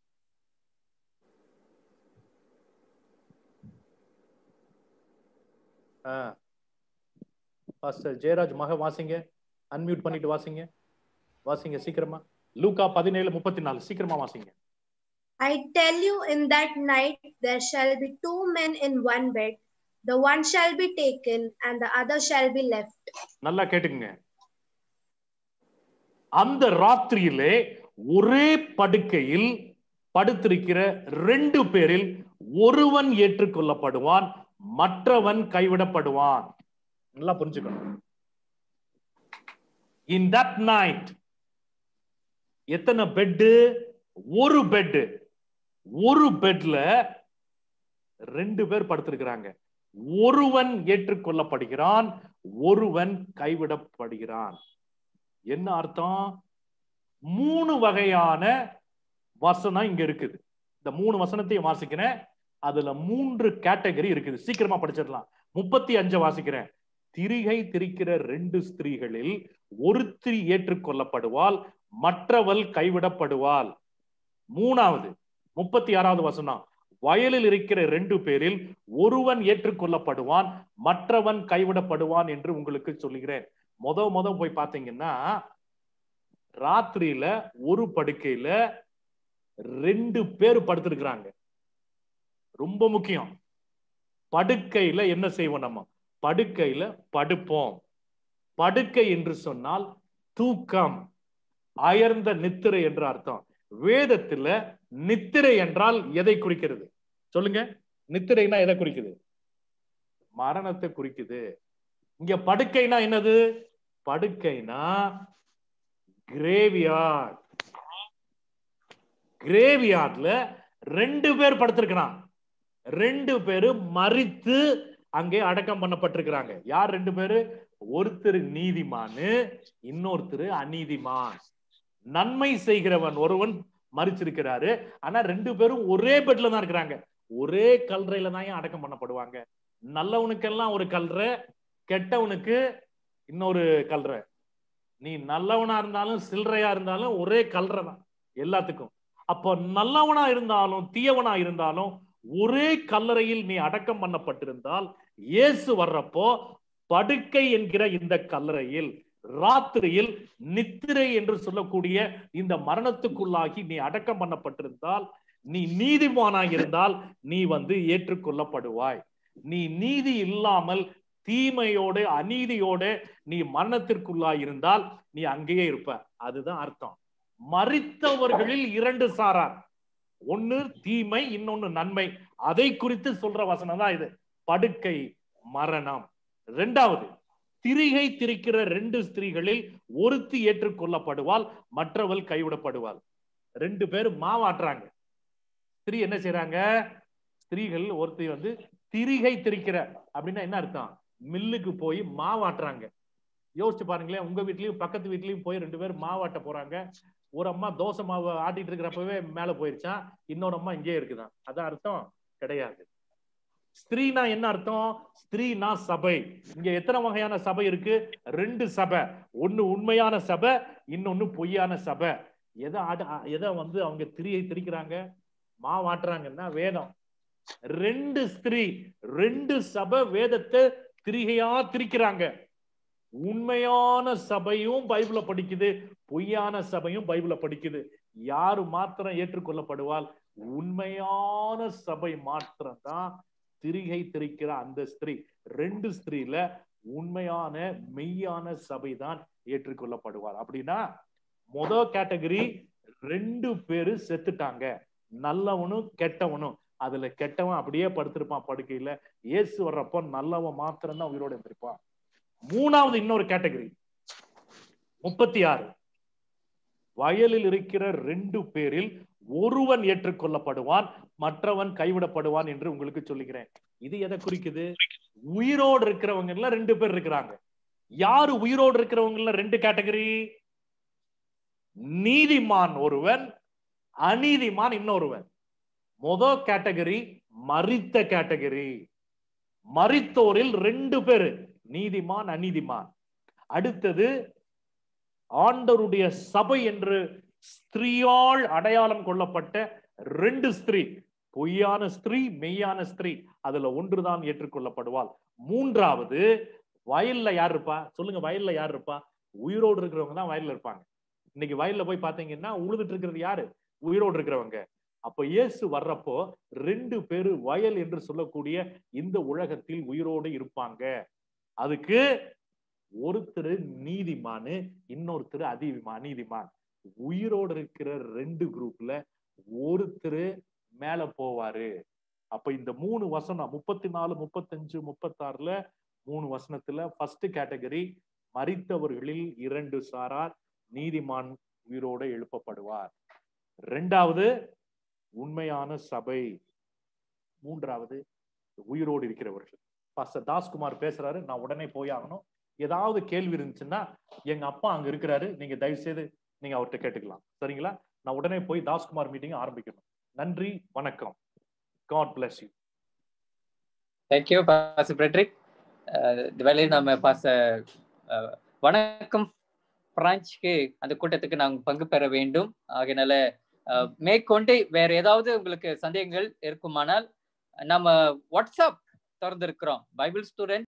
பாஸ்டர் ஜெயராஜ் மக வாசிங்க அன்மியூட் பண்ணிட்டு வாசிங்க வாசிங்க சீக்கிரமா லூக்கா பதினேழு முப்பத்தி நாலு சீக்கிரமா வாசிங்க I tell you, in that night there shall be two men in one bed. The one shall be taken, and the other shall be left. நல்லா கேட்டுக்குங்க அந்த ராத்திரியிலே ஒரே படுக்கையில் படுத்திருக்கிற ரெண்டு பேரில் ஒருவன் ஏற்றுக்கொள்ளப்படுவான் மற்றவன் கைவிடப்படுவான் நல்லா புரிஞ்சுக்கணும் இன் தட் நைட் எத்தனை பெட்டு ஒரு பெட்டு ஒரு பெட்ல ரெண்டு பேர் படுத்திருக்கிறாங்க ஒருவன் ஏற்றுக்கொள்ளப்படுகிறான் ஒருவன் கைவிடப்படுகிறான் என்ன அர்த்தம் மூணு வகையான வசனம் இங்க இருக்குது இந்த மூணு வசனத்தையும் வாசிக்கிறேன் அதுல மூன்று கேட்டகரி இருக்குது சீக்கிரமா படிச்சிடலாம் முப்பத்தி அஞ்சு வாசிக்கிறேன் திரிகை திரிக்கிற ரெண்டு ஸ்திரீகளில் ஒருத்தி ஏற்றுக்கொள்ளப்படுவாள் மற்றவள் கைவிடப்படுவாள் மூணாவது முப்பத்தி ஆறாவது வசனம் வயலில் இருக்கிற ரெண்டு பேரில் ஒருவன் ஏற்றுக்கொள்ளப்படுவான் மற்றவன் கைவிடப்படுவான் என்று உங்களுக்கு சொல்லுகிறேன் முத முத போய் பாத்தீங்கன்னா ராத்திரியில ஒரு படுக்கையில ரெண்டு பேர் படுத்திருக்கிறாங்க ரொம்ப முக்கியம் படுக்கையில என்ன செய்வோம் நம்ம படுக்கையில படுப்போம் படுக்கை என்று சொன்னால் தூக்கம் அயர்ந்த நித்திரை என்று அர்த்தம் வேதத்துல நித்திரை என்றால் எதை குறிக்கிறது சொல்லுங்க நித்திரைனா எதை குறிக்குது மரணத்தை குறிக்குது இங்க படுக்கைனா என்னது படுக்கைனா கிரேவியார்ட் கிரேவியார்ட்ல ரெண்டு பேர் படுத்திருக்கிறான் ரெண்டு பேரும் மறித்து அங்கே அடக்கம் பண்ணப்பட்டிருக்கிறாங்க யார் ரெண்டு பேரு ஒருத்தர் நீதிமானு இன்னொருத்தர் அநீதிமான் நன்மை செய்கிறவன் ஒருவன் மறிச்சிருக்கிறாரு ஆனா ரெண்டு பேரும் ஒரே பெட்ல தான் இருக்கிறாங்க ஒரே கல்றையில தான் ஏன் அடக்கம் பண்ணப்படுவாங்க நல்லவனுக்கெல்லாம் ஒரு கல்ற கெட்டவனுக்கு இன்னொரு கல்ற நீ நல்லவனா இருந்தாலும் சில்லறையா இருந்தாலும் ஒரே கல்ற தான் எல்லாத்துக்கும் அப்போ நல்லவனா இருந்தாலும் தீயவனா இருந்தாலும் ஒரே கல்லறையில் நீ அடக்கம் பண்ணப்பட்டிருந்தால் இயேசு வர்றப்போ படுக்கை என்கிற இந்த கல்லறையில் ராத்திரியில் நித்திரை என்று சொல்லக்கூடிய இந்த மரணத்துக்குள்ளாகி நீ அடக்கம் பண்ணப்பட்டிருந்தால் நீ நீதிமானாக இருந்தால் நீ வந்து ஏற்றுக்கொள்ளப்படுவாய் நீ நீதி இல்லாமல் தீமையோடு அநீதியோடு நீ மரணத்திற்குள்ளாய் இருந்தால் நீ அங்கேயே இருப்ப அதுதான் அர்த்தம் மறித்தவர்களில் இரண்டு சாரார் ஒன்னு தீமை இன்னொன்னு நன்மை அதை குறித்து சொல்ற வசனம் தான் இது படுக்கை மரணம் ரெண்டாவது திரிகை திரிக்கிற ரெண்டு ஸ்திரீகளில் ஒருத்தி ஏற்றுக்கொள்ளப்படுவாள் மற்றவள் கைவிடப்படுவாள் ரெண்டு பேரும் மாவாட்டுறாங்க ஸ்திரீ என்ன செய்யறாங்க ஸ்திரீகள் ஒருத்தி வந்து திரிகை திரிக்கிற அப்படின்னா என்ன அர்த்தம் மில்லுக்கு போய் மாவாட்டுறாங்க யோசிச்சு பாருங்களேன் உங்க வீட்லயும் பக்கத்து வீட்லயும் போய் ரெண்டு பேரும் மாவாட்ட போறாங்க ஒரு அம்மா தோசை மாவு ஆட்டிட்டு இருக்கிறப்பவே மேல போயிருச்சான் இன்னொரு அம்மா இங்கே இருக்குதான் அதான் அர்த்தம் கிடையாது ஸ்திரீனா என்ன அர்த்தம் ஸ்திரீனா சபை இங்க எத்தனை வகையான சபை இருக்கு ரெண்டு சபை ஒண்ணு உண்மையான சபை இன்னொன்னு பொய்யான சபை எதை ஆட எதை வந்து அவங்க திரியை திரிக்கிறாங்க மாவாட்டுறாங்கன்னா வேதம் ரெண்டு ஸ்திரீ ரெண்டு சபை வேதத்தை திரிகையா திரிக்கிறாங்க உண்மையான சபையும் பைபிள படிக்குது பொய்யான சபையும் பைபிள படிக்குது யாரு மாத்திரம் ஏற்றுக்கொள்ளப்படுவால் உண்மையான சபை மாத்திரம் தான் திரிகை திரிக்கிற அந்த ஸ்திரீ ரெண்டு ஸ்திரீல உண்மையான மெய்யான சபை தான் ஏற்றுக்கொள்ளப்படுவார் அப்படின்னா முத கேட்டகரி ரெண்டு பேரு செத்துட்டாங்க நல்லவனும் கெட்டவனும் அதுல கெட்டவன் அப்படியே படுத்திருப்பான் படுக்கையில இயேசு வர்றப்போ நல்லவன் மாத்திரம் தான் உயிரோட இருந்திருப்பான் மூணாவது இன்னொரு கேட்டகரி முப்பத்தி ஆறு வயலில் இருக்கிற ரெண்டு பேரில் ஒருவன் ஏற்றுக்கொள்ளப்படுவான் மற்றவன் கைவிடப்படுவான் என்று உங்களுக்கு சொல்லுகிறேன் இது எதை குறிக்குது உயிரோடு இருக்கிறவங்க ரெண்டு பேர் இருக்கிறாங்க யாரு உயிரோடு இருக்கிறவங்க ரெண்டு கேட்டகரி நீதிமான் ஒருவன் அநீதிமான் இன்னொருவன் முத கேட்டகரி மறித்த கேட்டகரி மறித்தோரில் ரெண்டு பேரு நீதிமான் அநீதிமான் அடுத்தது ஆண்டருடைய சபை என்று ஸ்திரீயால் அடையாளம் கொள்ளப்பட்ட ரெண்டு ஸ்திரீ பொய்யான ஸ்திரீ மெய்யான ஸ்திரீ அதுல ஒன்றுதான் ஏற்றுக்கொள்ளப்படுவாள் மூன்றாவது வயல்ல யார் இருப்பா சொல்லுங்க வயல்ல யார் இருப்பா உயிரோடு இருக்கிறவங்க தான் வயல்ல இருப்பாங்க இன்னைக்கு வயல்ல போய் பாத்தீங்கன்னா உழுதுட்டு இருக்கிறது யாரு உயிரோடு இருக்கிறவங்க அப்ப இயேசு வர்றப்போ ரெண்டு பேரு வயல் என்று சொல்லக்கூடிய இந்த உலகத்தில் உயிரோடு இருப்பாங்க அதுக்கு ஒருத்தர் நீதிமானு இன்னொருத்தர் அதிவிமா அநீதிமான் உயிரோடு இருக்கிற ரெண்டு குரூப்ல ஒருத்தர் மேல போவாரு அப்ப இந்த மூணு வசனம் முப்பத்தி நாலு முப்பத்தஞ்சு முப்பத்தாறுல மூணு வசனத்துல ஃபர்ஸ்ட் கேட்டகரி மறித்தவர்களில் இரண்டு சாரார் நீதிமான் உயிரோட எழுப்பப்படுவார் ரெண்டாவது உண்மையான சபை மூன்றாவது உயிரோடு இருக்கிறவர்கள் பாஸ்டர் தாஸ்குமார் பேசுறாரு நான் உடனே போய் ஆகணும் ஏதாவது கேள்வி இருந்துச்சுன்னா எங்க அப்பா அங்க இருக்கிறாரு நீங்க தயவு செய்து நீங்க அவர்கிட்ட கேட்டுக்கலாம் சரிங்களா நான் உடனே போய் தாஸ்குமார் மீட்டிங் ஆரம்பிக்கணும் நன்றி வணக்கம் காட் பிளஸ் யூ தேங்க்யூ பாஸ் ஃப்ரெட்ரிக் இந்த வேலையில் நம்ம பாச வணக்கம் பிரான்ச்சுக்கு அந்த கூட்டத்துக்கு நாங்கள் பங்கு பெற வேண்டும் ஆகையினால மேற்கொண்டு வேற ஏதாவது உங்களுக்கு சந்தேகங்கள் இருக்குமானால் நம்ம வாட்ஸ்அப் திறந்திருக்கிறோம் பைபிள் ஸ்டூடெண்ட்